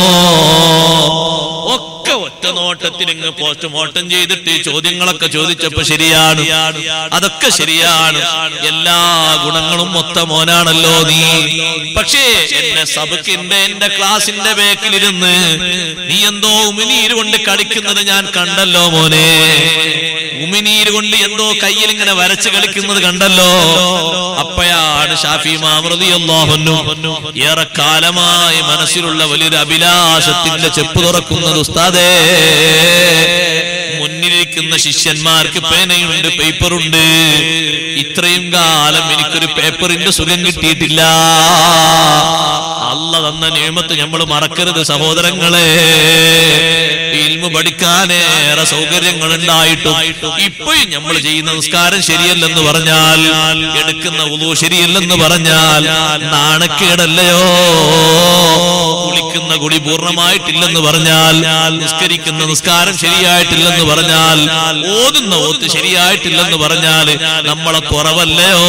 ഒക്കെ ഒറ്റ നോട്ടത്തിൽ ഇങ്ങ് പോസ്റ്റ്മോർട്ടം ചെയ്തിട്ട് ചോദ്യങ്ങളൊക്കെ ചോദിച്ചപ്പോ ശരിയാണ് അതൊക്കെ ശരിയാണ് എല്ലാ ഗുണങ്ങളും മൊത്ത മോനാണല്ലോ നീ പക്ഷേ എന്നെ സബക്കിന്റെ എന്റെ ക്ലാസിന്റെ ബേക്കിലിരുന്ന് നീ എന്തോ ഉമിനീര് കൊണ്ട് കളിക്കുന്നത് ഞാൻ കണ്ടല്ലോ മോനെ ഉമിനീര് കൊണ്ട് എന്തോ കയ്യിൽ ഇങ്ങനെ വരച്ച് കളിക്കുന്നത് കണ്ടല്ലോ അപ്പയാണ് ഷാഫി മാമൃതിയല്ലാഹുന്നു ഏറെ കാലമായി മനസ്സിലുള്ള വലിയൊരു അഭിലാഷത്തിന്റെ ചെപ്പ് തുറക്കുന്നത് ഉസ്താദേ മുന്നിലിരിക്കുന്ന ശിഷ്യന്മാർക്ക് പേനയുണ്ട് പേപ്പറുണ്ട് ഇത്രയും കാലം എനിക്കൊരു പേപ്പറിന്റെ സുഖം കിട്ടിയിട്ടില്ല അല്ല തന്ന നിയമത്ത് നമ്മൾ മറക്കരുത് സഹോദരങ്ങളെ ഇൽമു പഠിക്കാനേറെ സൗകര്യങ്ങൾ ഉണ്ടായിട്ടും ഇപ്പോഴും നമ്മൾ ചെയ്യുന്ന നിസ്കാരം ശരിയല്ലെന്ന് പറഞ്ഞാൽ എടുക്കുന്ന ഉളു ശരിയല്ലെന്ന് പറഞ്ഞാൽ നാണക്കേടല്ലയോ കുളിക്കുന്ന കുടി പൂർണ്ണമായിട്ടില്ലെന്ന് പറഞ്ഞാൽ നിസ്കരിക്കുന്ന നിസ്കാരം ശരിയായിട്ടില്ലെന്ന് പറഞ്ഞാൽ ഓതുന്ന ഓത്ത് ശരിയായിട്ടില്ലെന്ന് പറഞ്ഞാൽ നമ്മളെ കുറവല്ലയോ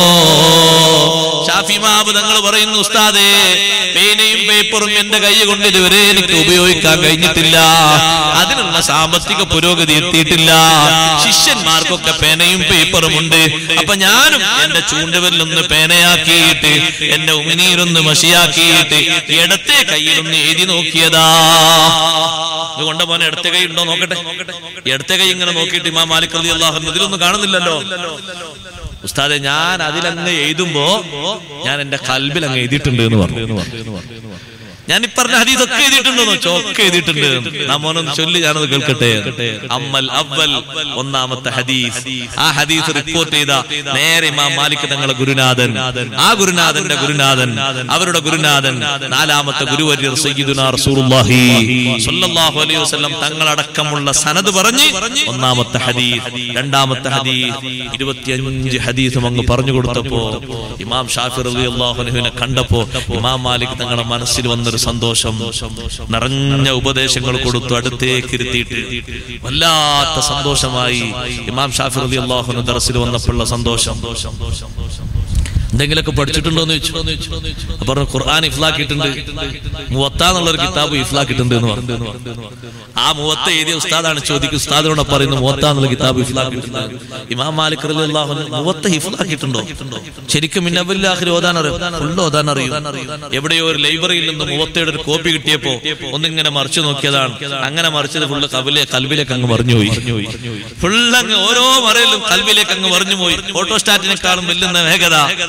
ഷാഫിമാബ് തങ്ങൾ പറയുന്നു ഉസ്താദേ പേനയും പേപ്പറും എന്റെ കൈ കൊണ്ട് ഇതുവരെ എനിക്ക് ഉപയോഗിക്കാൻ കഴിഞ്ഞിട്ടില്ല അതിനുള്ള സാമ്പത്തിക പുരോഗതി എത്തിയിട്ടില്ല ശിഷ്യന്മാർക്കൊക്കെ പേനയും പേപ്പറും ഉണ്ട് അപ്പൊ ഞാനും എന്റെ ചൂണ്ടുവരിലൊന്ന് പേനയാക്കിയിട്ട് എന്റെ ഉമിനീരൊന്ന് മഷിയാക്കിയിട്ട് ഇടത്തെ കയ്യിലൊന്ന് എഴുതി നോക്കിയതാ ഇതുകൊണ്ട് മോനെ ഇടത്തെ കൈ ഉണ്ടോ നോക്കട്ടെ ഇടത്തെ കൈ ഇങ്ങനെ നോക്കിയിട്ട് ഇമാം മാലിക് റളി അള്ളാഹു ഇതിലൊന്നും കാണുന്നില്ലല്ലോ ഉസ്താദെ ഞാൻ അതിലങ്ങ് എഴുതുമ്പോ ഞാൻ എന്റെ കൽബിൽ അങ്ങ് എഴുതിയിട്ടുണ്ട് എന്ന് പറഞ്ഞു ഞാൻ ഈ പറഞ്ഞ ഹദീസ് ഒക്കെ എഴുതിയിട്ടുണ്ടോ ചോക്കെ എഴുതിയിട്ടുണ്ട് നാം മോനൊന്ന് ചൊല്ലി ഞാനത് കേൾക്കട്ടെ അമ്മൽ അവൽ ഒന്നാമത്തെ ഹദീസ് ആ ഹദീസ് റിപ്പോർട്ട് ചെയ്ത നേരെ ഇമാം മാലിക് തങ്ങളെ ഗുരുനാഥൻ ആ ഗുരുനാഥന്റെ ഗുരുനാഥൻ അവരുടെ ഗുരുനാഥൻ നാലാമത്തെ ഗുരുവര്യർ സയ്യിദുനാ റസൂലുള്ളാഹി സ്വല്ലല്ലാഹു അലൈഹി വസല്ലം തങ്ങളടക്കമുള്ള സനത് പറഞ്ഞ് ഒന്നാമത്തെ ഹദീസ് രണ്ടാമത്തെ ഹദീസ് ഇരുപത്തിയഞ്ച് ഹദീസും അങ്ങ് പറഞ്ഞു കൊടുത്തപ്പോ ഇമാം ഷാഫി റളിയല്ലാഹു അൻഹുവിനെ കണ്ടപ്പോ ഇമാം മാലിക് തങ്ങളുടെ മനസ്സിൽ വന്നൊരു സന്തോഷം നിറഞ്ഞ ഉപദേശങ്ങൾ കൊടുത്തു അടുത്തേക്ക് ഇരുത്തിയിട്ട് വല്ലാത്ത സന്തോഷമായി ഇമാം ഷാഫി റളിയല്ലാഹു അൻഹു ദർസിൽ വന്നപ്പോഴുള്ള സന്തോഷം എന്തെങ്കിലുമൊക്കെ പഠിച്ചിട്ടുണ്ടോ എന്ന് ചോദിച്ചു അപ്പൊ പറഞ്ഞു ഖുർആൻ ഇഫ്ലാക്കിയിട്ടുണ്ട് മുവത്ത എന്നുള്ള ഒരു കിതാബ് ഇഫ്ലാക്കിയിട്ടുണ്ട് എന്ന് പറഞ്ഞു ആ മുവത്ത എഴുതിയ ഉസ്താദാണ് ചോദിക്കും ഉസ്താദിനോട് പറയുന്നു മുവത്ത എന്നുള്ള കിതാബ് ഇഫ്ലാക്കിയിട്ടുണ്ട് ഇമാം മാലിക് റളിയല്ലാഹു അൻഹു മുവത്ത ഇഫ്ലാക്കിയിട്ടുണ്ടോ ശരിക്കും മിന്നബില്ലാഹിർ ഓതാൻ അറിയും ഫുള്ള് ഓതാൻ അറിയും എവിടെയോ ഒരു ലൈബ്രറിയിൽ നിന്ന് മുവത്തയുടെ ഒരു കോപ്പി കിട്ടിയപ്പോ ഒന്നിങ്ങനെ മറിച്ചു നോക്കിയതാണ് അങ്ങനെ മറിച്ചത് ഫുള്ള് കവിലെ കൽബിലേക്ക് അങ്ങ് മറിഞ്ഞുപോയി ഫുള്ള് അങ്ങ് ഓരോ മറയിലും കൽബിലേക്ക് അങ്ങ് മറിഞ്ഞുപോയി ഫോട്ടോസ്റ്റാറ്റിനെക്കാളും വെല്ലുന്ന വേഗത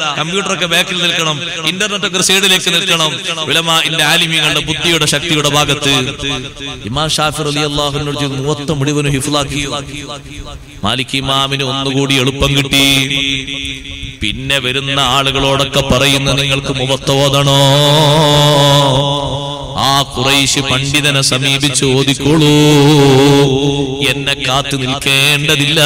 കമ്പ്യൂട്ടറൊക്കെ ബാക്കിൽ നിൽക്കണം ഇന്റർനെറ്റ് ഒക്കെ സൈഡിലേക്ക് നിൽക്കണം ഉലമാന്റെ ആലിമ്യങ്ങളുടെ ബുദ്ധിയുടെ ശക്തിയുടെ ഭാഗത്ത് ഇമാം ഷാഫി അലി അള്ളാഹുനോട് മൂവത്ത മുഴുവനും ഹിഫ്ലാക്കി മാലിക് ഇമാമിന് ഒന്നുകൂടി എളുപ്പം കിട്ടി പിന്നെ വരുന്ന ആളുകളോടൊക്കെ പറയുന്ന നിങ്ങൾക്ക് മുഖത്ത് ഓതണോ ആ കുറൈശ് പണ്ഡിതനെ സമീപിച്ച് ഓതിക്കോളൂ എന്നെ കാത്തു നിൽക്കേണ്ടതില്ല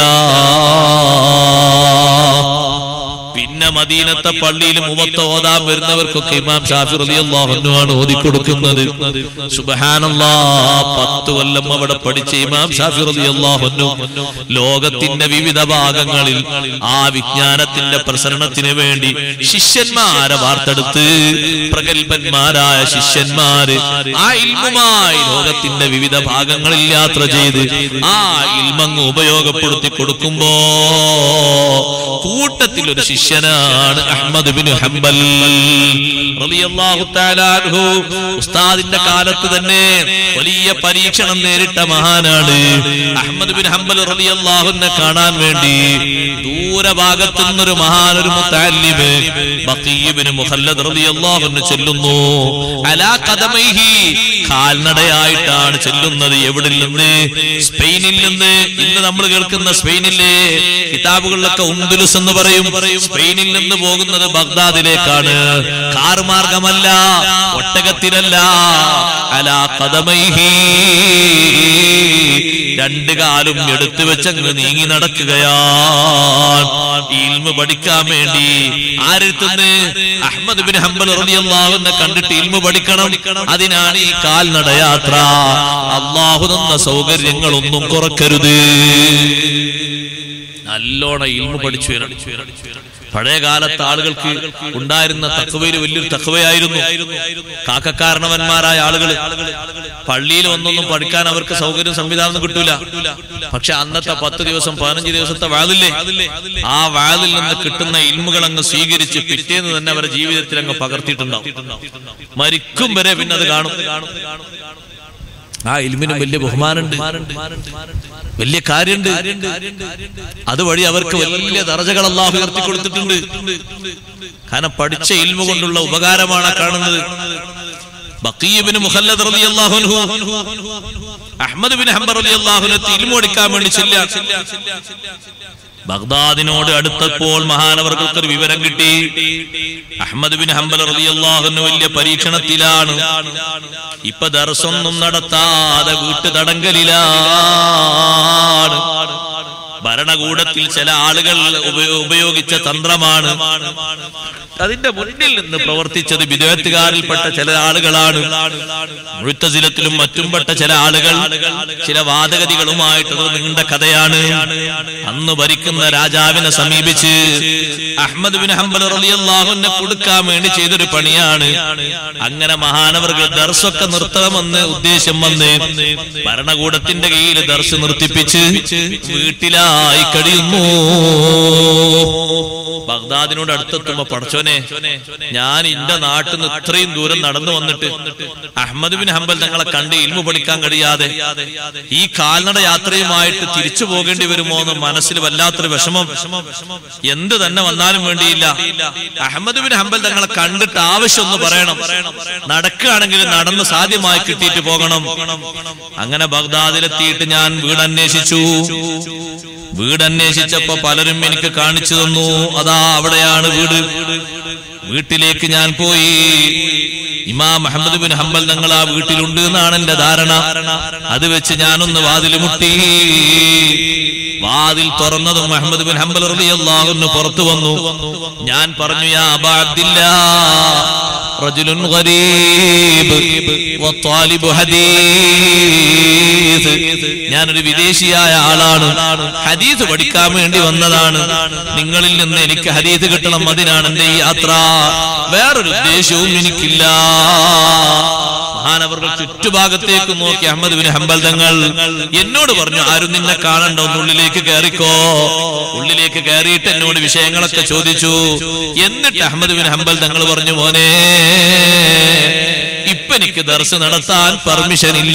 പിന്നെ മദീനത്തെ പള്ളിയിൽ മുഖത്ത് ഓതാൻ വരുന്നവർക്കൊക്കെ ഇമാം ഷാഫി റളിയല്ലാഹുവാണ് ഓതിക്കൊടുക്കുന്നത് സുബ്ഹാനല്ലാ പത്ത് കൊല്ലം അവിടെ പഠിച്ച ഇമാം ഷാഫി റളിയല്ലാഹു ലോകത്തിന്റെ വിവിധ ഭാഗങ്ങളിൽ ആ വിജ്ഞാനത്തിന്റെ പ്രസരണത്തിന് വേണ്ടി ശിഷ്യന്മാരെ വാർത്തെടുത്ത് പ്രഗത്ഭന്മാരായ ശിഷ്യന്മാര് ആ ഇൽമുമായി ലോകത്തിന്റെ വിവിധ ഭാഗങ്ങളിൽ യാത്ര ചെയ്ത് ആ ഇൽമങ്ങ് ഉപയോഗപ്പെടുത്തി കൊടുക്കുമ്പോ കൂട്ടത്തിൽ ഒരു ശിഷ്യനാണ് അഹമ്മദ് ബിൻ ഹംബൽ റളിയല്ലാഹു തആല അൻഹു ഉസ്താദിന്റെ കാലത്ത് തന്നെ വലിയ പരീക്ഷണം നേരിട്ട മഹാനാണ് അഹമ്മദ് ബിൻ ഹംബൽ റളിയല്ലാഹുവിനെ കാണാൻ വേണ്ടി ദൂരഭാഗത്തു നിന്നൊരു മഹാൻ ഒരു മുത്തല്ലിബ് ബഖീബിന് മുഹല്ലദ് റളിയല്ലാഹുവിന് ചെല്ലുന്നു അലാ ഖദമൈഹി കാൽനടയായിട്ടാണ് ചെല്ലുന്നത് എവിടെ നിന്ന് സ്പെയിനിൽ നിന്ന് ഇന്ന് നമ്മൾ കേൾക്കുന്ന സ്പെയിനിലെ കിതാബുകളിലൊക്കെ ഉംദുലുസ് എന്ന് പറയും സ്പെയിനിൽ നിന്ന് പോകുന്നത് ബഗ്ദാദിലേക്കാണ് കാർ മാർഗമല്ല ഒട്ടകത്തിലല്ല അലാ കഥമൈഹി രണ്ട് കാലും എടുത്തു വെച്ചങ്ങ് നീങ്ങി നടക്കുകയാണ് ഇൽമ പഠിക്കാൻ വേണ്ടി ആരെടുത്തുന്ന് അഹമ്മദ് ബിൻ ഹംബൽ റളിയല്ലാഹുവിനെ കണ്ടിട്ട് ഇൽമ പഠിക്കണം അതിനാണ് ഈ കാൽനടയാത്ര അള്ളാഹു തന്ന സൗകര്യങ്ങളൊന്നും കുറക്കരുത് നല്ലോണം ഇൽമ പഠിച്ചു വരണം പഴയ കാലത്ത് ആളുകൾക്ക് ഉണ്ടായിരുന്ന തക്കവയിൽ വലിയൊരു തക്കവയായിരുന്നു കാക്കക്കാരണവന്മാരായ ആളുകൾ പള്ളിയിൽ ഒന്നൊന്നും പഠിക്കാൻ അവർക്ക് സൗകര്യം സംവിധാനം കിട്ടൂല പക്ഷെ അന്നത്തെ പത്ത് ദിവസം പതിനഞ്ച് ദിവസത്തെ വാതില്ലേ ആ വാതിൽ നിന്ന് കിട്ടുന്ന ഇൽമുകൾ അങ്ങ് സ്വീകരിച്ച് പിറ്റേന്ന് തന്നെ അവരുടെ ജീവിതത്തിൽ അങ്ങ് പകർത്തിയിട്ടുണ്ടാവും മരിക്കും വരെ പിന്നെ അത് കാണും ആ ഇൽമിനും വലിയ ബഹുമാനുണ്ട് വലിയ കാര്യമുണ്ട് അതുവഴി അവർക്ക് വലിയ ദർജകൾ അള്ളാഹു ഉയർത്തി കൊടുത്തിട്ടുണ്ട് കാരണം പഠിച്ച ഇൽമ കൊണ്ടുള്ള ഉപകാരമാണ് ആ കാണുന്നത് ബക്കീബിന് മുഹല്ലദ് റളിയല്ലാഹു അൻഹു അഹ്മദ് ബിൻ ഹംബർ റളിയല്ലാഹു അൻഹു ഇൽമു പഠിക്കാൻ വേണ്ടി ചെല്ലുക ബഗ്ദാദിനോട് അടുത്തപ്പോൾ മഹാനവർക്കൾക്ക് ഒരു വിവരം കിട്ടി അഹമ്മദ് ബിൻ ഹംബൽ റളിയല്ലാഹുവിന് വലിയ പരീക്ഷണത്തിലാണ് ഇപ്പൊ ദർസൊന്നും നടത്താതെ വീട്ടു തടങ്കലിലാണ് ഭരണകൂടത്തിൽ ചില ആളുകൾ ഉപയോ- ഉപയോഗിച്ച തന്ത്രമാണ് അതിന്റെ മുന്നിൽ നിന്ന് പ്രവർത്തിച്ചത് വിദേഹത്തുകാരിൽപ്പെട്ട ചില ആളുകളാണ് മുഴുത്തസിലത്തിലും മറ്റും പെട്ട ചില ആളുകൾ ചില വാദഗതികളുമായിട്ടത് നീണ്ട കഥയാണ് അന്ന് ഭരിക്കുന്ന രാജാവിനെ സമീപിച്ച് അഹമ്മദ് ബിൻ ഹംബൽ റളിയല്ലാഹുവിനെ കൊടുക്കാൻ വേണ്ടി ചെയ്തൊരു പണിയാണ് അങ്ങനെ മഹാനവർകൾ ദർശൊക്കെ നിർത്തണമെന്ന് ഉദ്ദേശം വന്ന് ഭരണകൂടത്തിന്റെ കീഴിൽ ദർശ നിർത്തിപ്പിച്ച് വീട്ടിലായി കഴിയുന്നു ബഗ്ദാദിനോട് അടുത്തെത്തുമ്പോ പടച്ചോനെ ഞാൻ എന്റെ നാട്ടിൽ നിന്ന് ഇത്രയും ദൂരം നടന്നു വന്നിട്ട് അഹമ്മദ് ബിൻ ഹംബൽ തങ്ങളെ കണ്ട് ഇൽമു പഠിക്കാൻ കഴിയാതെ ഈ കാൽനട യാത്രയുമായിട്ട് തിരിച്ചു പോകേണ്ടി വരുമോ എന്ന് മനസ്സിൽ വല്ലാത്തൊരു വിഷമം എന്ത് തന്നെ വന്നാലും വേണ്ടിയില്ല അഹമ്മദ് ബിൻ ഹംബൽ തങ്ങളെ കണ്ടിട്ട് ആവശ്യം ഒന്ന് പറയണം നടക്കുകയാണെങ്കിൽ നടന്ന് സാധ്യമായി കിട്ടിയിട്ട് പോകണം അങ്ങനെ ബഗ്ദാദിലെത്തിയിട്ട് ഞാൻ വീട് അന്വേഷിച്ചു വീട് അന്വേഷിച്ചപ്പോ പലരും എനിക്ക് കാണിച്ചു തന്നു അതാ അവിടെയാണ് വീട് വീട്ടിലേക്ക് ഞാൻ പോയി ഇമാം മുഹമ്മദ് ബിൻ ഹംബൽ തങ്ങൾ ആ വീട്ടിലുണ്ട് എന്നാണ് എന്റെ ധാരണ അത് വെച്ച് ഞാനൊന്ന് വാതിൽ മുട്ടി വാതിൽ തുറന്നതും മുഹമ്മദ് ബിൻ ഹംബൽ റളിയല്ലാഹു പുറത്തു വന്നു ഞാൻ പറഞ്ഞു യാ അബാ അബ്ദില്ലാ റജുലുൻ ഗരീബ് വത്വാലിബു ഹദീസ് ഞാനൊരു വിദേശിയായ ആളാണ് ഹദീസ് പഠിക്കാൻ വേണ്ടി വന്നതാണ് നിങ്ങളിൽ നിന്ന് എനിക്ക് ഹദീസ് കിട്ടണം അതിനാണ് എന്റെ ഈ യാത്ര വേറൊരു ഉദ്ദേശവും എനിക്കില്ല മഹാനവர்கள் ചുറ്റുഭാഗത്തേക്ക് നോക്കി അഹമ്മദ് ബിൻ ഹംബൽ തങ്ങൾ എന്നോട് പറഞ്ഞു ആരും നിന്നെ കാണണ്ട ഒന്ന് ഉള്ളിലേക്ക് കയറിക്കോ ഉള്ളിലേക്ക് കയറിയിട്ട് എന്നോട് വിഷയങ്ങളൊക്കെ ചോദിച്ചു എന്നിട്ട് അഹമ്മദ് ബിൻ ഹംബൽ തങ്ങൾ പറഞ്ഞു മോനെ ഇപ്പൊ എനിക്ക് ദർശ നടത്താൻ പെർമിഷൻ ഇല്ല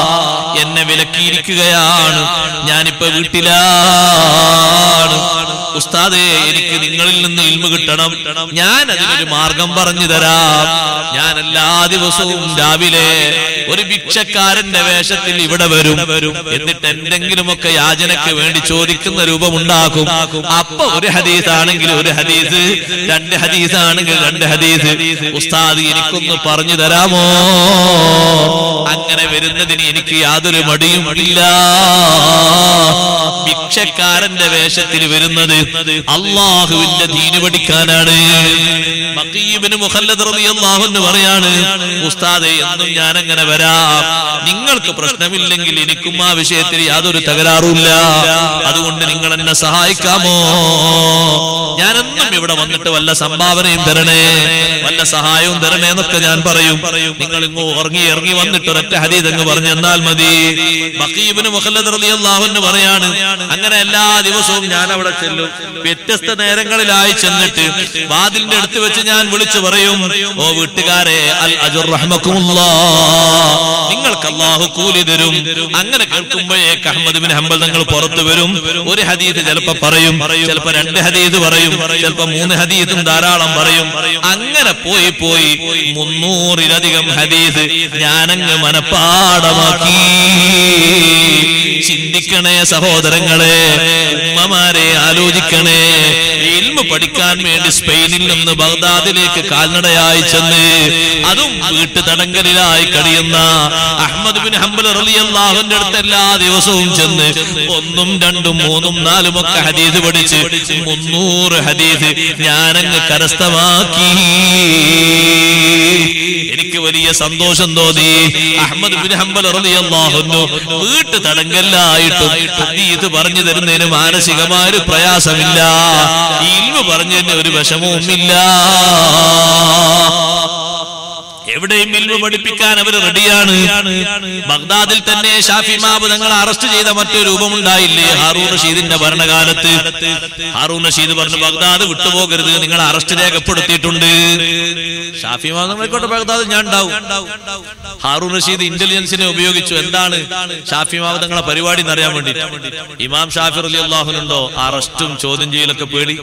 എന്നെ വിലക്കിയിരിക്കുകയാണ് ഞാനിപ്പോ വീട്ടിലാണ് ഉസ്താദേ എനിക്ക് നിങ്ങളിൽ നിന്ന് ഇൽമ കിട്ടണം ഞാൻ അതിനൊരു മാർഗം പറഞ്ഞു തരാം ഞാൻ എല്ലാ ദിവസവും രാവിലെ ഒരു ഭിക്ഷക്കാരന്റെ വേഷത്തിൽ ഇവിടെ വരും എന്നിട്ട് എന്തെങ്കിലുമൊക്കെ യാചനയ്ക്ക് വേണ്ടി ചോദിക്കുന്ന രൂപമുണ്ടാക്കും അപ്പൊ ഒരു ഹദീസ് ആണെങ്കിൽ ഒരു ഹദീസ് രണ്ട് ഹദീസ് ആണെങ്കിൽ രണ്ട് ഹദീസ് ഉസ്താദ് എനിക്കൊന്ന് പറഞ്ഞു തരാമോ അങ്ങനെ വരുന്നതിന് എനിക്ക് യാതൊരു മടിയും ഇല്ല ഭിക്ഷക്കാരന്റെ വേഷത്തിൽ വരുന്നത് അള്ളാഹുവിന്റെ ദീന് പഠിക്കാനാണ് മക്കീബിന് മുഹല്ലദ് റളിയല്ലാഹു അൻഹു പറയാണ് ഉസ്താദെ എന്നും ഞാൻ അങ്ങനെ വരാം നിങ്ങൾക്ക് പ്രശ്നമില്ലെങ്കിൽ എനിക്കും ആ വിഷയത്തിൽ യാതൊരു തകരാറുമില്ല അതുകൊണ്ട് നിങ്ങൾ എന്നെ സഹായിക്കാമോ ഞാനെന്നും ഇവിടെ വന്നിട്ട് വല്ല സംഭാവനയും തരണേ വല്ല സഹായവും തരണേ എന്നൊക്കെ ഞാൻ പറയും നിങ്ങൾ ഇങ്ങോ ഇറങ്ങി ഇറങ്ങി വന്നിട്ട് ഒരൊറ്റ ഹദീദ് അങ്ങ് പറഞ്ഞു എന്നാൽ മതി ബക്കീബിന് മുഹല്ലദ് റളിയല്ലാഹു അൻഹു പറയാണ് അങ്ങനെ എല്ലാ ദിവസവും ഞാൻ അവിടെ ചെല്ലും വ്യത്യസ്ത നേരങ്ങളിലായി ചെന്നിട്ട് വാതിലിന്റെ അടുത്ത് വെച്ച് ഞാൻ വിളിച്ചു പറയും ഓ വീട്ടുകാരെ അൽ അജുർ റഹ്മക്കുമുല്ലാ നിങ്ങൾക്ക് അള്ളാഹു കൂലി തരും അങ്ങനെ കേൾക്കുമ്പോഴേക്ക് അഹമ്മദ് ബിൻ ഹംബൽ നിങ്ങൾ പുറത്തു വരും ഒരു ഹദീദ് ചിലപ്പോ പറയും ചിലപ്പോ രണ്ട് ഹദീദ് പറയും ചിലപ്പോ മൂന്ന് ഹദീദും ധാരാളം പറയും അങ്ങനെ പോയി പോയി മുന്നൂറിലധികം ഹദീദ് ഞാനങ്ങ് മനപ്പാടമാക്കി ചിന്തിക്കണേ സഹോദരങ്ങളെ ഉമ്മമാരെ ആലോചിക്കണേ ഇൽമ പഠിക്കാൻ വേണ്ടി സ്പെയിനിൽ നിന്ന് ബഗ്ദാദിലേക്ക് കാൽനടയായി ചെന്ന് അതും വീട്ടു തടങ്കലിലായി കഴിയുന്ന അഹമ്മദ് ബിൻ ഹംബൽ റളിയല്ലാഹുവിന്റെ അടുത്ത് എല്ലാ ദിവസവും ചെന്ന് ഒന്നും രണ്ടും മൂന്നും നാലും ഒക്കെ ഹദീസ് പഠിച്ച് മുന്നൂറ് ഹദീസ് ഞാനങ്ങ് കരസ്ഥമാക്കി എനിക്ക് വലിയ സന്തോഷം തോന്നി അഹമ്മദ് ബിൻ ഹംബൽ റളിയല്ലാഹു അൻഹു വീട്ടു തടങ്കലിലായിട്ടും ഹദീസ് പറഞ്ഞു തരുന്നതിന് മാനസികമായ ഒരു പ്രയാസമില്ല ഇൽമ പറഞ്ഞതിന് ഒരു വിഷമവുമില്ല എവിടെയും ഇൽമ പഠിപ്പിക്കാൻ അവർ റെഡിയാണ് ബഗ്ദാദിൽ തന്നെ ഷാഫി മാബ് തങ്ങൾ അറസ്റ്റ് ചെയ്ത മറ്റൊരു രൂപമുണ്ടായില്ലേ ഹാറൂൺ റഷീദിന്റെ ഭരണകാലത്ത് ഹാറൂൺ റഷീദ് പറഞ്ഞു ബഗ്ദാദ് വിട്ടുപോകരുത് നിങ്ങൾ അറസ്റ്റ് രേഖപ്പെടുത്തിയിട്ടുണ്ട് ഷാഫി മാബ് തങ്ങളെക്കോട്ടെ ബഗ്ദാദ് ഞാൻ ഉണ്ടാവും ഹാറൂൺ റഷീദ് ഇന്റലിജൻസിനെ ഉപയോഗിച്ചു എന്താണ് ഷാഫി മാബ് തങ്ങളെ പരിപാടി എന്നറിയാൻ വേണ്ടി ഇമാം ഷാഫി അലി അള്ളാഹുനുണ്ടോ അറസ്റ്റും ചോദ്യം ചെയ്യലൊക്കെ പേടി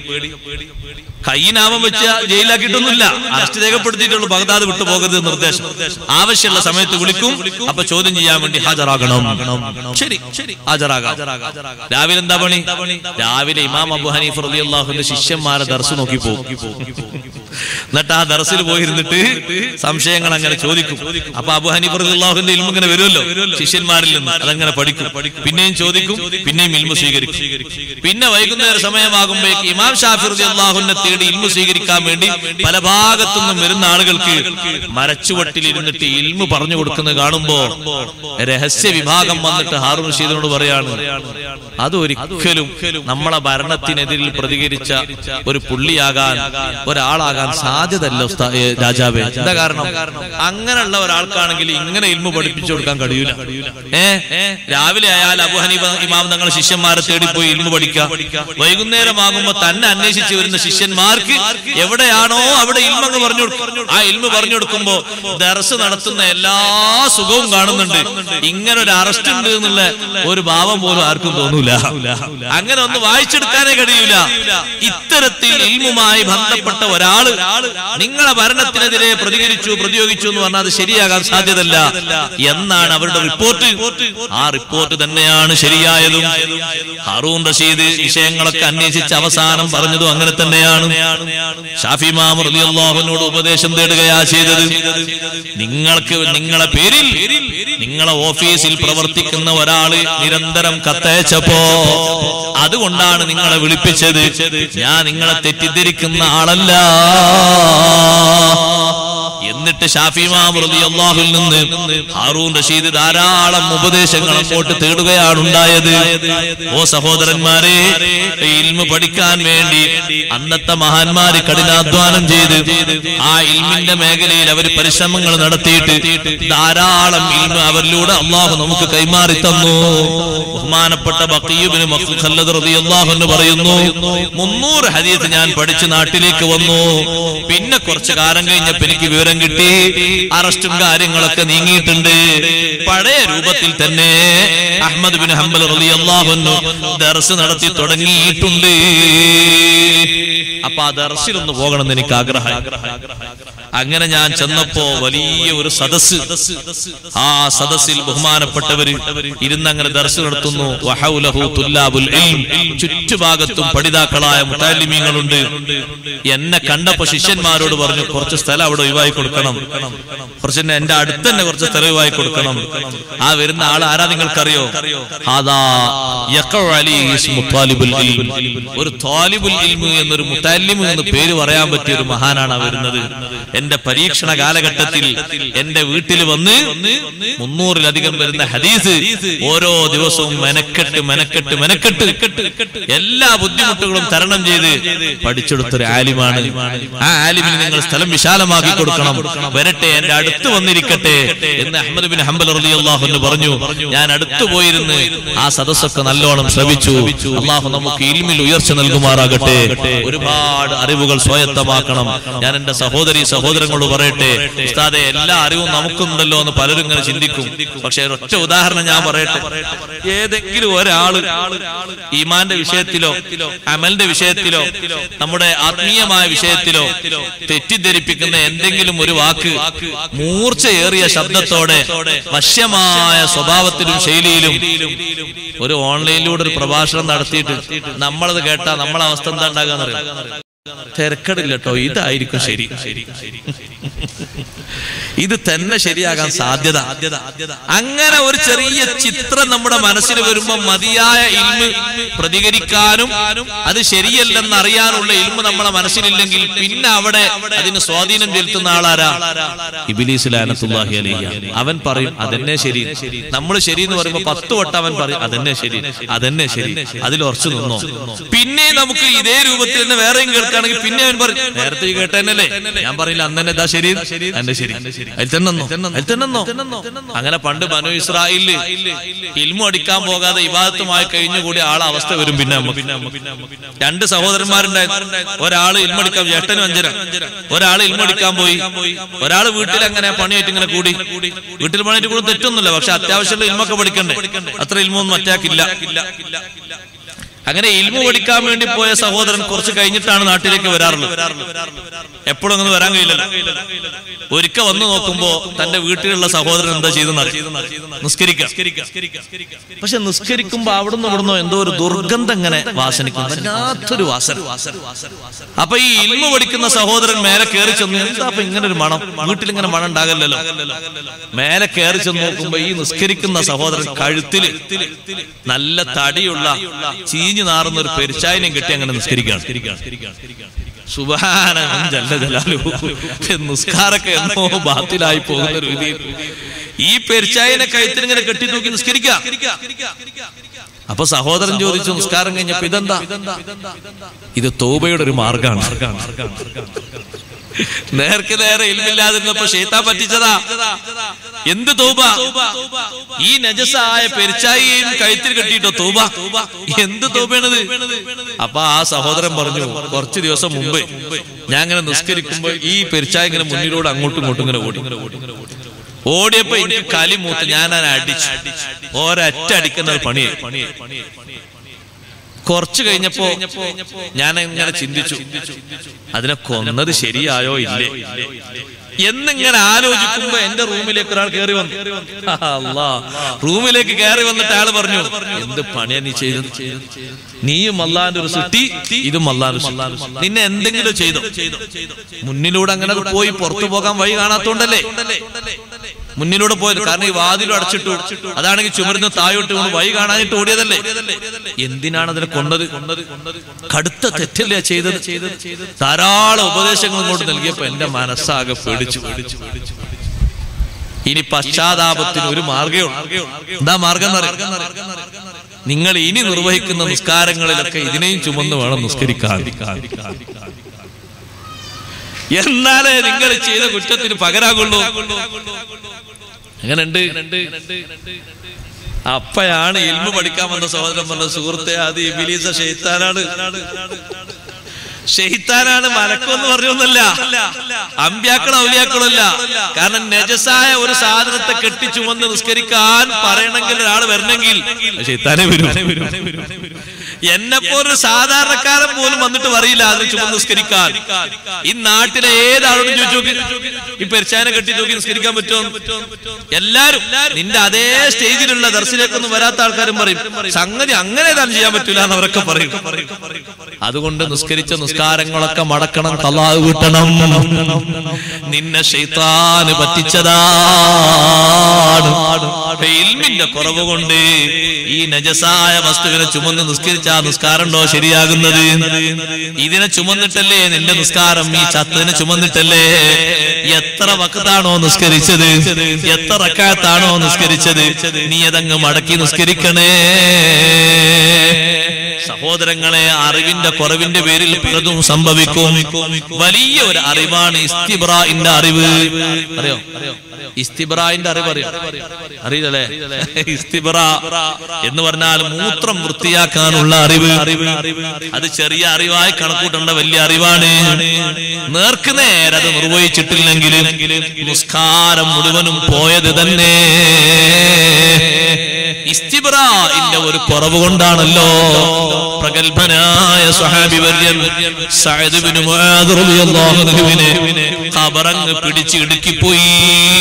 കൈനാമം വെച്ച് ജയിലാക്കിയിട്ടൊന്നുമില്ല അറസ്റ്റ് രേഖപ്പെടുത്തിയിട്ടുള്ളൂ ബഗ്ദാദ് വിട്ടുപോകരുത് നിർദ്ദേശം ആവശ്യമുള്ള സമയത്ത് വിളിക്കും അപ്പൊ ചോദ്യം ചെയ്യാൻ വേണ്ടി ഹാജരാകണം ശരി ശരി ഹാജരാകാം രാവിലെ എന്താ പണി രാവിലെ ഇമാം അബു ഹനീഫ് റളിയല്ലാഹുവിന്റെ ശിഷ്യന്മാരെ ദർസ് നോക്കി പോകും എന്നിട്ട് ആ ദർസിൽ പോയിരുന്നിട്ട് സംശയങ്ങൾ അങ്ങനെ ചോദിക്കും അപ്പൊ അബു ഹനീഫ് റളിയല്ലാഹുവിന്റെ ഇൽമ ഇങ്ങനെ വരുമല്ലോ ശിഷ്യന്മാരിൽ നിന്ന് അതങ്ങനെ പഠിക്കും പിന്നെയും ചോദിക്കും പിന്നെയും ഇൽമ സ്വീകരിക്കും പിന്നെ വൈകുന്നേര സമയമാകുമ്പോഴേക്ക് ഇമാം ഷാഫി റളിയല്ലാഹുവിനെ തേടി ഇൽമ സ്വീകരിക്കാൻ വേണ്ടി പല ഭാഗത്തുനിന്നും വരുന്ന ആളുകൾക്ക് മരച്ചുവട്ടിൽ ഇരുന്നിട്ട് ഇൽമ പറഞ്ഞു കൊടുക്കുന്നത് കാണുമ്പോ രഹസ്യ വിഭാഗം വന്നിട്ട് ഹാറൂൺ റഷീദിനോട് പറയാണ് അതൊരിക്കലും നമ്മളെ ഭരണത്തിനെതിരിൽ പ്രതികരിച്ച ഒരു പുള്ളിയാകാൻ ഒരാളാകാൻ സാധ്യതല്ല ഉസ്താ- ഏ, രാജാവേ എന്താ കാരണം അങ്ങനെയുള്ള ഒരാൾക്കാണെങ്കിൽ ഇങ്ങനെ ഇൽമ പഠിപ്പിച്ചു കൊടുക്കാൻ കഴിയൂല ഏ രാവിലെ ആയാൽ അബു ഹനീഫ ഇമാം തങ്ങൾ ശിഷ്യന്മാരെ തേടിപ്പോയി ഇൽമ പഠിക്കാം വൈകുന്നേരമാകുമ്പോ തന്നെ അന്വേഷിച്ച് വരുന്ന ശിഷ്യന്മാർക്ക് എവിടെയാണോ അവിടെ ഇൽമ അങ്ങ് പറഞ്ഞു കൊടുക്കും ആ ഇൽമ പറഞ്ഞു കൊടുക്കുമ്പോ ദർസ് നടത്തുന്ന എല്ലാ സുഖവും കാണുന്നുണ്ട് ഇങ്ങനെ ഒരു അറസ്റ്റ് ഉണ്ട് എന്നുള്ള ഒരു ഭാവം പോലും ആർക്കും തോന്നൂല അങ്ങനെ ഒന്ന് വായിച്ചെടുക്കാനേ കഴിയൂല ഇത്തരത്തിൽ ഇൽമുമായി ബന്ധപ്പെട്ട ഒരാള് നിങ്ങളെ ഭരണത്തിനെതിരെ പ്രതികരിച്ചു പ്രതിയോഗിച്ചു എന്ന് പറഞ്ഞാൽ അത് ശരിയാകാൻ സാധ്യതല്ല എന്നാണ് അവരുടെ റിപ്പോർട്ട് ആ റിപ്പോർട്ട് തന്നെയാണ് ശരിയായതും ഹറൂൺ റഷീദ് വിഷയങ്ങളൊക്കെ അന്വേഷിച്ച് അവസാനം പറഞ്ഞതും അങ്ങനെ തന്നെയാണ് ഷാഫി മാം റളിയല്ലാഹുവിനോട് ഉപദേശം തേടുകയാ ചെയ്തത് നിങ്ങൾക്ക് നിങ്ങളെ പേരിൽ നിങ്ങളെ ഓഫീസിൽ പ്രവർത്തിക്കുന്ന ഒരാള് നിരന്തരം കത്തയച്ചപ്പോ അതുകൊണ്ടാണ് നിങ്ങളെ വിളിപ്പിച്ചത് ഞാൻ നിങ്ങളെ തെറ്റിദ്ധരിക്കുന്ന ആളല്ല എന്നിട്ട് ഷാഫി മാം റളിയല്ലാഹുവിൽ നിന്ന് ഹാറൂൺ റഷീദ് ധാരാളം ഉപദേശങ്ങൾ അങ്ങോട്ട് തേടുകയാണ് ഉണ്ടായത് ഓ സഹോദരന്മാരെ ഇൽമ പഠിക്കാൻ വേണ്ടി അന്നത്തെ മഹാന്മാര് കഠിനാധ്വാനം ചെയ്ത് ആ ഇൽമിന്റെ മേഖലയിൽ അവർ പരിശ്രമങ്ങൾ നടത്തിയിട്ട് ധാരാളം ഇൽമ അവരിലൂടെ അള്ളാഹു നമുക്ക് കൈമാറി തന്നു ബഹുമാനപ്പെട്ട ബക്കീബിന് ഖല്ലദ് റളിയല്ലാഹു അൻഹു പറയുന്നു മുന്നൂറ് ഹദീസ് ഞാൻ പഠിച്ച് നാട്ടിലേക്ക് വന്നു പിന്നെ കുറച്ചു കാലം കഴിഞ്ഞപ്പോ എനിക്ക് വിവരം കിട്ടി അറസ്റ്റും കാര്യങ്ങളൊക്കെ നീങ്ങിയിട്ടുണ്ട് പഴയ രൂപത്തിൽ തന്നെ അഹമ്മദ് ബിൻ ഹംബൽ റളിയല്ലാഹു അൻഹു ദർസ് നടത്തി തുടങ്ങിയിട്ടുണ്ട് അപ്പൊ ആ ദർസിലൊന്ന് പോകണമെന്ന് എനിക്ക് ആഗ്രഹം അങ്ങനെ ഞാൻ ചെന്നപ്പോ വലിയ ഒരു സദസ് ആ സദസ്സിൽ ബഹുമാനപ്പെട്ടവര് ഇരുന്നങ്ങനെ ദർശനം നടത്തുന്നു വഹൗലഹു തുല്ലാബുൽ ഇൽം. ചുറ്റുഭാഗത്തും പഠിതാക്കളായ മുത്താലിമീങ്ങളുണ്ട് എന്നെ കണ്ടപ്പോ ശിഷ്യന്മാരോട് പറഞ്ഞു കുറച്ച് സ്ഥലം അവിടെ ഒഴിവായി കൊടുക്കണം കുറച്ച് എന്നെ എന്റെ അടുത്ത് തന്നെ കുറച്ച് സ്ഥലം ഒഴിവായി കൊടുക്കണം ആ വരുന്ന ആൾ ആരാ നിങ്ങൾക്കറിയോ ഹാദാ യഖഉ അലൈഹി ഇസ്മു ത്വാലിബുൽ ഇൽം. ഒരു ത്വാലിബുൽ ഇൽമു എന്നൊരു മുത്താലിമു എന്ന് പേര് പറയാൻ പറ്റിയ ഒരു മഹാനാണ് ആ വരുന്നത് എന്റെ പരീക്ഷണ കാലഘട്ടത്തിൽ എന്റെ വീട്ടിൽ വന്ന് മുന്നൂറിലധികം വരുന്ന ഹദീസ് ഓരോ ദിവസവും മെനക്കെട്ട് മെനക്കെട്ട് മെനക്കെട്ട് എല്ലാ ബുദ്ധിമുട്ടുകളും തരണം ചെയ്ത് പഠിച്ചെടുത്തൊരു ആലിമാണ് ആ ആലിമിന് നിങ്ങൾ സ്ഥലം വിശാലമാക്കി കൊടുക്കണം വരട്ടെ എന്റെ അടുത്ത് വന്നിരിക്കട്ടെ എന്ന് അഹമ്മദ് ബിൻ ഹംബൽ റളിയല്ലാഹു അൻഹു പറഞ്ഞു ഞാൻ അടുത്തു പോയിരുന്ന് ആ സദസ്സൊക്കെ നല്ലോണം ശ്രവിച്ചു അള്ളാഹു നമുക്ക് ഇൽമിൽ ഉയർച്ച നൽകുമാറാകട്ടെ ഒരുപാട് അറിവുകൾ സ്വായത്തമാക്കണം ഞാൻ എന്റെ സഹോദരി സഹോദരങ്ങളോട് പറയട്ടെ ഉസ്താദെ എല്ലാ അറിവും നമുക്കുണ്ടല്ലോ എന്ന് പലരും ഇങ്ങനെ ചിന്തിക്കും പക്ഷെ ഒറ്റ ഉദാഹരണം ഞാൻ പറയട്ടെ ഏതെങ്കിലും ഒരാള് ഈമാന്റെ വിഷയത്തിലോ അമലിന്റെ വിഷയത്തിലോ നമ്മുടെ ആത്മീയമായ വിഷയത്തിലോ തെറ്റിദ്ധരിപ്പിക്കുന്ന എന്തെങ്കിലും ഒരു വാക്ക് മൂർച്ചയേറിയ ശബ്ദത്തോടെ വശ്യമായ സ്വഭാവത്തിലും ശൈലിയിലും ഒരു ഓൺലൈനിലൂടെ ഒരു പ്രഭാഷണം നടത്തിയിട്ട് നമ്മളത് കേട്ടാ നമ്മളെ അവസ്ഥ എന്താ ഉണ്ടാകാന്നറിയാം തിരക്കടില്ല കേട്ടോ ഇതായിരിക്കും ശരി ഇത് തന്നെ ശരിയാകാൻ സാധ്യത അങ്ങനെ ഒരു ചെറിയ ചിത്രം നമ്മുടെ മനസ്സിൽ വരുമ്പോ മതിയായ ഇൽമ് പ്രതികരിക്കാനും അത് ശരിയല്ലെന്ന് അറിയാനുള്ള ഇൽമ് നമ്മളെ മനസ്സിലില്ലെങ്കിൽ പിന്നെ അവിടെ അതിന് സ്വാധീനം ചെലുത്തുന്ന ആളാരാ ഇബിലീസ് ലാനത്തുല്ലാഹി അലൈഹി അവൻ പറയും അതെന്നെ ശരി നമ്മൾ ശരി എന്ന് പറയുമ്പോ പത്ത് വട്ടം അവൻ പറയും അതെന്നെ ശരി അതെന്നെ ശരി അതിൽ ഉറച്ചു നിന്നോ പിന്നെ നമുക്ക് ഇതേ രൂപത്തിൽ തന്നെ വേറെയും കേൾക്കുകയാണെങ്കിൽ പിന്നെ അവൻ പറയും നേരത്തെ ഈ കേട്ടതന്നല്ലേ ഞാൻ പറയില്ല അന്ന് തന്നെ ഇതാ ശരി എന്റെ ശരി അതിൽ തന്നെ നിന്നോ? അതിൽ തന്നെ നിന്നോ? അങ്ങനെ പണ്ട് ബനു ഇസ്രായേലില് ഇൽമു അടിക്കാൻ പോകാതെ ഇബാദത്തുമായി കഴിഞ്ഞുകൂടി ആളെ അവസ്ഥ വരും പിന്നെ നമുക്ക്. രണ്ട് സഹോദരന്മാരുണ്ടായിരുന്നു ഒരാള് ഇൽമടിക്കാൻ എട്ടനും അഞ്ചര ഒരാള് ഇൽമടിക്കാൻ പോയി ഒരാള് വീട്ടിൽ അങ്ങനെ പണിയായിട്ട് ഇങ്ങനെ കൂടി വീട്ടിൽ പണിയായിട്ട് കൂടി തെറ്റൊന്നുമില്ല പക്ഷെ അത്യാവശ്യമുള്ള ഇൽമൊക്കെ പഠിക്കണ്ടേ അത്ര ഇൽമൊന്നും മറ്റാക്കില്ല അങ്ങനെ ഇൽമു പഠിക്കാൻ വേണ്ടി പോയ സഹോദരൻ കുറച്ച് കഴിഞ്ഞിട്ടാണ് നാട്ടിലേക്ക് വരാറുള്ളത് എപ്പോഴും അങ്ങനെ വരാൻ കഴിയില്ലല്ലോ ഒരിക്കൽ വന്നു നോക്കുമ്പോ തന്റെ വീട്ടിലുള്ള സഹോദരൻ എന്താ ചെയ്തെന്ന് നിസ്കരിക്കാം പക്ഷെ നിസ്കരിക്കുമ്പോ അവിടുന്ന് ഇവിടുന്നോ എന്തോ ഒരു ദുർഗന്ധം ഇങ്ങനെ വാസനിക്കും വല്ലാത്തൊരു വാസന അപ്പൊ ഈ ഇൽമു പഠിക്കുന്ന സഹോദരൻ മേലെ കയറി ചെന്ന് എന്താ അപ്പൊ ഇങ്ങനെ ഒരു മണം വീട്ടിൽ ഇങ്ങനെ മണം ഉണ്ടാകല്ലോ മേലെ കയറി ചെന്ന് നോക്കുമ്പോ ഈ നിസ്കരിക്കുന്ന സഹോദരൻ കഴുത്തില് നല്ല തടിയുള്ള ചീഞ്ഞു നാറുന്ന ഒരു പെരിച്ചായനെയും കെട്ടി അങ്ങനെ നിസ്കരിക്കുകയാണ് സുബാന ജല്ല ജലാലുഹു. നിസ്കാരൊക്കെ എന്നോ ബാത്തിലായി പോകുന്ന രീതിയിൽ ഈ പെരിച്ചായനെ കഴുത്തിൽ ഇങ്ങനെ കെട്ടി തൂക്കി നിസ്കരിക്കാം അപ്പൊ സഹോദരൻ ചോദിച്ചു നിസ്കാരം കഴിഞ്ഞപ്പോ ഇതെന്താ ഇത് തോബയുടെ ഒരു മാർഗാണ് നേർക്ക് നേരെ ഇൽമില്ലാതിരുന്നപ്പോ ഷെയ്ത്താൻ പറ്റിച്ചതാ എന്ത് തൗബ ഈ നജസായ പെരിച്ചായിയും കഴുത്തിൽ കെട്ടിയിട്ടോ തൗബ എന്ത് തൗബയാണത് അപ്പൊ ആ സഹോദരൻ പറഞ്ഞു കുറച്ചു ദിവസം മുമ്പ് ഞാൻ ഇങ്ങനെ നിസ്കരിക്കുമ്പോ ഈ പെരിച്ചായ ഇങ്ങനെ മുന്നിലൂടെ അങ്ങോട്ടും ഇങ്ങോട്ടും ഇങ്ങനെ ഓടി ഓടിയപ്പോ എനിക്ക് കലി മൂത്ത് ഞാൻ അതിനെ അടിച്ചു ഒരറ്റ അടിക്കുന്ന ഒരു പണിയായി കുറച്ചു കഴിഞ്ഞപ്പോ ഞാൻ ഇങ്ങനെ ചിന്തിച്ചു അതിനെ കൊന്നത് ശരിയായോ ഇല്ലേ എന്നിങ്ങനെ ആലോചിക്കുമ്പോ എന്റെ റൂമിലേക്ക് ഒരാൾ കയറി വന്നു അല്ലാ റൂമിലേക്ക് കയറി വന്നിട്ട് ആള് പറഞ്ഞു എന്ത് പണിയാ നീ ചെയ്തത് നീയും അള്ളാന്റെ ഒരു സൃഷ്ടി ഇതും അള്ളാന്റെ സൃഷ്ടി. നിന്നെ എന്തെങ്കിലും ചെയ്തോ മുന്നിലൂടെ അങ്ങനെ അത് പോയി പുറത്തു പോകാൻ വഴി കാണാത്തോണ്ടല്ലേ മുന്നിലൂടെ പോയത് കാരണം ഈ വാതിലും അടച്ചിട്ടു അതാണെങ്കിൽ ചുമരുന്ന് താഴോട്ട് വീണ് വഴി കാണാനിട്ട് ഓടിയതല്ലേ എന്തിനാണ് അതിനെ കൊണ്ടത് കടുത്ത തെറ്റല്ലേ ചെയ്തത് ധാരാളം ഉപദേശങ്ങൾ ഇങ്ങോട്ട് നൽകിയപ്പോ എന്റെ മനസ്സാകെ പേടിച്ചു പേടിച്ചു ഇനി പശ്ചാത്താപത്തിന് ഒരു മാർഗേ ഉള്ളൂ എന്താ മാർഗം എന്നറിയാം നിങ്ങൾ ഇനി നിർവഹിക്കുന്ന നിസ്കാരങ്ങളിലൊക്കെ ഇതിനെയും ചുമന്ന് വേണം നിസ്കരിക്കാൻ എന്നാലേ നിങ്ങൾ ചെയ്ത കുറ്റത്തിന് പകരാകുള്ളൂ അങ്ങനെയുണ്ട് അപ്പയാണ് ഇൽമു പഠിക്കാൻ വന്ന സഹോദരൻ പറഞ്ഞ സുഹൃത്തെ അത് ഇബിലീസ ഷെയ്ത്താനാണ് ഷെയ്ത്താനാണ് മലക്കെന്ന് പറഞ്ഞൊന്നല്ല അമ്പ്യാക്കളും ഔലിയാക്കളല്ല കാരണം നജസായ ഒരു സാധനത്തെ കെട്ടി ചുമന്ന് നിസ്കരിക്കാൻ പറയണമെങ്കിൽ ഒരാൾ വരണമെങ്കിൽ ഷെയ്ത്താനെ വരും എന്നെ പോലൊരു സാധാരണക്കാരൻ പോലും വന്നിട്ട് പറയില്ല അതിന് ചുമന്ന് നിസ്കരിക്കാൻ ഈ നാട്ടിലെ ഏതാളോടും ചോദിച്ചു നോക്കി ഈ പെരിച്ചാനെ കെട്ടി നോക്കി നിസ്കരിക്കാൻ പറ്റുമോ എല്ലാരും നിന്റെ അതേ സ്റ്റേജിലുള്ള ദർശനേക്കൊന്നും വരാത്ത ആൾക്കാരും പറയും സംഗതി അങ്ങനെ താൻ ചെയ്യാൻ പറ്റൂല എന്ന് അവരൊക്കെ പറയും അതുകൊണ്ട് നിസ്കരിച്ച നിസ്കാരങ്ങളൊക്കെ മടക്കണം തലാവ് വിട്ടണം നിന്നെ ഷെയ്ത്താന് പറ്റിച്ചതാണ് ഇൽമിന്റെ കുറവ് കൊണ്ട് ഈ നജസായ വസ്തുവിനെ ചുമന്ന് നിസ്കരിച്ച ആ നിസ്കാരമുണ്ടോ ശരിയാകുന്നത് ഇതിനെ ചുമന്നിട്ടല്ലേ നിന്റെ നിസ്കാരം ഈ ചത്തിനെ ചുമന്നിട്ടല്ലേ എത്ര വക്കത്താണോ നിസ്കരിച്ചത് എത്ര റക്കാത്താണോ നിസ്കരിച്ചത് നീ അതങ്ങ് മടക്കി നിസ്കരിക്കണേ സഹോദരങ്ങളെ അറിവിന്റെ കുറവിന്റെ പേരിൽ പലതും സംഭവിക്കും വലിയ ഒരു അറിവാണ് ഇസ്തിബ്രാന്റെ അറിവ് അറിയോ ഇസ്തിബ്രാന്റെ അറിവ് അറിയോ അറിയില്ലല്ലേ ഇസ്തിബ്ര എന്ന് പറഞ്ഞാൽ മൂത്രം വൃത്തിയാക്കാനുള്ള അറിവ് അത് ചെറിയ അറിവായി കണക്കൂട്ടേണ്ട വലിയ അറിവാണ് നേർക്ക് നേരെ അത് നിർവഹിച്ചിട്ടില്ലെങ്കിൽ നിസ്കാരം മുഴുവനും പോയത് തന്നെ ഇസ്തിബ്രാന്റെ ഒരു കുറവ് കൊണ്ടാണല്ലോ പ്രഗത്ഭനായ സ്വഹാബി വര്യൻ സഅദ് ബിൻ മുആദ് റളിയല്ലാഹു അൻഹുവിനെ ഖബറങ്ങ് പിടിച്ച് ഇടുക്കിപ്പോയി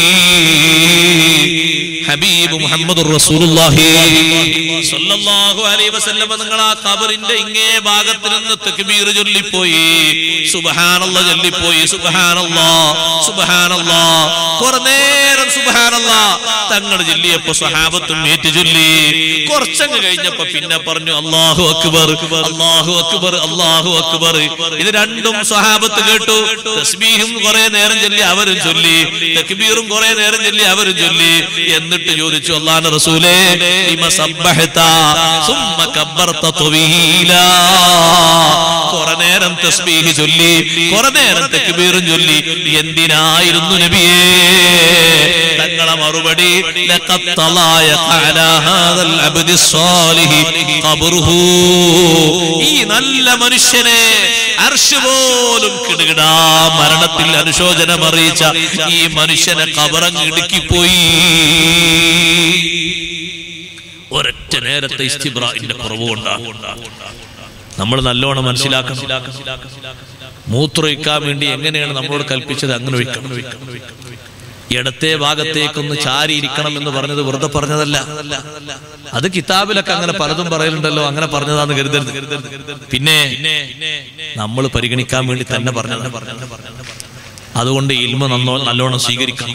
ഹബീബ് മുഹമ്മദ് റസൂലുള്ളാഹി സ്വല്ലല്ലാഹു അലൈഹി വസല്ലം നിങ്ങൾ ആ ഖബറിന്റെ ഇങ്ങേ ഭാഗത്ത് നിന്ന് തക്ബീർ ചൊല്ലിപ്പോയി സുബ്ഹാനല്ലാഹ് ചൊല്ലിപ്പോയി സുബ്ഹാനല്ലാഹ് സുബ്ഹാനല്ലാഹ് കുറെ നേരം സുബ്ഹാനല്ലാഹ് തങ്ങൾ ചൊല്ലിയപ്പോ സ്വഹാബത്തും ഏറ്റു ചൊല്ലി കുറച്ചങ്ങ് കഴിഞ്ഞപ്പോ പിന്നെ പറഞ്ഞു അല്ലാഹു അക്ബർ അല്ലാഹു അക്ബർ അല്ലാഹു അക്ബർ ഇത് രണ്ടും സ്വഹാബത്ത് കേട്ടു തസ്ബീഹും കുറെ നേരം ചൊല്ലി അവരും ചൊല്ലി തക്ബീറും കുറെ നേരം ചൊല്ലി അവരും ചൊല്ലി എന്നിട്ട് ചോദിച്ചു അള്ളാഹുവിന്റെ റസൂലേ ലിമ സബ്ബഹത സുമ്മ കബ്ബർത തവീലാ കുറെ നേരം തസ്ബീഹ് ചൊല്ലി കുറെ നേരം തക്ബീറും ചൊല്ലി എന്തിനായിരുന്നു നബിയേ തങ്ങളെ മറുപടി ലഖദ് തലായ അലാ ഹാദൽ അബ്ദി സ്വാലിഹി ഖബ്റുഹു ഈ നല്ല മനുഷ്യനെ അർശ് പോലും കിടുകിടാ മരണത്തിൽ അനുശോചനം അറിയിച്ച ഈ മനുഷ്യനെ കബറങ്ങ് ഇടുക്കിപ്പോയി ഒരൊറ്റ നേരത്തെ ഇസ്തിബ്രാന്റെ കുറവുകൊണ്ടാണ് നമ്മൾ നല്ലോണം മനസ്സിലാക്കണം മൂത്രമൊഴിക്കാൻ വേണ്ടി എങ്ങനെയാണ് നമ്മളോട് കൽപ്പിച്ചത് അങ്ങനെ ഒഴിക്കണം ഇടത്തെ ഭാഗത്തേക്കൊന്ന് ചാരി ഇരിക്കണം എന്ന് പറഞ്ഞത് വെറുതെ പറഞ്ഞതല്ല അത് കിതാബിലൊക്കെ അങ്ങനെ പലതും പറയലുണ്ടല്ലോ അങ്ങനെ പറഞ്ഞതാന്ന് കരുതരുത് പിന്നെ നമ്മൾ പരിഗണിക്കാൻ വേണ്ടി തന്നെ പറഞ്ഞത് അതുകൊണ്ട് ഇൽമ നന്നോ നല്ലോണം സ്വീകരിക്കണം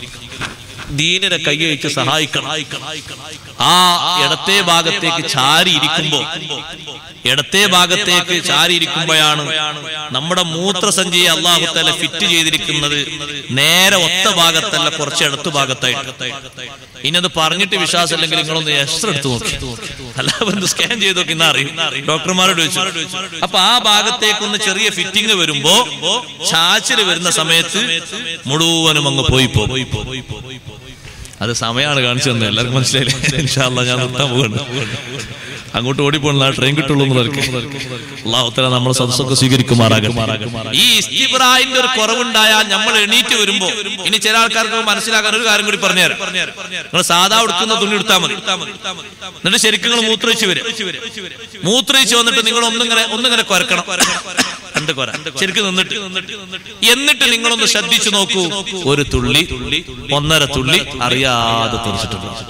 ദീനിനെ കൈയഴിച്ച് സഹായിക്കണം ആ ഇടത്തെ ഭാഗത്തേക്ക് ചാരി ഇരിക്കുമ്പോ ഇടത്തെ ഭാഗത്തേക്ക് ചാരി ഇരിക്കുമ്പോഴാണ് നമ്മുടെ മൂത്രസഞ്ചിയെ അള്ളാഹുത്തല ഫിറ്റ് ചെയ്തിരിക്കുന്നത് നേരെ ഒത്ത ഭാഗത്തല്ല കുറച്ച് ഇടത്തു ഭാഗത്തായിട്ട് ഇനി അത് പറഞ്ഞിട്ട് വിശ്വാസമില്ലെങ്കിൽ നിങ്ങളൊന്ന് എക്സ്ട്രാ എടുത്ത് നോക്കി അല്ലാതെ സ്കാൻ ചെയ്ത് നോക്കി എന്നാ അറിയും ഡോക്ടർമാരോട് ചോദിച്ചു അപ്പൊ ആ ഭാഗത്തേക്കൊന്ന് ചെറിയ ഫിറ്റിംഗ് വരുമ്പോ ചാച്ചില് വരുന്ന സമയത്ത് മുഴുവനും അങ്ങ് പോയി പോകും അത് സമയമാണ് കാണിച്ചു തന്നെ എല്ലാവർക്കും മനസ്സിലായില്ലേ ഇൻഷാല്ല ഞാൻ നിർത്താൻ പോകണ്ട അങ്ങോട്ട് ഓടിപ്പോണ ട്രെയിൻ കിട്ടുള്ളൂ അള്ളാഹുത്തല നമ്മൾ സദസ്സൊക്കെ സ്വീകരിക്കുമാറാകട്ടെ ഈ ഇസ്തിബ്രാഹിന്റെ ഒരു കുറവുണ്ടായാൽ നമ്മൾ എണീറ്റ് വരുമ്പോ ഇനി ചില ആൾക്കാർക്ക് മനസ്സിലാക്കാൻ ഒരു കാര്യം കൂടി പറഞ്ഞുതരാം നിങ്ങൾ സാധാ ഉടുക്കുന്ന തുണി എടുത്താൽ മതി എന്നിട്ട് ശരിക്കും നിങ്ങൾ മൂത്രയിച്ച് വരും മൂത്രയിച്ച് വന്നിട്ട് നിങ്ങൾ ഒന്നിങ്ങനെ ഒന്നിങ്ങനെ കുരക്കണം രണ്ട് കൊര ശരിക്കും നിന്നിട്ട് എന്നിട്ട് നിങ്ങളൊന്ന് ശ്രദ്ധിച്ചു നോക്കൂ ഒരു തുള്ളി ഒന്നര തുള്ളി അറിയാതെ തെറിച്ചിട്ടുണ്ട്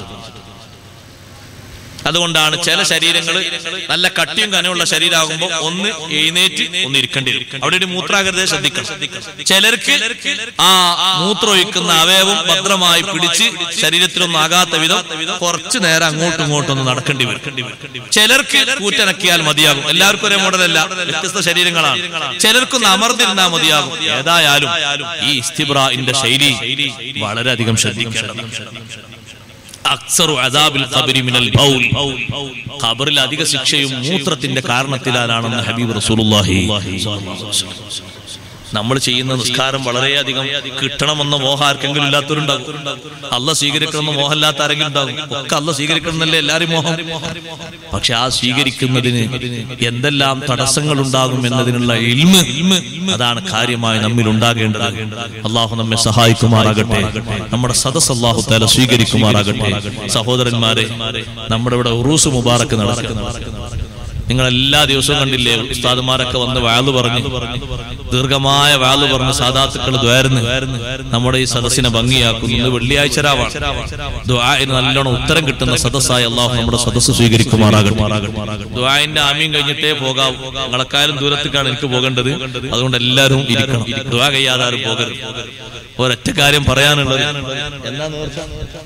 അതുകൊണ്ടാണ് ചില ശരീരങ്ങൾ നല്ല കട്ടിയും കനമുള്ള ശരീരമാകുമ്പോൾ ഒന്ന് എഴുന്നേറ്റ് ഒന്ന് ഇരിക്കേണ്ടി വരും അവിടെ ഒരു മൂത്രാകൃതയെ ശ്രദ്ധിക്കണം ചിലർക്ക് ആ മൂത്രം ഒഴിക്കുന്ന അവയവം ഭദ്രമായി പിടിച്ച് ശരീരത്തിലൊന്നും ആകാത്ത വിധം കുറച്ചു നേരം അങ്ങോട്ടും ഇങ്ങോട്ടും ഒന്ന് നടക്കേണ്ടി വരും ചിലർക്ക് കൂറ്റനക്കിയാൽ മതിയാകും എല്ലാവർക്കും ഒരേ മോഡലല്ല വ്യത്യസ്ത ശരീരങ്ങളാണ് ചിലർക്കൊന്ന് അമർന്നിരുന്നാൽ മതിയാകും ഏതായാലും ഈ ഇസ്തിബ്രാന്റെ ശൈലി വളരെയധികം ശ്രദ്ധിക്കേണ്ടതാണ് അക്സറു അദാബിൽ ഖബരി മിനൽ ബൗൽ ഖബറിൽ അധിക ശിക്ഷയും മൂത്രത്തിന്റെ കാരണത്തിലാണെന്ന് ഹബീബ് റസൂലുള്ളാഹി നമ്മൾ ചെയ്യുന്ന നിസ്കാരം വളരെയധികം കിട്ടണമെന്ന മോഹം ആർക്കെങ്കിലും ഇല്ലാത്തവരുണ്ടാകും അല്ല സ്വീകരിക്കണമെന്ന് മോഹമില്ലാത്ത ആരെങ്കിലും ഉണ്ടാകും ഒക്കെ അല്ല സ്വീകരിക്കണമെന്നല്ലേ എല്ലാരും മോഹം പക്ഷെ ആ സ്വീകരിക്കുന്നതിന് എന്തെല്ലാം തടസ്സങ്ങൾ ഉണ്ടാകും എന്നതിനുള്ള ഇൽമ് അതാണ് കാര്യമായി നമ്മിൽ ഉണ്ടാകേണ്ടത് അള്ളാഹു നമ്മെ സഹായിക്കുമാറാകട്ടെ നമ്മുടെ സദസ് അള്ളാഹു തല സ്വീകരിക്കുമാറാകട്ടെ സഹോദരന്മാരെ നമ്മുടെ ഇവിടെ ഉറൂസ് മുബാറക്ക് നടക്കുന്നു നിങ്ങൾ എല്ലാ ദിവസവും കണ്ടില്ലേ ഉസ്താദുമാരൊക്കെ വന്ന് വാള് പറഞ്ഞു ദീർഘമായ വാള് പറഞ്ഞ് സാധാത്തുക്കൾ ദ്വാരുന്ന് നമ്മുടെ ഈ സദസ്സിനെ ഭംഗിയാക്കുന്നു ഇന്ന് വെള്ളിയാഴ്ച രാവാണ് ദ്വാന് നല്ലോണം ഉത്തരം കിട്ടുന്ന സദസ്സായി അള്ളാഹു നമ്മുടെ സദസ്സ് സ്വീകരിക്കുമാറാകട്ടെ ദ്വാന്റെ ആമ്യം കഴിഞ്ഞിട്ടേ പോകാവൂ നിങ്ങളെക്കാരും ദൂരത്തേക്കാണ് എനിക്ക് പോകേണ്ടത് അതുകൊണ്ട് എല്ലാവരും ഇരിക്കണം ദ്വാ കഴിയാതെ ആരും പോകരുത് ഒരൊറ്റ കാര്യം പറയാനുള്ളത് എന്നാ നേർച്ച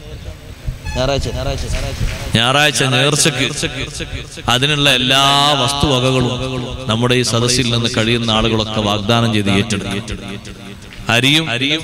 ഞായറാഴ്ച നേർച്ചക്ക് അതിനുള്ള എല്ലാ വസ്തുവകകളും നമ്മുടെ ഈ സദസ്സിൽ നിന്ന് കഴിയുന്ന ആളുകളൊക്കെ വാഗ്ദാനം ചെയ്ത് ഏറ്റെടുക്കും അരിയും അരിയും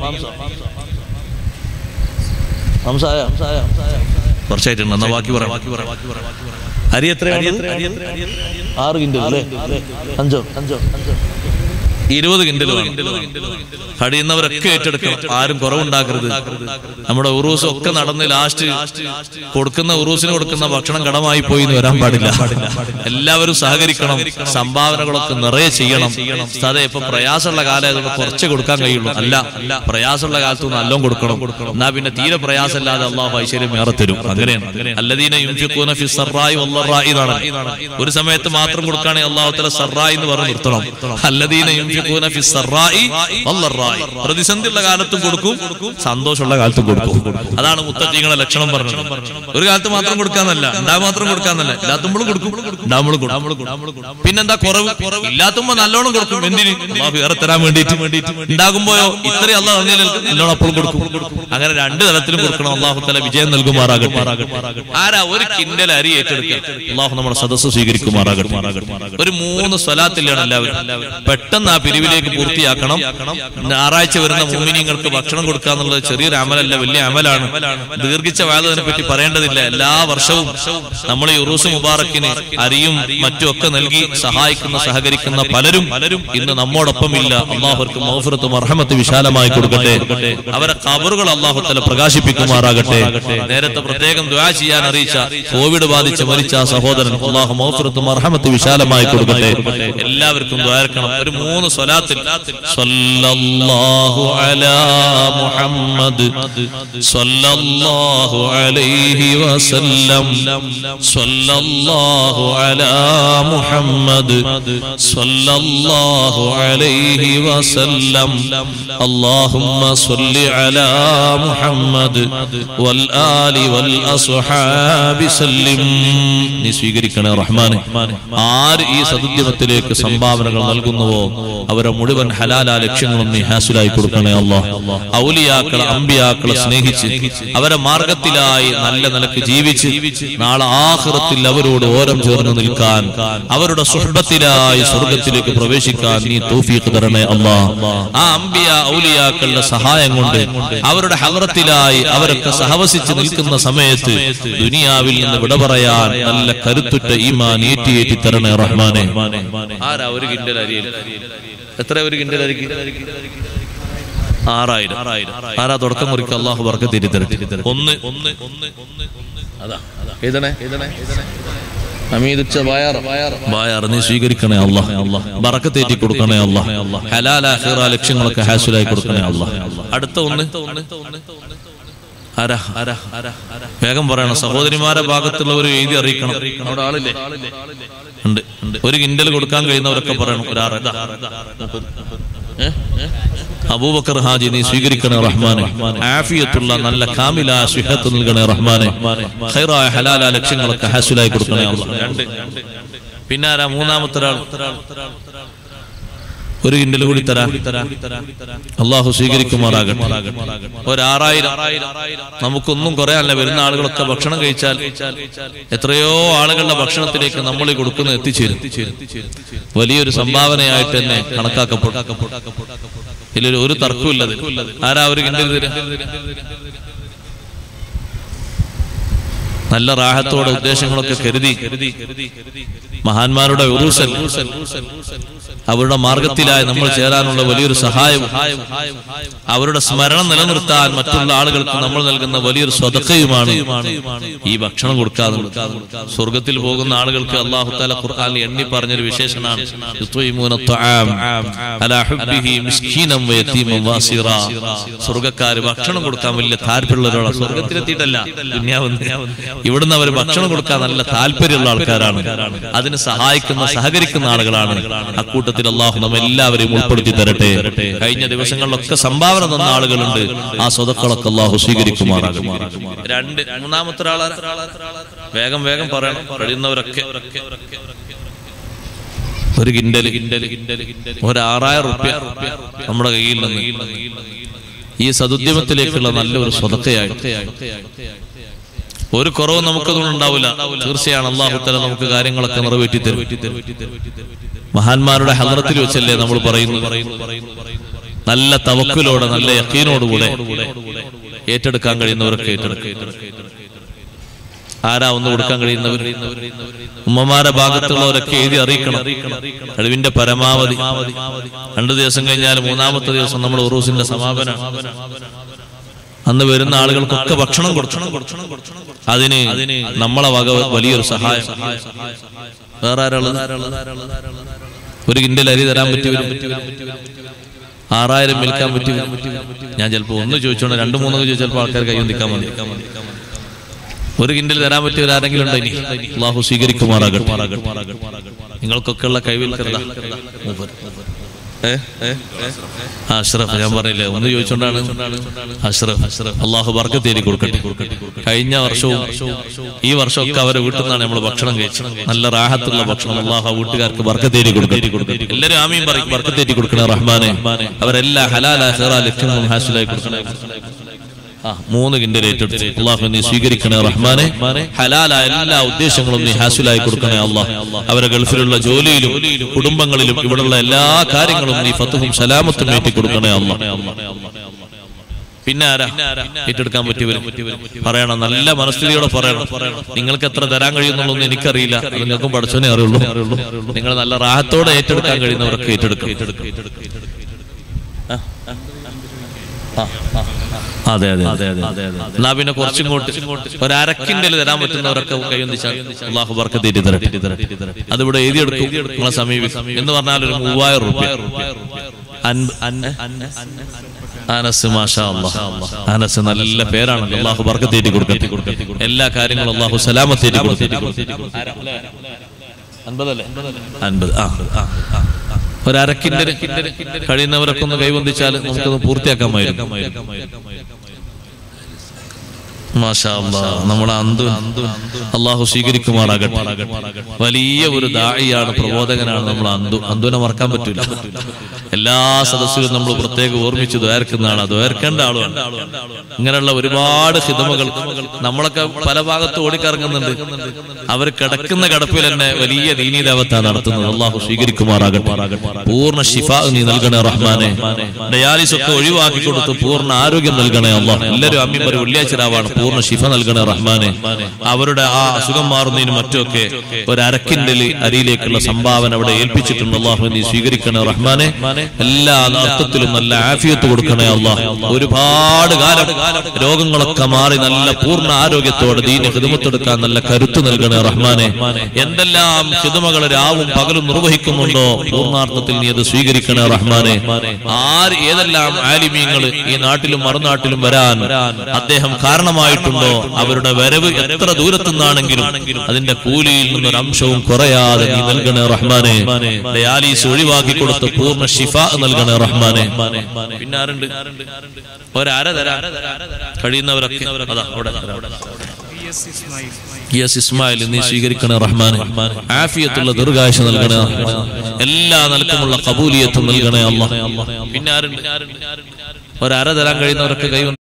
കുറച്ചായിട്ടുണ്ട് എന്നാ ബാക്കി പറയാം അരി എത്രയാണ് ആറ് കിൻഡൽ അല്ലേ അഞ്ചോ അഞ്ചോ അഞ്ചോ ഇരുപത് കിൻഡൽ കഴിയുന്നവരൊക്കെ ഏറ്റെടുക്കണം ആരും കുറവുണ്ടാക്കരുത് നമ്മുടെ ഉറൂസ് ഒക്കെ നടന്ന് ലാസ്റ്റ് കൊടുക്കുന്ന ഉറൂസിന് കൊടുക്കുന്ന ഭക്ഷണം കടമായി പോയി എന്ന് വരാൻ പാടില്ല എല്ലാവരും സഹകരിക്കണം സംഭാവനകളൊക്കെ നിറയെ ചെയ്യണം അതെ ഇപ്പൊ പ്രയാസമുള്ള കാലം അതുകൊണ്ട് കുറച്ച് കൊടുക്കാൻ കഴിയുള്ളൂ അല്ല പ്രയാസമുള്ള കാലത്ത് നല്ലോണം കൊടുക്കണം എന്നാ പിന്നെ തീരെ പ്രയാസമില്ലാതെ അള്ളാഹു ഐശ്വര്യം ഏറെ തരും അങ്ങനെയാണ് അല്ലദീന യുംഫിഖൂന ഫി സറായി വല്ലറായി എന്നാണ് ഒരു സമയത്ത് മാത്രം കൊടുക്കുകയാണെങ്കിൽ അള്ളാഹു തല സറായി എന്ന് പറഞ്ഞ് നിർത്തണം അല്ലദീന യുംഫിഖൂന ഫി സറായി വല്ലറായി പ്രതിസന്ധിയുള്ള കാലത്തും കൊടുക്കും സന്തോഷമുള്ള കാലത്തും കൊടുക്കും അതാണ് മുത്തജീങ്ങളെ ലക്ഷണം പറഞ്ഞത് ഒരു കാലത്ത് മാത്രം കൊടുക്കാന്നല്ല ഉണ്ടാ മാത്രം കൊടുക്കാന്നല്ല ഇല്ലാത്തുമ്പോഴും കൊടുക്കും ഉണ്ടാകുമ്പോഴും കൊടുക്കും പിന്നെന്താ കുറവ് ഇല്ലാത്തുമ്പോ നല്ലോണം കൊടുക്കും എന്തിന് അള്ളാഹു ഏറെ തരാൻ വേണ്ടിയിട്ട് ഉണ്ടാകുമ്പോയോ ഇത്രയും അള്ളാഹ് തന്നില്ല നല്ലോണം അപ്പോഴും കൊടുക്കും അങ്ങനെ രണ്ട് തലത്തിലും കൊടുക്കണം അള്ളാഹു തല വിജയം നൽകുമാറാകട്ടെ ആരാ ഒരു കിൻഡൽ അരി ഏറ്റെടുക്കുക അള്ളാഹു നമ്മുടെ സദസ്സ് സ്വീകരിക്കുമാറാകട്ടെ ഒരു മൂന്ന് സ്വലാത്തിലാണ് എല്ലാവരും പെട്ടെന്ന് ആ പിരിവിലേക്ക് പൂർത്തിയാക്കണം ഞായറാഴ്ച വരുന്ന മൂമിനിങ്ങൾക്ക് ഭക്ഷണം കൊടുക്കുക എന്നുള്ളത് ചെറിയൊരു അമലല്ല വലിയ അമലാണ് ദീർഘിച്ച വാദത്തിനെ പറ്റി പറയേണ്ടതില്ല എല്ലാ വർഷവും നമ്മൾ ഈ ഉറൂസ് മുബാറക്കിന് അരിയും മറ്റും ഒക്കെ നൽകി സഹായിക്കുന്ന സഹകരിക്കുന്ന പലരും പലരും ഇന്ന് നമ്മോടൊപ്പം ഇല്ല അള്ളാഹുർക്ക് മൗഫറത്തും അർഹമത്ത് വിശാലമായി കൊടുക്കട്ടെ അവരെ കബറുകൾ അള്ളാഹു തല പ്രകാശിപ്പിക്കുമാറാകട്ടെ നേരത്തെ പ്രത്യേകം ദ്വാ ചെയ്യാൻ അറിയിച്ച കോവിഡ് ബാധിച്ച് മരിച്ച ആ സഹോദരൻ അള്ളാഹു മൗഫറത്തും അർഹമത്ത് വിശാലമായി കൊടുക്കട്ടെ എല്ലാവർക്കും ദ്വാരക്കണം ഒരു മൂന്ന് സ്വലാത്തിൽ സല്ലല്ലാഹു അലാ മുഹമ്മദ് സല്ലല്ലാഹു അലൈഹി വസല്ലം സല്ലല്ലാഹു അലാ മുഹമ്മദ് സല്ലല്ലാഹു അലൈഹി വസല്ലം اللهم صل على محمد والآل والأصحاب سلم നീ സ്വീകരിക്കണേ റഹ്മാനെ ആര് ഈ സദുദ്യമത്തിലേക്ക് സംഭാവനകൾ നൽകുന്നുവോ അവരെ മുഴുവൻ ഹലാല ലക്ഷ്യങ്ങളും നീ ഹാസുലായി കൊടുക്കണേ അല്ലാ ഔലിയാക്കളെ അമ്പിയാക്കളെ സ്നേഹിച്ച് അവരെ മാർഗത്തിലായി നല്ല നിലക്ക് ജീവിച്ച് നാളെ ആഹൃത്തിൽ അവരോട് ഓരം ചേർന്ന് നിൽക്കാൻ അവരുടെ സുഹൃത്തിലായി സ്വർഗത്തിലേക്ക് പ്രവേശിക്കാൻ നീ തൗഫീഖ് തരണേ അല്ലാ ആ അമ്പിയ ഔലിയാക്കളുടെ സഹായം കൊണ്ട് അവരുടെ ഹലറത്തിലായി അവരൊക്കെ സഹവസിച്ച് നിൽക്കുന്ന സമയത്ത് ദുനിയാവിൽ നിന്ന് വിട പറയാൻ നല്ല കരുത്തുറ്റ ഈമാൻ ഏറ്റിയേറ്റി തരണേ റഹ്മാനെ ആരാ ഒരു കിൻഡൽ അരിയിൽ എത്ര ഒരു കിൻഡൽ അരിക്ക് ആറായിരം ആരാ തുടക്കം കുറിക്ക് അള്ളാഹു വർക്ക തിരിത്തരട്ടെ ഒന്ന് ഒന്ന് ഒന്ന് അതാ എഴുതണേ എഴുതണേ അമീദുച്ച ബായാർ ബായാർ നീ സ്വീകരിക്കണേ അല്ലാഹ് ബറക്കത്തേറ്റി കൊടുക്കണേ അല്ലാഹ് ഹലാല ഹിറ ലക്ഷ്യങ്ങളൊക്കെ ഹാസുലായി കൊടുക്കണേ അല്ലാഹ് അടുത്ത ഒന്ന് ആരാ ആരാ ആരാ വേഗം പറയണം സഹോദരിമാരെ ഭാഗത്തുള്ളവർ എഴുതി അറിയിക്കണം അവിടെ ആളില്ലേ ഉണ്ട് ഉണ്ട് ഒരു കിൻഡൽ കൊടുക്കാൻ കഴിയുന്നവരൊക്കെ പറയണം ഒരാറ് ഇതാ. ഏ? അബൂബക്കർ ഹാജി നീ സ്വീകരിക്കണേ റഹ്മാനെ ആഫിയത്തുള്ള നല്ല കാമില സുഹത്ത് നൽകണേ റഹ്മാനെ ഖൈറായ ഹലാല ലക്ഷ്യങ്ങളൊക്കെ ഹാസുലായി കൊടുക്കണേ അല്ലാഹ്. രണ്ട് പിന്നെ ആരാ മൂന്നാമത്തെ ഒരാൾ ഒരു കിൻഡൽ കൂടി തരാം അള്ളാഹു സ്വീകരിക്കുമാറാകട്ടെ ഒരാറായിരം നമുക്കൊന്നും കുറയാനല്ല വരുന്ന ആളുകളൊക്കെ ഭക്ഷണം കഴിച്ചാൽ എത്രയോ ആളുകളുടെ ഭക്ഷണത്തിലേക്ക് നമ്മൾ ഈ കൊടുക്കുന്ന എത്തിച്ചേരും വലിയൊരു സംഭാവനയായിട്ട് തന്നെ കണക്കാക്കപ്പെടും ഇതിലൊരു ഒരു തർക്കമില്ലത് ആരാ ഒരു കിൻഡൽ തരാം നല്ല റാഹത്തോടെ ഉദ്ദേശങ്ങളൊക്കെ കരുതി മഹാന്മാരുടെ ഉറൂസൽ അവരുടെ മാർഗത്തിലായി നമ്മൾ ചേരാനുള്ള വലിയൊരു സഹായം അവരുടെ സ്മരണം നിലനിർത്താൻ മറ്റുള്ള ആളുകൾക്ക് നമ്മൾ നൽകുന്ന വലിയൊരു സ്വതക്കയുമാണ് ഈ ഭക്ഷണം കൊടുക്കാതെ സ്വർഗത്തിൽ പോകുന്ന ആളുകൾക്ക് അള്ളാഹു താല ഖുർആൻ എണ്ണി പറഞ്ഞൊരു വിശേഷണമാണ് യുത്വയിമൂന ത്വആം അലാ ഹുബ്ബിഹി മിസ്കീനം വയതീമൻ വാസിറ സ്വർഗക്കാര് ഭക്ഷണം കൊടുക്കാൻ വലിയ താല്പര്യമുള്ളവരാണ് സ്വർഗത്തിലെത്തിയിട്ടല്ല ദുന്യാവെന്ന് ഇവിടുന്ന് അവർ ഭക്ഷണം കൊടുക്കാൻ നല്ല താല്പര്യമുള്ള ആൾക്കാരാണ് അതിന് സഹായിക്കുന്ന സഹകരിക്കുന്ന ആളുകളാണ് അക്കൂട്ടത്തിൽ അള്ളാഹു നമ്മ എല്ലാവരെയും ഉൾപ്പെടുത്തി തരട്ടെ കഴിഞ്ഞ ദിവസങ്ങളിലൊക്കെ സംഭാവന തന്ന ആളുകളുണ്ട് ആ സ്വതക്കളൊക്കെ അള്ളാഹു സ്വീകരിക്കുമാറാകും രണ്ട് മൂന്നാമത്തെ ഒരാളാ വേഗം വേഗം പറയണം കഴിയുന്നവരൊക്കെ ഒരു കിൻഡല് ഒരു ആറായിരം റുപ്യ നമ്മുടെ കയ്യിൽ നിന്ന് ഈ സതുദ്യമത്തിലേക്കുള്ള നല്ലൊരു സ്വതക്കയായിട്ട് ഒരു കുറവ് നമുക്കതൊന്നും ഉണ്ടാവില്ല തീർച്ചയാണ് അള്ളാഹുത്തല നമുക്ക് കാര്യങ്ങളൊക്കെ നിറവേറ്റി തരും മഹാന്മാരുടെ ഹലറത്തിൽ വെച്ചല്ലേ നമ്മൾ പറയുന്നു നല്ല തവക്കിലോടെ നല്ല യക്കീനോടുകൂടെ ഏറ്റെടുക്കാൻ കഴിയുന്നവരൊക്കെ ഏറ്റെടുക്കും ആരാ ഒന്ന് കൊടുക്കാൻ കഴിയുന്നവർ ഉമ്മമാരെ ഭാഗത്തുള്ളവരൊക്കെ എഴുതി അറിയിക്കണം കഴിവിന്റെ പരമാവധി രണ്ടു ദിവസം കഴിഞ്ഞാൽ മൂന്നാമത്തെ ദിവസം നമ്മൾ ഉറൂസിന്റെ സമാപനം അന്ന് വരുന്ന ആളുകൾക്കൊക്കെ ഭക്ഷണം കൊടുക്കണം അതിന് നമ്മളെ വക വലിയൊരു സഹായം വേറെ ആരാളുള്ളത് ഒരു കിൻഡൽ അരി തരാൻ പറ്റും ആറായിരം വിൽക്കാൻ പറ്റും ഞാൻ ചിലപ്പോ ഒന്ന് ചോദിച്ചോണ്ട് രണ്ടു മൂന്നൊക്കെ ചോദിച്ചാൽ ചിലപ്പോൾ ആൾക്കാർ കൈ നിൽക്കാൻ മതി ഒരു കിൻഡൽ തരാൻ പറ്റിയ ആരെങ്കിലും ഉണ്ടോ ഇനി അള്ളാഹു സ്വീകരിക്കുമാറാകട്ടെ നിങ്ങൾക്കൊക്കെ ഉള്ള കൈവിൽക്കരുത അഷ്റഫ് ഞാൻ പറഞ്ഞില്ലേ ഒന്ന് ചോദിച്ചോണ്ടാണ് അഷ്റഫ് അള്ളാഹു ബർക്കത്ത് തേടി കൊടുക്കട്ടെ കഴിഞ്ഞ വർഷവും ഈ വർഷമൊക്കെ അവരെ വീട്ടിൽ നിന്നാണ് നമ്മൾ ഭക്ഷണം കഴിച്ചത് നല്ല റാഹത്തുള്ള ഭക്ഷണം അള്ളാഹു ആ വീട്ടുകാർക്ക് ബർക്കത്ത് തേടി കൊടുക്കട്ടെ എല്ലാവരും ആമീൻ പറയും ബർക്കത്ത് തേടി കൊടുക്കണേ റഹ്മാനെ അവരെല്ലാം ഹലാല ഹെറ ലക്ഷ്യങ്ങളും ഹാസിലായി കൊടുക്കണേ ആ മൂന്ന് കിൻഡൽ ഏറ്റെടുത്ത് അള്ളാഹു നീ സ്വീകരിക്കണേ റഹ്മാനെ ഹലാലായ എല്ലാ ഉദ്ദേശങ്ങളും നീ ഹാസുലായി കൊടുക്കണേ അള്ളാഹ് അവരെ ഗൾഫിലുള്ള ജോലിയിലും കുടുംബങ്ങളിലും ഇവിടെയുള്ള എല്ലാ കാര്യങ്ങളും നീ ഫത്തുഹും സലാമത്തും ഏറ്റി കൊടുക്കണേ അള്ളാഹ് പിന്നെ ആരാ ഏറ്റെടുക്കാൻ പറ്റിയവരും പറയണം നല്ല മനസ്ഥിതിയോടെ പറയണം നിങ്ങൾക്ക് എത്ര തരാൻ കഴിയുന്നുള്ളൊന്നും എനിക്കറിയില്ല അത് നിങ്ങൾക്കും പഠിച്ചോനെ അറിയുള്ളൂ നിങ്ങൾ നല്ല റാഹത്തോടെ ഏറ്റെടുക്കാൻ കഴിയുന്നവരൊക്കെ ഏറ്റെടുക്കും ആ, ആ, ആ. അതെ അതെ അതെ അതെ എന്നാ പിന്നെ കുറച്ചും ഇങ്ങോട്ട് ഒരു അരക്കിന്റെ തരാൻ പറ്റുന്നവരൊക്കെ കൈയൊന്നിച്ചാൽ അള്ളാഹു ബർക്ക് തീറ്റി തരട്ടെ അതിവിടെ എഴുതിയെടുക്കും നിങ്ങളെ സമീപിക്കും എന്ന് പറഞ്ഞാൽ ഒരു മൂവായിരം റുപ്യ അൻപ്- അൻ- അനസ് മാഷാ അല്ലാഹ്. അനസ് നല്ല പേരാണല്ലോ അള്ളാഹു ബർക്ക് തീറ്റി കൊടുക്കട്ടെ എല്ലാ കാര്യങ്ങളും അള്ളാഹു സലാമത്ത് തീറ്റി കൊടുക്കട്ടെ അൻപതല്ലേ അൻപത് ആ ആ, ആ. ഒരു അരക്കിന്റെ കഴിയുന്നവരൊക്കെ ഒന്ന് കൈവന്തിച്ചാൽ നമുക്കൊന്ന് പൂർത്തിയാക്കാമായിരുന്നു മാഷാ അല്ലാഹ്. നമ്മുടെ അന്തു അള്ളാഹു സ്വീകരിക്കുമാറാകട്ടെ വലിയ ഒരു ദായിയാണ് പ്രബോധകനാണ് നമ്മൾ അന്തു അന്തുവിനെ മറക്കാൻ പറ്റൂല എല്ലാ സദസ്സിലും നമ്മൾ പ്രത്യേകം ഓർമ്മിച്ച് ദ്വേർക്കുന്ന ആളാണ് ദ്വേർക്കേണ്ട ആളുമാണ് ഇങ്ങനെയുള്ള ഒരുപാട് ഹിതമകൾ നമ്മളൊക്കെ പല ഭാഗത്ത് ഓടിക്കറങ്ങുന്നുണ്ട് അവർ കിടക്കുന്ന കിടപ്പിൽ തന്നെ വലിയ ദീനീതാവത്താണ് നടത്തുന്നത് അള്ളാഹു സ്വീകരിക്കുമാറാകട്ടെ പൂർണ്ണ ഷിഫ നീ നൽകണേ റഹ്മാനെ ഡയാലിസ് ഒക്കെ ഒഴിവാക്കി കൊടുത്ത് പൂർണ്ണ ആരോഗ്യം നൽകണേ അള്ളാഹ് എല്ലാവരും അമ്മി ഒരു വെള്ളിയാഴ്ച രാവാണ് പൂർണ്ണ ഷിഫ നൽകണേ റഹ്മാനെ അവരുടെ ആ അസുഖം മാറുന്നതിനും മറ്റുമൊക്കെ ഒരു അരക്കിന്റെ അരിയിലേക്കുള്ള സംഭാവന അവിടെ ഏൽപ്പിച്ചിട്ടുണ്ട് അള്ളാഹു നീ സ്വീകരിക്കണേ റഹ്മാനെ എല്ലാ അർത്ഥത്തിലും നല്ല ആഫിയത്ത് കൊടുക്കണേ അള്ളാഹ് ഒരുപാട് കാലം രോഗങ്ങളൊക്കെ മാറി നല്ല പൂർണ്ണ ആരോഗ്യത്തോടെ ദീന ഹിതമത്തെടുക്കാൻ നല്ല കരുത്ത് നൽകണേ റഹ്മാനെ എന്തെല്ലാം ഹിതമകൾ രാവും പകലും നിർവഹിക്കുന്നുണ്ടോ പൂർണ്ണാർത്ഥത്തിൽ നീ അത് സ്വീകരിക്കണേ റഹ്മാനെ ആര് ഏതെല്ലാം ആലിമീങ്ങൾ ഈ നാട്ടിലും മറുനാട്ടിലും വരാൻ അദ്ദേഹം കാരണമായിട്ടുണ്ടോ അവരുടെ വരവ് എത്ര ദൂരത്തുനിന്നാണെങ്കിലും അതിന്റെ കൂലിയിൽ നിന്നൊരു അംശവും കുറയാതെ നീ നൽകണേ റഹ്മാനെ ഡയാലീസ് ഒഴിവാക്കി കൊടുത്ത് പൂർണ്ണ ഷിഫ നൽകണേ റഹ്മാനെ പിന്നെ ആരുണ്ട് ഒരര തരാ കഴിയുന്നവരൊക്കെ അതാ അവിടെ യെസ് ഇസ്മായിൽ നീ സ്വീകരിക്കണേ റഹ്മാനെ ആഫിയത്തുള്ള ദീർഘായുഷ നൽകണേ എല്ലാ നിലക്കുമുള്ള കബൂലിയത്തും നൽകണേ അല്ല പിന്നെ ആരുണ്ട് ഒരര തരാൻ കഴിയുന്നവരൊക്കെ കൈ